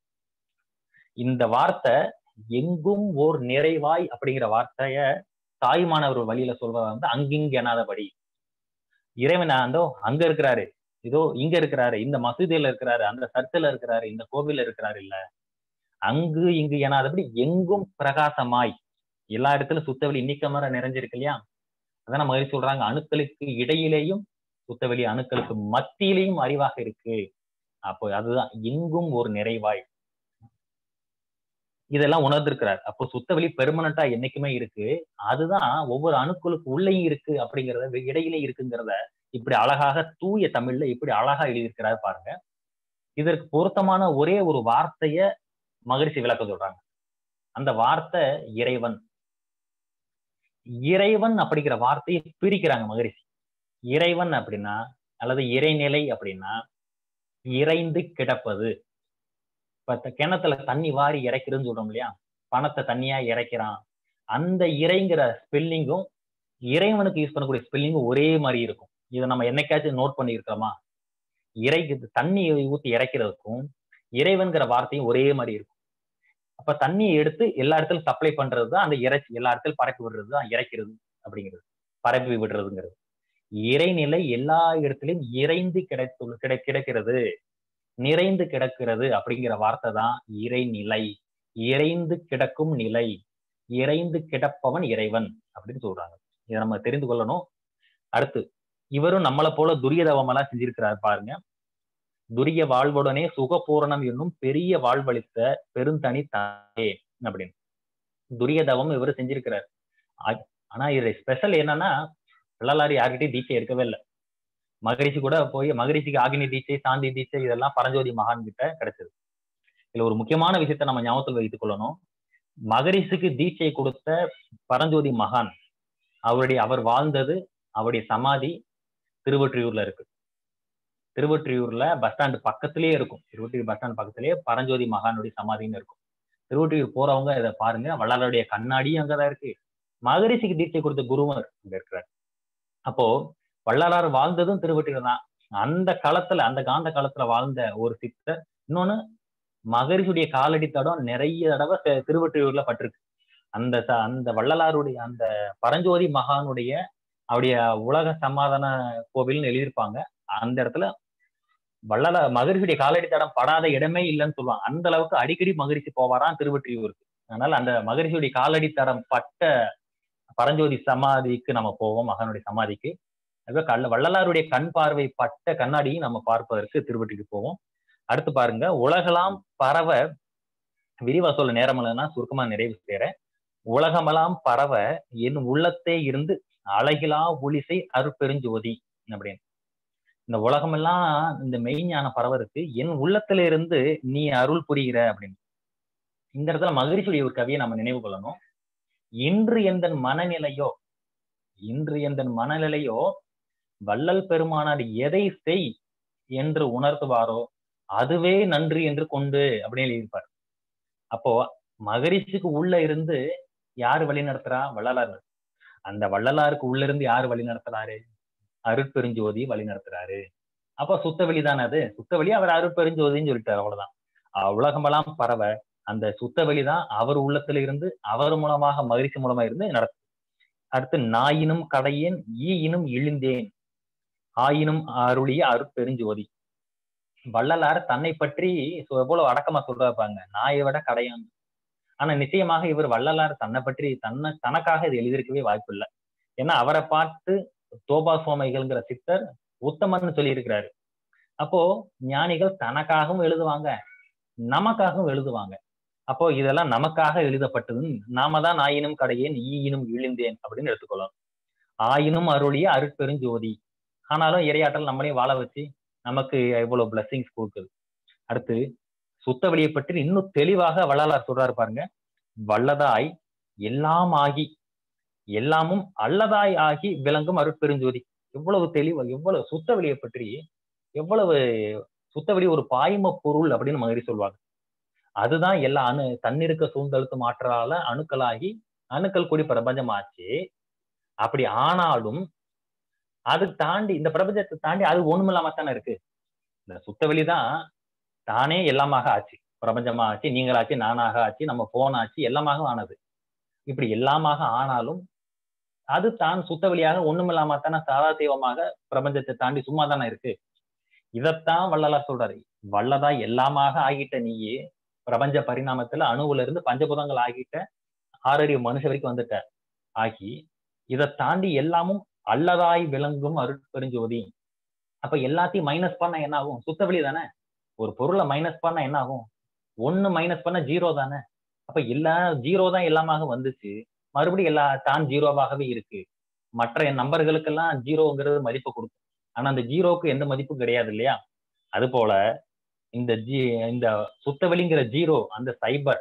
இந்த வார்த்தை எங்கும் ஓர் நிறைவாய் அப்படிங்கிற வார்த்தைய தாய்மானவர் வழியில சொல்றத வந்து அங்கிங்க எனாதபடி இறைவன் அந்தோ அங்க இருக்கிறாரு இதோ இங்க இருக்கிறாரு இந்த மசூதியில இருக்கிறாரு அந்த சர்ச்சில் இருக்கிறாரு இந்த கோவில்ல இருக்கிறாரு இல்ல அங்கு இங்கு எனாதபடி எங்கும் பிரகாசமாய் எல்லா இடத்துலயும் சுத்தவெளி நீக்கமர நிறைஞ்சிருக்கு இல்லையா அதான் மகிழ்ச்சி சொல்றாங்க அணுக்களுக்கு இடையிலேயும் சுத்தவெளி அணுக்களுக்கு மத்தியிலையும் அறிவாக இருக்கு அப்போ அதுதான் எங்கும் ஒரு நிறைவாய் இதெல்லாம் உணர்ந்திருக்கிறார் அப்போ சுத்தவெளி பெர்மனண்டா என்னைக்குமே இருக்கு அதுதான் ஒவ்வொரு அணுக்களுக்கு உள்ளேயும் இருக்கு அப்படிங்கிறத இடையிலே இருக்குங்கிறத இப்படி அழகாக தூய தமிழ்ல இப்படி அழகா எழுதியிருக்கிறாரு பாருங்க இதற்கு பொருத்தமான ஒரே ஒரு வார்த்தைய மகிழ்ச்சி விளக்க சொல்றாங்க அந்த வார்த்தை இறைவன் இறைவன் அப்படிங்கிற வார்த்தையை பிரிக்கிறாங்க மகரிஷி இறைவன் அப்படின்னா அல்லது இறைநிலை அப்படின்னா இறைந்து கிடப்பது இப்ப கிணத்துல தண்ணி வாரி இறைக்கிறதுன்னு சொல்றோம் இல்லையா பணத்தை தண்ணியா இறைக்கிறான் அந்த இறைங்கிற ஸ்பெல்லிங்கும் இறைவனுக்கு யூஸ் பண்ணக்கூடிய ஸ்பெல்லிங்கும் ஒரே மாதிரி இருக்கும் இதை நம்ம என்னைக்காச்சும் நோட் பண்ணி இருக்கிறோமா இறை தண்ணி ஊத்தி இறைக்கிறதுக்கும் இறைவன்கிற வார்த்தையும் ஒரே மாதிரி இருக்கும் அப்ப தண்ணியை எடுத்து எல்லா இடத்துலயும் சப்ளை பண்றது தான் அந்த இறைச்சி எல்லா இடத்துலயும் பரப்பி விடுறது தான் இறைக்கிறது அப்படிங்கிறது பரப்பி விடுறதுங்கிறது இறைநிலை எல்லா இடத்துலயும் இறைந்து கிடைத்து கிடை கிடைக்கிறது நிறைந்து கிடக்கிறது அப்படிங்கிற வார்த்தை தான் இறைநிலை இறைந்து கிடக்கும் நிலை இறைந்து கிடப்பவன் இறைவன் அப்படின்னு சொல்றாங்க இதை நம்ம தெரிந்து கொள்ளணும் அடுத்து இவரும் நம்மளை போல துரிய தவமெல்லாம் செஞ்சிருக்கிறார் பாருங்க துரிய வாழ்வுடனே சுகபூரணம் என்னும் பெரிய வாழ்வளித்த பெருந்தனி தாயே அப்படின்னு துரிய தவம் இவர் செஞ்சிருக்கிறார் ஆனா இது ஸ்பெஷல் என்னன்னா வள்ளலாறு யார்கிட்டயும் தீட்சை எடுக்கவே இல்லை மகரிஷி கூட போய் மகரிஷிக்கு ஆகினி தீட்சை சாந்தி தீட்சை இதெல்லாம் பரஞ்சோதி மகான் கிட்ட கிடைச்சது இதுல ஒரு முக்கியமான விஷயத்த நம்ம ஞாபகத்தில் வைத்துக் கொள்ளணும் மகரிஷிக்கு தீட்சை கொடுத்த பரஞ்சோதி மகான் அவருடைய அவர் வாழ்ந்தது அவருடைய சமாதி திருவொற்றியூர்ல இருக்கு திருவொற்றியூர்ல பஸ் ஸ்டாண்டு பக்கத்திலேயே இருக்கும் திருவொற்றியூர் பஸ் ஸ்டாண்ட் பக்கத்திலேயே பரஞ்சோதி மகானுடைய சமாதின்னு இருக்கும் திருவொற்றியூர் போறவங்க இதை பாருங்க வள்ளலாருடைய கண்ணாடியும் அங்கதான் இருக்கு மகரிஷிக்கு தீட்சை கொடுத்த குருவர் அங்க இருக்கிறார் அப்போ வள்ளலார் வாழ்ந்ததும் திருவொற்றியூர் தான் அந்த காலத்துல அந்த காந்த காலத்துல வாழ்ந்த ஒரு சித்தர் இன்னொன்னு மகரிஷுடைய காலடி தடம் நிறைய தடவை திருவொற்றியூர்ல பட்டிருக்கு அந்த அந்த வள்ளலாருடைய அந்த பரஞ்சோதி மகானுடைய அவருடைய உலக சமாதான கோவில்னு எழுதியிருப்பாங்க அந்த இடத்துல வள்ளல மகரிஷியுடைய காலடி தடம் படாத இடமே இல்லைன்னு சொல்லுவாங்க அந்த அளவுக்கு அடிக்கடி மகரிஷி போவாராம் திருவொற்றியூருக்கு அதனால அந்த மகரிஷியுடைய காலடி தடம் பட்ட பரஞ்சோதி சமாதிக்கு நம்ம போவோம் மகனுடைய சமாதிக்கு அதுவே கல்ல வள்ளலாருடைய கண் பார்வை பட்ட கண்ணாடியும் நம்ம பார்ப்பதற்கு திருவட்டிக்கு போவோம் அடுத்து பாருங்க உலகலாம் பரவ விரிவா சொல்ல நேரம் இல்லைன்னா சுருக்கமா நிறைவு செய்யறேன் உலகமெல்லாம் பரவ என் உள்ளத்தே இருந்து அழகிலா ஒளிசை அருப்பெருஞ்சோதி அப்படின்னு இந்த உலகமெல்லாம் இந்த மெய்ஞான பரவருக்கு என் உள்ளத்துல இருந்து நீ அருள் புரிகிற அப்படின்னு இந்த இடத்துல மகிழ்ச்சியுடைய ஒரு கவியை நம்ம நினைவு கொள்ளணும் இன்று எந்த மனநிலையோ இன்று எந்த மனநிலையோ வள்ளல் பெருமானார் எதை செய் என்று உணர்த்துவாரோ அதுவே நன்றி என்று கொண்டு அப்படின்னு எழுதியிருப்பார் அப்போ மகரிஷிக்கு உள்ள இருந்து யாரு வழி நடத்துறா வள்ளலார் அந்த வள்ளலாருக்கு உள்ள இருந்து யாரு வழி நடத்துறாரு அருட்பெருஞ்சோதி வழி நடத்துறாரு அப்ப சுத்தவெளி தானே அது சுத்தவெளி அவர் அருட்பெருஞ்சோதின்னு சொல்லிட்டாரு அவ்வளவுதான் அஹ் உலகமெல்லாம் பரவ அந்த சுத்தவெளி தான் அவர் உள்ளத்துல இருந்து அவர் மூலமாக மகிழ்ச்சி மூலமா இருந்து நடத்து அடுத்து நாயினும் கடையேன் ஈயினும் இழிந்தேன் ஆயினும் அருளிய அருட்பெருஞ்சோதி வள்ளலார் தன்னை பற்றி சொ- எவ்வளவு அடக்கமா சொல்றாப்பாங்க நாயை விட கடையான் ஆனா நிச்சயமாக இவர் வள்ளலார் தன்னை பற்றி தன்னை தனக்காக இது எழுதியிருக்கவே வாய்ப்பு இல்லை ஏன்னா அவரை பார்த்து தோபா சுவாமிகள்ங்கிற சித்தர் உத்தமன்னு சொல்லி இருக்கிறாரு அப்போ ஞானிகள் தனக்காகவும் எழுதுவாங்க நமக்காகவும் எழுதுவாங்க அப்போ இதெல்லாம் நமக்காக எழுதப்பட்டதுன்னு நாம தான் ஆயினும் கடையேன் ஈயினும் இழிந்தேன் அப்படின்னு எடுத்துக்கொள்ளலாம் ஆயினும் அருளிய அருட்பெருஞ்சோதி ஆனாலும் இரையாற்றல் நம்மளையும் வாழ வச்சு நமக்கு இவ்வளவு blessings கொடுக்குது அடுத்து சுத்தவெளியை பற்றி இன்னும் தெளிவாக வள்ளலார் சொல்றாரு பாருங்க வல்லதாய் எல்லாம் ஆகி எல்லாமும் அல்லதாய் ஆகி விளங்கும் அருட்பெருஞ்சோதி எவ்வளவு தெளிவா எவ்வளவு சுத்தவெளியை பற்றி எவ்வளவு சுத்தவெளி ஒரு பாய்ம பொருள் அப்படின்னு மகிரி சொல்லுவாங்க அதுதான் எல்லா அணு தன்னிருக்க சூழ்ந்தழுத்து மாற்றால அணுக்களாகி அணுக்கள் கூடி பிரபஞ்சமாச்சு அப்படி ஆனாலும் அது தாண்டி இந்த பிரபஞ்சத்தை தாண்டி அது ஒண்ணுமில்லாம தானே இருக்கு இந்த சுத்தவெளி தான் தானே எல்லாமாக ஆச்சு பிரபஞ்சமா ஆச்சு நீங்களாச்சு நானாக ஆச்சு நம்ம போன் ஆச்சு எல்லாமாக ஆனது இப்படி எல்லாமாக ஆனாலும் அது தான் சுத்தவெளியாக ஒண்ணுமில்லாம தானே சாதா தெய்வமாக பிரபஞ்சத்தை தாண்டி சும்மா தானே இருக்கு இதைத்தான் வள்ளலார் சொல்றாரு வல்லதா எல்லாமாக ஆகிட்ட நீயே பிரபஞ்ச பரிணாமத்துல அணுவுல இருந்து பஞ்சபூதங்கள் ஆகிட்ட ஆறறிவு மனுஷ வரைக்கும் வந்துட்ட ஆகி இதை தாண்டி எல்லாமும் அல்லதாய் விளங்கும் அருட்பெருஞ்சோதி அப்ப எல்லாத்தையும் மைனஸ் பண்ண என்ன ஆகும் சுத்தவெளி தானே ஒரு பொருளை மைனஸ் பண்ண என்ன ஆகும் ஒண்ணு மைனஸ் பண்ண ஜீரோ தானே அப்ப எல்லா ஜீரோ தான் எல்லாமாக வந்துச்சு மறுபடியும் எல்லா தான் ஜீரோவாகவே இருக்கு மற்ற நம்பர்களுக்கெல்லாம் ஜீரோங்கிறது மதிப்பு கொடுக்கும் ஆனா அந்த ஜீரோவுக்கு எந்த மதிப்பும் கிடையாது இல்லையா அது போல இந்த ஜி இந்த சுத்தவெளிங்கிற ஜீரோ அந்த சைபர்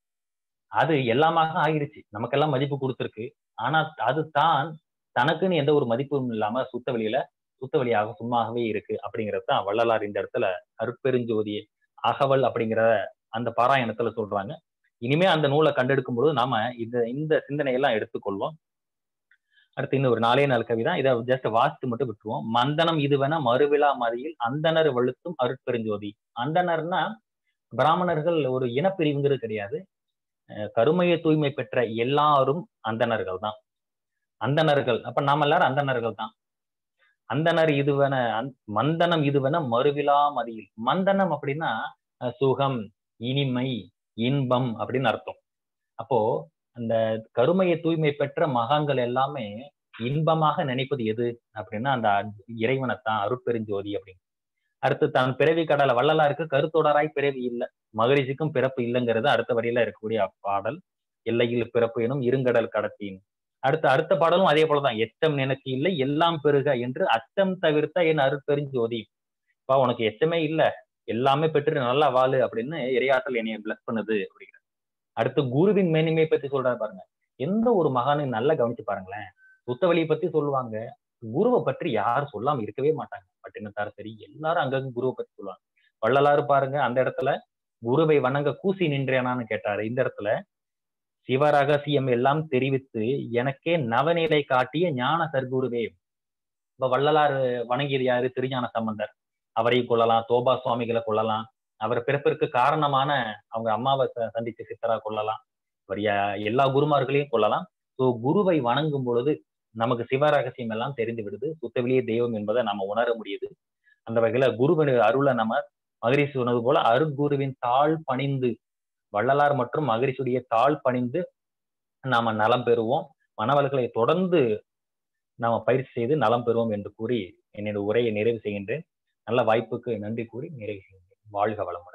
அது எல்லாமாக ஆகிருச்சு நமக்கெல்லாம் மதிப்பு கொடுத்துருக்கு ஆனா அது தான் தனக்குன்னு எந்த ஒரு மதிப்பும் இல்லாம சுத்தவெளியில சுத்தவெளியாக சும்மாகவே இருக்கு அப்படிங்கிறது தான் வள்ளலார் இந்த இடத்துல அருட்பெருஞ்சோதி அகவல் அப்படிங்கிற அந்த பாராயணத்துல சொல்றாங்க இனிமே அந்த நூலை கண்டெடுக்கும் பொழுது நாம இந்த இந்த சிந்தனையெல்லாம் எடுத்துக்கொள்வோம் அடுத்து இன்னும் ஒரு நாலே நாள் கவிதை இதை ஜஸ்ட் வாசித்து மட்டும் விட்டுருவோம் மந்தனம் இதுவென மறுவிழா மதியில் அந்தனர் வழுத்தும் அருட்பெருஞ்சோதி அந்தனர்னா பிராமணர்கள் ஒரு இனப்பிரிவுங்கிறது கிடையாது அஹ் கருமைய தூய்மை பெற்ற எல்லாரும் அந்தணர்கள் தான் அந்தணர்கள் அப்ப நாம எல்லாரும் அந்தணர்கள் தான் அந்தனர் இதுவென அந்- மந்தனம் இதுவென மறுவிழா மதியில் மந்தனம் அப்படின்னா அஹ் சுகம் இனிமை இன்பம் அப்படின்னு அர்த்தம் அப்போ அந்த கருமையை தூய்மை பெற்ற மகான்கள் எல்லாமே இன்பமாக நினைப்பது எது அப்படின்னா அந்த அ- இறைவனைத்தான் அருட்பெருஞ்சோதி அப்படின்னு அடுத்து தான் பிறவி கடலை வள்ளலாருக்கு கருத்தொடராய் பிறவி இல்லை மகரிஷிக்கும் பிறப்பு இல்லைங்கிறது அடுத்த வரியில இருக்கக்கூடிய பாடல் எல்லையில் பிறப்பு எனும் இருங்கடல் கடத்தின் அடுத்த அடுத்த பாடலும் அதே போலதான் எச்சம் நினைச்சு இல்லை எல்லாம் பெருக என்று அச்சம் தவிர்த்த என் அருட்பெருஞ்சோதி இப்ப உனக்கு எச்சமே இல்ல எல்லாமே பெற்று நல்லா வாழு அப்படின்னு இரையாற்றல் என்னைய பிளஸ் பண்ணுது அப்படிங்கிற அடுத்து குருவின் மேன்மையை பத்தி சொல்றாரு பாருங்க எந்த ஒரு மகானையும் நல்லா கவனிச்சு பாருங்களேன் சுத்தவழியை பத்தி சொல்லுவாங்க குருவை பற்றி யாரும் சொல்லாம இருக்கவே மாட்டாங்க பட்டினத்தார் சரி எல்லாரும் அங்கங்க குருவை பத்தி சொல்லுவாங்க வள்ளலாறு பாருங்க அந்த இடத்துல குருவை வணங்க கூசி நின்றேனான்னு கேட்டாரு இந்த இடத்துல சிவரகசியம் எல்லாம் தெரிவித்து எனக்கே நவநிலை காட்டிய ஞான சர்க்குருவே இப்ப வள்ளலார் வணங்கியது யாரு திருஞான சம்பந்தர் அவரையும் கொள்ளலாம் தோபா சுவாமிகளை கொள்ளலாம் அவர் பிறப்பிற்கு காரணமான அவங்க அம்மாவை ச- சந்திச்ச சித்தரா கொள்ளலாம் அவர் ய- எல்லா குருமார்களையும் கொள்ளலாம் ஸோ குருவை வணங்கும் பொழுது நமக்கு சிவ ரகசியம் எல்லாம் தெரிந்து விடுது சுத்தவிலிய தெய்வம் என்பதை நம்ம உணர முடியுது அந்த வகையில குருவின் அருளை நம்ம மகரிஷி சொன்னது போல அருட்குருவின் தாழ் பணிந்து வள்ளலார் மற்றும் மகரிஷியுடைய தாழ் பணிந்து நாம நலம் பெறுவோம் மனவல்களை தொடர்ந்து நாம பயிற்சி செய்து நலம் பெறுவோம் என்று கூறி என்னுடைய உரையை நிறைவு செய்கின்றேன் நல்ல வாய்ப்புக்கு நன்றி கூறி நிறைவு செய்கின்றேன் வாழ்க வளமுடன்